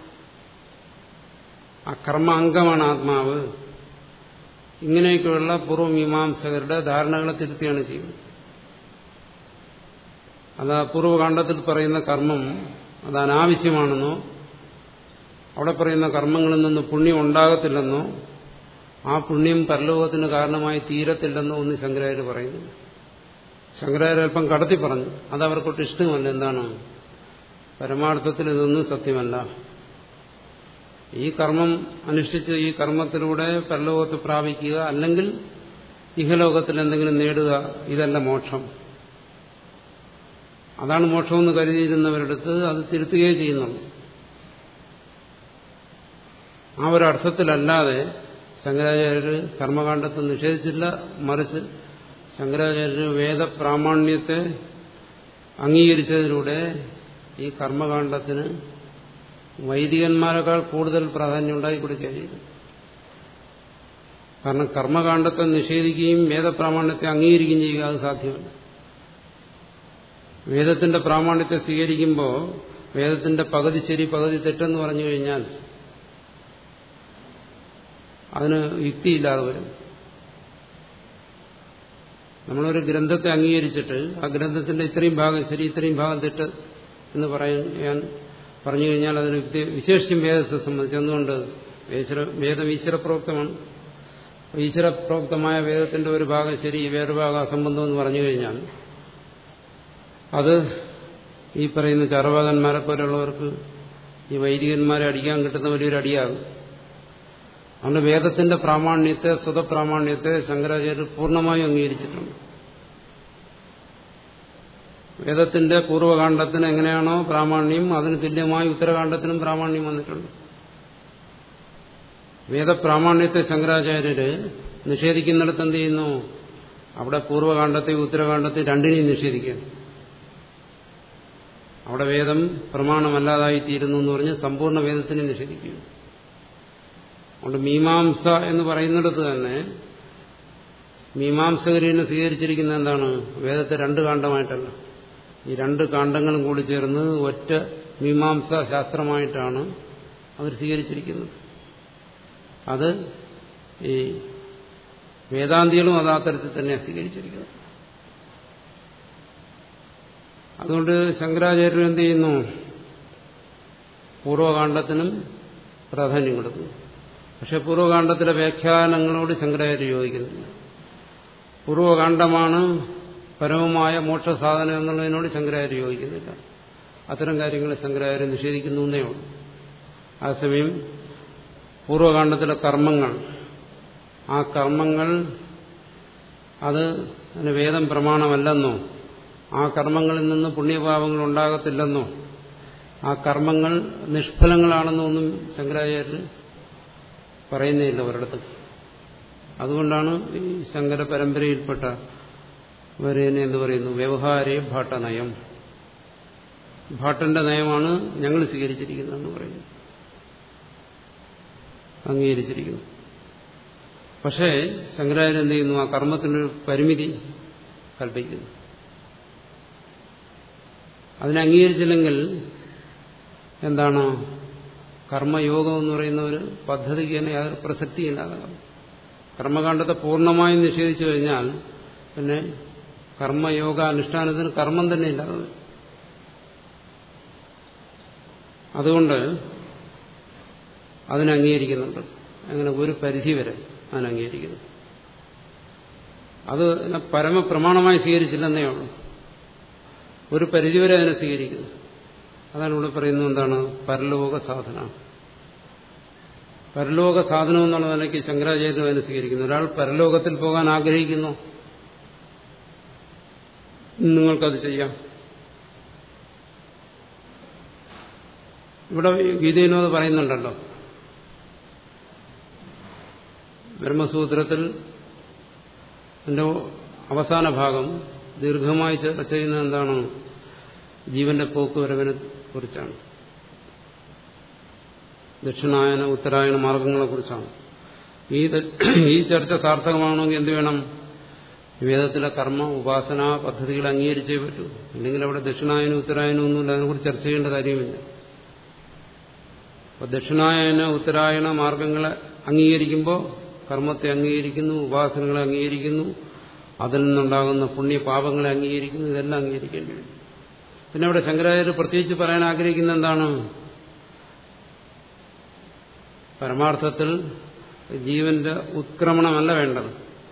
ആ കർമ്മ അംഗമാണ് ആത്മാവ് ഇങ്ങനെയൊക്കെയുള്ള പൂർവ്വമീമാംസകരുടെ ധാരണകളെ തിരുത്തിയാണ് ചെയ്യുന്നത് അത് പൂർവ്വകാന്ഡത്തിൽ പറയുന്ന കർമ്മം അത് അനാവശ്യമാണെന്നോ അവിടെ പറയുന്ന കർമ്മങ്ങളിൽ നിന്ന് പുണ്യം ഉണ്ടാകത്തില്ലെന്നോ ആ പുണ്യം പരലോകത്തിന് കാരണമായി തീരത്തില്ലെന്നോ ഒന്ന് ശങ്കരാചാര്യ പറയുന്നു ശങ്കരാചാര്യ അല്പം കടത്തി പറഞ്ഞു അത് അവർക്കൊട്ട് ഇഷ്ടമല്ല എന്താണ് പരമാർത്ഥത്തിൽ ഇതൊന്നും സത്യമല്ല ഈ കർമ്മം അനുഷ്ഠിച്ച് ഈ കർമ്മത്തിലൂടെ പരലോകത്ത് പ്രാപിക്കുക അല്ലെങ്കിൽ ഇഹലോകത്തിൽ എന്തെങ്കിലും നേടുക ഇതല്ല മോക്ഷം അതാണ് മോക്ഷമെന്ന് കരുതിയിരുന്നവരെടുത്ത് അത് തിരുത്തുകയേ ചെയ്യുന്നുള്ളൂ ആ ഒരു അർത്ഥത്തിലല്ലാതെ ശങ്കരാചാര്യർ കർമ്മകാണ്ഡത്തെ നിഷേധിച്ചില്ല മറിച്ച് ശങ്കരാചാര്യർ വേദപ്രാമാണ്യത്തെ അംഗീകരിച്ചതിലൂടെ ഈ കർമ്മകാണ്ഡത്തിന് വൈദികന്മാരെക്കാൾ കൂടുതൽ പ്രാധാന്യം ഉണ്ടായി കൊടുക്കുക ചെയ്തു കാരണം കർമ്മകാണ്ഡത്തെ നിഷേധിക്കുകയും വേദപ്രാമാണ്യത്തെ അംഗീകരിക്കുകയും ചെയ്യുക അത് സാധ്യമല്ല വേദത്തിന്റെ പ്രാമാണ്യത്തെ സ്വീകരിക്കുമ്പോൾ വേദത്തിന്റെ പകുതി ശരി പകുതി തെറ്റെന്ന് പറഞ്ഞു കഴിഞ്ഞാൽ അതിന് യുക്തിയില്ലാതെ വരും നമ്മളൊരു ഗ്രന്ഥത്തെ അംഗീകരിച്ചിട്ട് ആ ഗ്രന്ഥത്തിന്റെ ഇത്രയും ഭാഗം ശരി ഇത്രയും ഭാഗം തെറ്റ് എന്ന് പറയാൻ പറഞ്ഞു കഴിഞ്ഞാൽ അതിന് യുക്തി വിശേഷിച്ചും വേദത്തെ സംബന്ധിച്ച് എന്തുകൊണ്ട് വേദം ഈശ്വരപ്രോക്തമാണ് ഈശ്വരപ്രോക്തമായ വേദത്തിന്റെ ഒരു ഭാഗം ശരി വേറൊരു ഭാഗം അസംബന്ധം എന്ന് പറഞ്ഞു കഴിഞ്ഞാൽ അത് ഈ പറയുന്ന ചാർവാകന്മാരെ പോലുള്ളവർക്ക് ഈ വൈദികന്മാരെ അടിക്കാൻ കിട്ടുന്ന വലിയൊരു അടിയാകും അതുകൊണ്ട് വേദത്തിന്റെ പ്രാമാണ്യത്തെ സ്വതപ്രാമാണ്യത്തെ ശങ്കരാചാര്യർ പൂർണ്ണമായും അംഗീകരിച്ചിട്ടുണ്ട് വേദത്തിന്റെ പൂർവ്വകാന്ഡത്തിന് എങ്ങനെയാണോ പ്രാമാണ്യം അതിന് തുല്യമായി ഉത്തരകാന്ഡത്തിനും പ്രാമാണ്യം വന്നിട്ടുണ്ട് വേദപ്രാമാണ്യത്തെ ശങ്കരാചാര്യര് നിഷേധിക്കുന്നിടത്ത് എന്ത് ചെയ്യുന്നു അവിടെ പൂർവ്വകാന്ഡത്തെ ഉത്തരകാന്ഡത്തെ രണ്ടിനെയും നിഷേധിക്കുകയാണ് അവിടെ വേദം പ്രമാണമല്ലാതായിത്തീരുന്നു എന്ന് പറഞ്ഞ് സമ്പൂർണ്ണ വേദത്തിനെ നിഷേധിക്കുകയാണ് അതുകൊണ്ട് മീമാംസ എന്ന് പറയുന്നിടത്ത് തന്നെ മീമാംസകരിനെ സ്വീകരിച്ചിരിക്കുന്ന എന്താണ് വേദത്തെ രണ്ട് കാണ്ഡമായിട്ടല്ല ഈ രണ്ട് കാണ്ഡങ്ങളും കൂടി ചേർന്ന് ഒറ്റ മീമാംസ ശാസ്ത്രമായിട്ടാണ് അവർ സ്വീകരിച്ചിരിക്കുന്നത് അത് ഈ വേദാന്തികളും അത് ആ തരത്തിൽ തന്നെയാണ് സ്വീകരിച്ചിരിക്കുന്നത് അതുകൊണ്ട് ശങ്കരാചാര്യർ എന്ത് ചെയ്യുന്നു പൂർവകാന്ഡത്തിനും പ്രാധാന്യം കൊടുക്കുന്നു പക്ഷെ പൂർവകാന്ഡത്തിലെ വ്യാഖ്യാനങ്ങളോട് ശങ്കരാചാര്യ യോജിക്കുന്നില്ല പൂർവകാന്ഡമാണ് പരമമായ മോക്ഷസാധനം എന്നുള്ളതിനോട് ശങ്കരാചാര്യ യോജിക്കുന്നില്ല അത്തരം കാര്യങ്ങൾ ശങ്കരാചാര്യ നിഷേധിക്കുന്നു എന്നേ ഉള്ളൂ അതേസമയം പൂർവകാന്ഡത്തിലെ കർമ്മങ്ങൾ ആ കർമ്മങ്ങൾ അത് അതിന് വേദം പ്രമാണമല്ലെന്നോ ആ കർമ്മങ്ങളിൽ നിന്ന് പുണ്യപാപങ്ങൾ ഉണ്ടാകത്തില്ലെന്നോ ആ കർമ്മങ്ങൾ നിഷ്ഫലങ്ങളാണെന്നോ ഒന്നും ശങ്കരാചാര്യർ പറയുന്നേയില്ല ഒരിടത്തും അതുകൊണ്ടാണ് ഈ ശങ്കര പരമ്പരയിൽപ്പെട്ട വരേനെ എന്ന് പറയുന്നു വ്യവഹാരേ ഭാട്ടനയം ഭാട്ടന്റെ നയമാണ് ഞങ്ങൾ സ്വീകരിച്ചിരിക്കുന്നതെന്ന് പറയുന്നു അംഗീകരിച്ചിരിക്കുന്നു പക്ഷേ ശങ്കരാചാര്യ എന്ത് ചെയ്യുന്നു ആ കർമ്മത്തിനൊരു പരിമിതി കൽപ്പിക്കുന്നു അതിനെ അംഗീകരിച്ചില്ലെങ്കിൽ എന്താണ് കർമ്മയോഗം എന്ന് പറയുന്ന ഒരു പദ്ധതിക്ക് തന്നെ യാതൊരു പ്രസക്തിയില്ലാതാകും കർമ്മകാണ്ഡത്തെ പൂർണ്ണമായും നിഷേധിച്ചു കഴിഞ്ഞാൽ പിന്നെ കർമ്മയോഗ അനുഷ്ഠാനത്തിന് കർമ്മം തന്നെ ഇല്ലാതെ അതുകൊണ്ട് അതിനെ അംഗീകരിക്കുന്നുണ്ട് അങ്ങനെ ഒരു പരിധി വരെ അതിനെ അംഗീകരിക്കുന്നു അത് പരമപ്രമാണമായി സ്വീകരിച്ചില്ലെന്നേ ഉള്ളൂ ഒരു പരിധിവരെ അതിനെ സ്വീകരിക്കുന്നു അതാണ് ഇവിടെ പറയുന്നത് എന്താണ് പരലോക സാധന പരലോക സാധനം എന്നുള്ള നിലയ്ക്ക് ശങ്കരാചാര്യനും അതിനെ സ്വീകരിക്കുന്നു ഒരാൾ പരലോകത്തിൽ പോകാൻ ആഗ്രഹിക്കുന്നു നിങ്ങൾക്കത് ചെയ്യാം ഇവിടെ ഗീതയിലും അത് പറയുന്നുണ്ടല്ലോ ബ്രഹ്മസൂത്രത്തിൽ എന്റെ അവസാന ഭാഗം ദീർഘമായി ചർച്ച ചെയ്യുന്നത് എന്താണ് ജീവന്റെ പോക്കുവരവിനെ കുറിച്ചാണ് ദക്ഷിണായന ഉത്തരായണ മാർഗങ്ങളെ കുറിച്ചാണ് ഈ ഈ ചർച്ച സാർത്ഥകമാണെങ്കിൽ എന്ത് വേണം വേദത്തിലെ കർമ്മ ഉപാസന പദ്ധതികൾ അംഗീകരിച്ചേ പറ്റൂ അല്ലെങ്കിൽ അവിടെ ദക്ഷിണായനം ഉത്തരായനം ഒന്നുമില്ല അതിനെക്കുറിച്ച് ചർച്ച ചെയ്യേണ്ട കാര്യമില്ല അപ്പൊ ദക്ഷിണായന ഉത്തരായണ മാർഗങ്ങളെ അംഗീകരിക്കുമ്പോൾ കർമ്മത്തെ അംഗീകരിക്കുന്നു ഉപാസനകളെ അംഗീകരിക്കുന്നു അതിൽ നിന്നുണ്ടാകുന്ന പുണ്യപാപങ്ങളെ അംഗീകരിക്കുന്നു ഇതെല്ലാം അംഗീകരിക്കേണ്ടി വരും പിന്നെ അവിടെ ശങ്കരാചാര്യ പ്രത്യേകിച്ച് പറയാൻ ആഗ്രഹിക്കുന്ന എന്താണ് പരമാർത്ഥത്തിൽ ജീവന്റെ ഉത്ക്രമണമല്ല വേണ്ടത്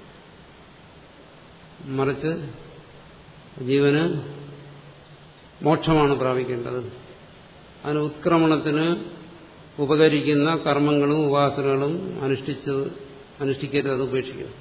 മറിച്ച് ജീവന് മോക്ഷമാണ് പ്രാപിക്കേണ്ടത് അതിന് ഉത്ക്രമണത്തിന് ഉപകരിക്കുന്ന കർമ്മങ്ങളും ഉപാസനകളും അനുഷ്ഠിച്ച് അനുഷ്ഠിക്കരുത് അത് ഉപേക്ഷിക്കണം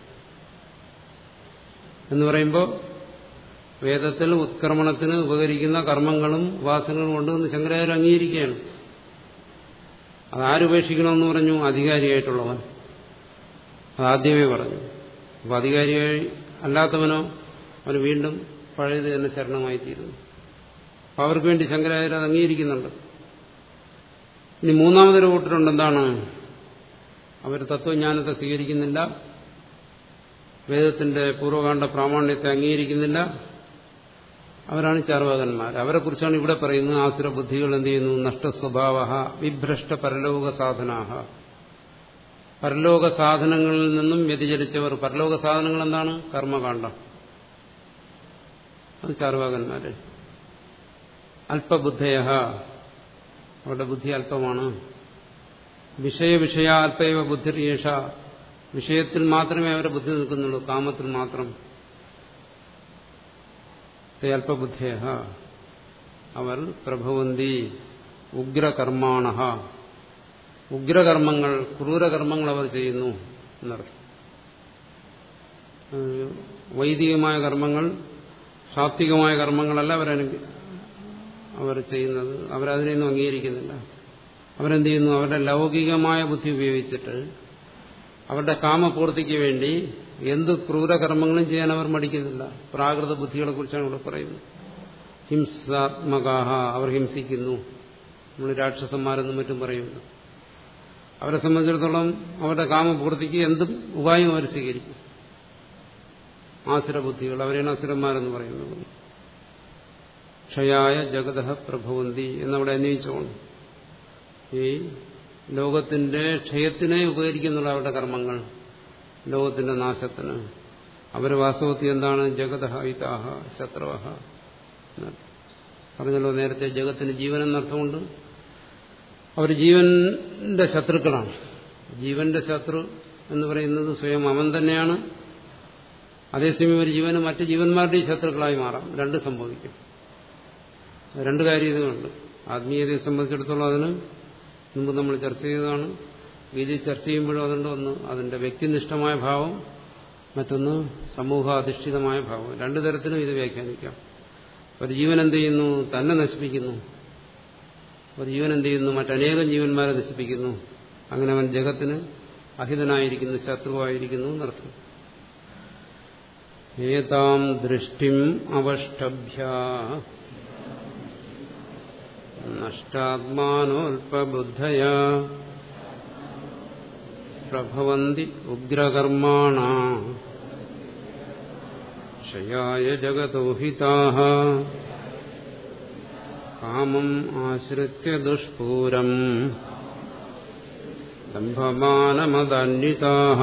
എന്ന് പറയുമ്പോൾ വേദത്തിൽ ഉത്ക്രമണത്തിന് ഉപകരിക്കുന്ന കർമ്മങ്ങളും ഉപാസനകളും ഉണ്ടെന്ന് ശങ്കരാചാര്യ അംഗീകരിക്കുകയാണ് അതാരുപേക്ഷിക്കണമെന്ന് പറഞ്ഞു അധികാരിയായിട്ടുള്ളവൻ അതാദ്യമേ പറഞ്ഞു അപ്പോൾ അധികാരിയായി അല്ലാത്തവനോ അവന് വീണ്ടും പഴയത് തന്നെ ശരണമായി തീരുന്നു അപ്പോൾ അവർക്ക് വേണ്ടി ശങ്കരാചാര്യ അത് അംഗീകരിക്കുന്നുണ്ട് ഇനി മൂന്നാമതൊരു കൂട്ടരുണ്ട് എന്താണ് അവർ തത്വജ്ഞാനത്തെ സ്വീകരിക്കുന്നില്ല വേദത്തിന്റെ പൂർവകാണ്ഡ പ്രാമാണ്യത്തെ അംഗീകരിക്കുന്നില്ല അവരാണ് ചാർവാകന്മാർ അവരെക്കുറിച്ചാണ് ഇവിടെ പറയുന്നത് ആസുര ബുദ്ധികൾ എന്ത് ചെയ്യുന്നു നഷ്ടസ്വഭാവ വിഭ്രഷ്ട പരലോക സാധനാഹ പരലോക സാധനങ്ങളിൽ നിന്നും വ്യതിചരിച്ചവർ പരലോക സാധനങ്ങൾ എന്താണ് കർമ്മകാണ്ഡം അത് ചാർവാകന്മാര് അല്പബുദ്ധയ അവരുടെ ബുദ്ധി അല്പമാണ് വിഷയവിഷയാൽപ്പൈവ ബുദ്ധിർയേഷ വിഷയത്തിൽ മാത്രമേ അവരെ ബുദ്ധി നിൽക്കുന്നുള്ളൂ കാമത്തിൽ മാത്രം അല്പബുദ്ധയ അവർ പ്രഭവന്തി ഉഗ്രകർമാണ ഉഗ്രകർമ്മങ്ങൾ ക്രൂരകർമ്മങ്ങൾ അവർ ചെയ്യുന്നു എന്നർത്ഥം വൈദികമായ കർമ്മങ്ങൾ സാത്വികമായ കർമ്മങ്ങളല്ല അവരനു അവർ ചെയ്യുന്നത് അവരതിനെയൊന്നും അംഗീകരിക്കുന്നില്ല അവരെന്ത് ചെയ്യുന്നു അവരുടെ ലൗകികമായ ബുദ്ധി ഉപയോഗിച്ചിട്ട് അവരുടെ കാമപൂർത്തിക്ക് വേണ്ടി എന്ത് ക്രൂരകർമ്മങ്ങളും ചെയ്യാൻ അവർ മടിക്കുന്നില്ല പ്രാകൃത ബുദ്ധികളെ കുറിച്ചാണ് ഇവിടെ പറയുന്നത് ഹിംസാത്മകാഹ അവർ ഹിംസിക്കുന്നു നമ്മൾ രാക്ഷസന്മാരെന്നും മറ്റും പറയുന്നു അവരെ സംബന്ധിച്ചിടത്തോളം അവരുടെ കാമപൂർത്തിക്ക് എന്തും ഉപായം അവർ സ്വീകരിക്കും ആസുര ബുദ്ധികൾ അവരെയാണ് അസുരന്മാരെന്ന് പറയുന്നത് ക്ഷയായ ജഗത പ്രഭവന്തി എന്നവിടെ അന്വയിച്ചോണം ഈ ലോകത്തിന്റെ ക്ഷയത്തിനെ ഉപകരിക്കുന്നുള്ള അവരുടെ കർമ്മങ്ങൾ ലോകത്തിന്റെ നാശത്തിന് അവർ വാസ്തവത്തിൽ എന്താണ് ജഗത ഹിതാഹ ശത്രുവഹ പറഞ്ഞല്ലോ നേരത്തെ ജഗത്തിന് ജീവൻ എന്നർത്ഥമുണ്ട് അവർ ജീവന്റെ ശത്രുക്കളാണ് ജീവന്റെ ശത്രു എന്ന് പറയുന്നത് സ്വയം അവൻ തന്നെയാണ് അതേസമയം ഒരു ജീവന് മറ്റ് ജീവന്മാരുടെയും ശത്രുക്കളായി മാറാം രണ്ട് സംഭവിക്കും രണ്ട് കാര്യം ഇതുണ്ട് ആത്മീയതയെ സംബന്ധിച്ചിടത്തോളം അതിന് മുമ്പ് നമ്മൾ ചർച്ച ചെയ്തതാണ് ഗീതയിൽ ചർച്ച ചെയ്യുമ്പോഴും അതുണ്ട് ഒന്ന് അതിന്റെ വ്യക്തിനിഷ്ഠമായ ഭാവം മറ്റൊന്ന് സമൂഹാധിഷ്ഠിതമായ ഭാവം രണ്ടു തരത്തിലും ഇത് വ്യാഖ്യാനിക്കാം ഒരു ജീവൻ എന്ത് ചെയ്യുന്നു തന്നെ നശിപ്പിക്കുന്നു ഒരു ജീവൻ എന്ത് ചെയ്യുന്നു മറ്റനേകം ജീവന്മാരെ നശിപ്പിക്കുന്നു അങ്ങനെ അവൻ ജഗത്തിന് അഹിതനായിരിക്കുന്നു ശത്രുവായിരിക്കുന്നു എന്നർത്ഥം ഏതാം ദൃഷ്ടിം അവഷ്ടഭ്യ നഷ്ടാത്മാനോൽപബുദ്ധയ പ്രഭവന്തി ഉഗ്രകർമാണ ക്ഷയായ ജഗതോഹിതാഹ കാമം ആശ്രിത്യ ദുഷ്പൂരം ദംഭമാനമദന്വിതാഹ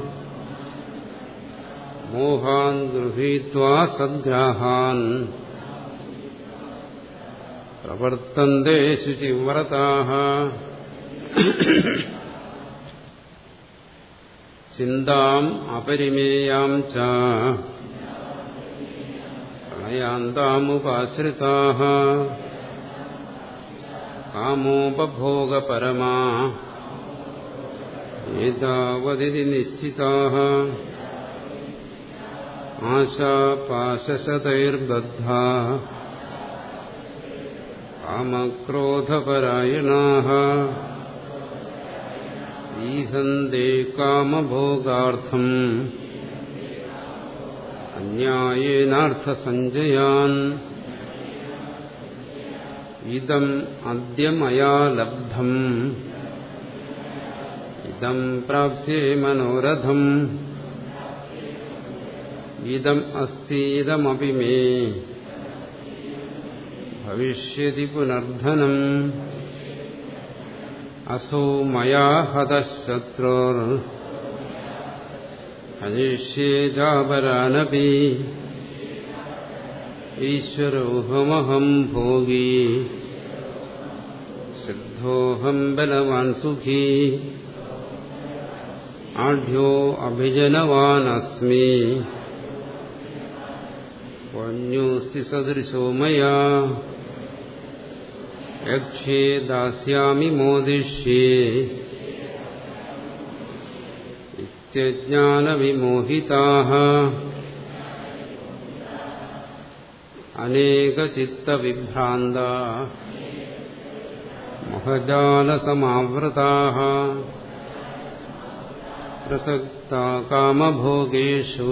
മോഹാൻ ഗൃഹീത്വാ സദ്ഗ്രാഹാൻ പ്രവർത്തന്തേ ശുചിവ്രതാഹ ചിന്താം അപരിമേയാം ച പ്രണയാന്താമുപാശ്രിതാ കാമോപഭോഗപരമാ ഏതാവതിരി നിശ്ചിതാ ആശാപാശശതൈർബദ്ധാ കാമക്രോധപരായണാः ഈഹന്തേ കാമഭോഗാർത്ഥം അന്യായേനാർത്ഥസഞ്ജയാൻ ഇതം അദ്യ മയാ ലബ്ധം ഇതം പ്രാപ്സ്യേ മനോരഥം ഇതം അസ്തീതമപി മേ ഭവിഷ്യതി പുനർധനം അസോ മയാ ഹതശത്രുർ ഹനിഷ്യേ ചാപരാനപി ഈശ്വരോഹമഹം ഭോഗീ സിദ്ധോഹം ബലവാൻ സുഖീ ആഢ്യോ അഭിജനവാനസ്മി വന്യോസ്തി സദൃശോ മയാ യക്ഷേ ദാസ്യാമി മോദിഷ്യേ ഇത്യജ്ഞാനവിമോഹിതാः അനേകചിത്തവിഭ്രാന്ത മോഹജാലസമാവൃതാः പ്രസക്താ കാമഭോഗേഷു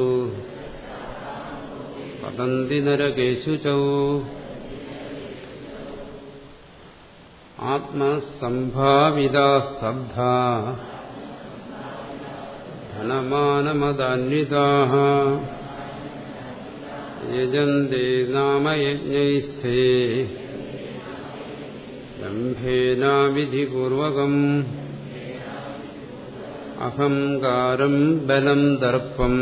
പതന്തി നരകേഷു ച ആത്മസംഭാവിതാ സ്തബ്ധ ധനമാനമദാന്വിതാः യജന്തി നാമയജ്ഞൈസ്ഥേ ലംഭേനാവിധിപൂർവകം അഹങ്കാരം ബലം ദർപ്പം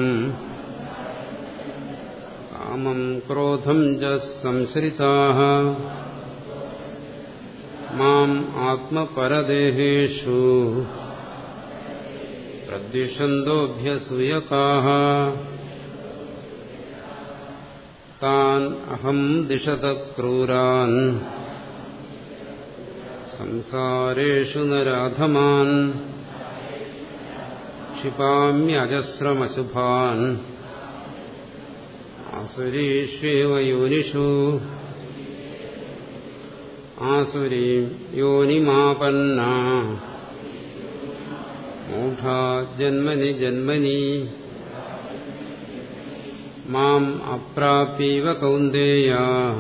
കാമം ക്രോധം ച സംശ്രിതാः മാം ആത്മപരദേഹേഷു പ്രദ്വിഷന്തോഭ്യസൂയകാः താൻ അഹം ദിശത ക്രൂരാൻ സംസാരേഷു നരാധമാൻ ക്ഷിപാമ്യജസ്രമശുഭാൻ ആസുരീഷ്വേവ യോനിഷു ആസുരീം യോനിമാപന്ന മൂഢാ ജന്മനി ജന്മനി മാം അപ്രാപീവ കൗന്ദേയ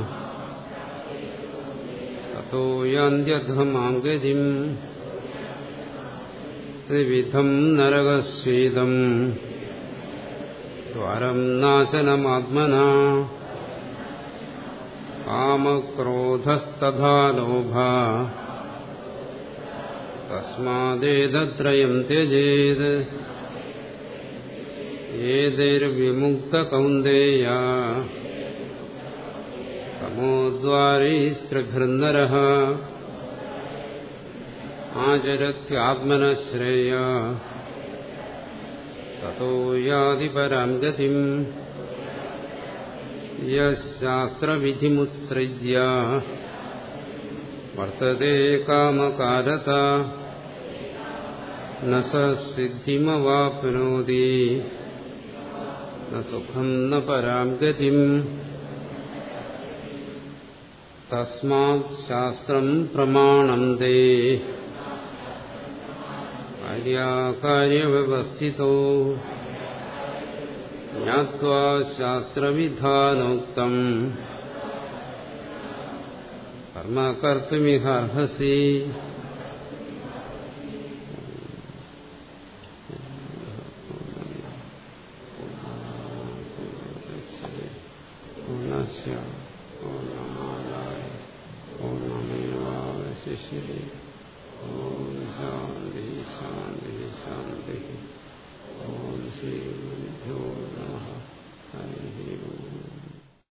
തോ യാന്ത്യധമാം ഗതിം ത്രിവിധം നരകസ്വേദം ദ്വാരം നാശനമാത്മനാ കാമക്രോധസ്തഥാ ലോഭ തസ്മാദേതത്രയം ത്യജേത് ഏതൈർവിമുക്തകൗന്ദേയ തമോദ്വാരൈസ്ത്രിഭിർനര ആചരത്യാത്മനശ്രേയ തോ യാതി പരാം ഗതിം യശാസ്ത്രവിധിമുത്സൃജ്യ വർത്തത്തെ കാമകാരത ന സിദ്ധിമവാപ്നോതി ന സുഖം ന പരാം ഗതിം തസ്മാത് ശാസ്ത്രം പ്രമാണം തേ കാര്യകാര്യവ്യവസ്ഥിതോ ജ്ഞാത്വാ ശാസ്ത്രവിധാനോക്തം കർമ്മ കർത്തുമിഹർഹസി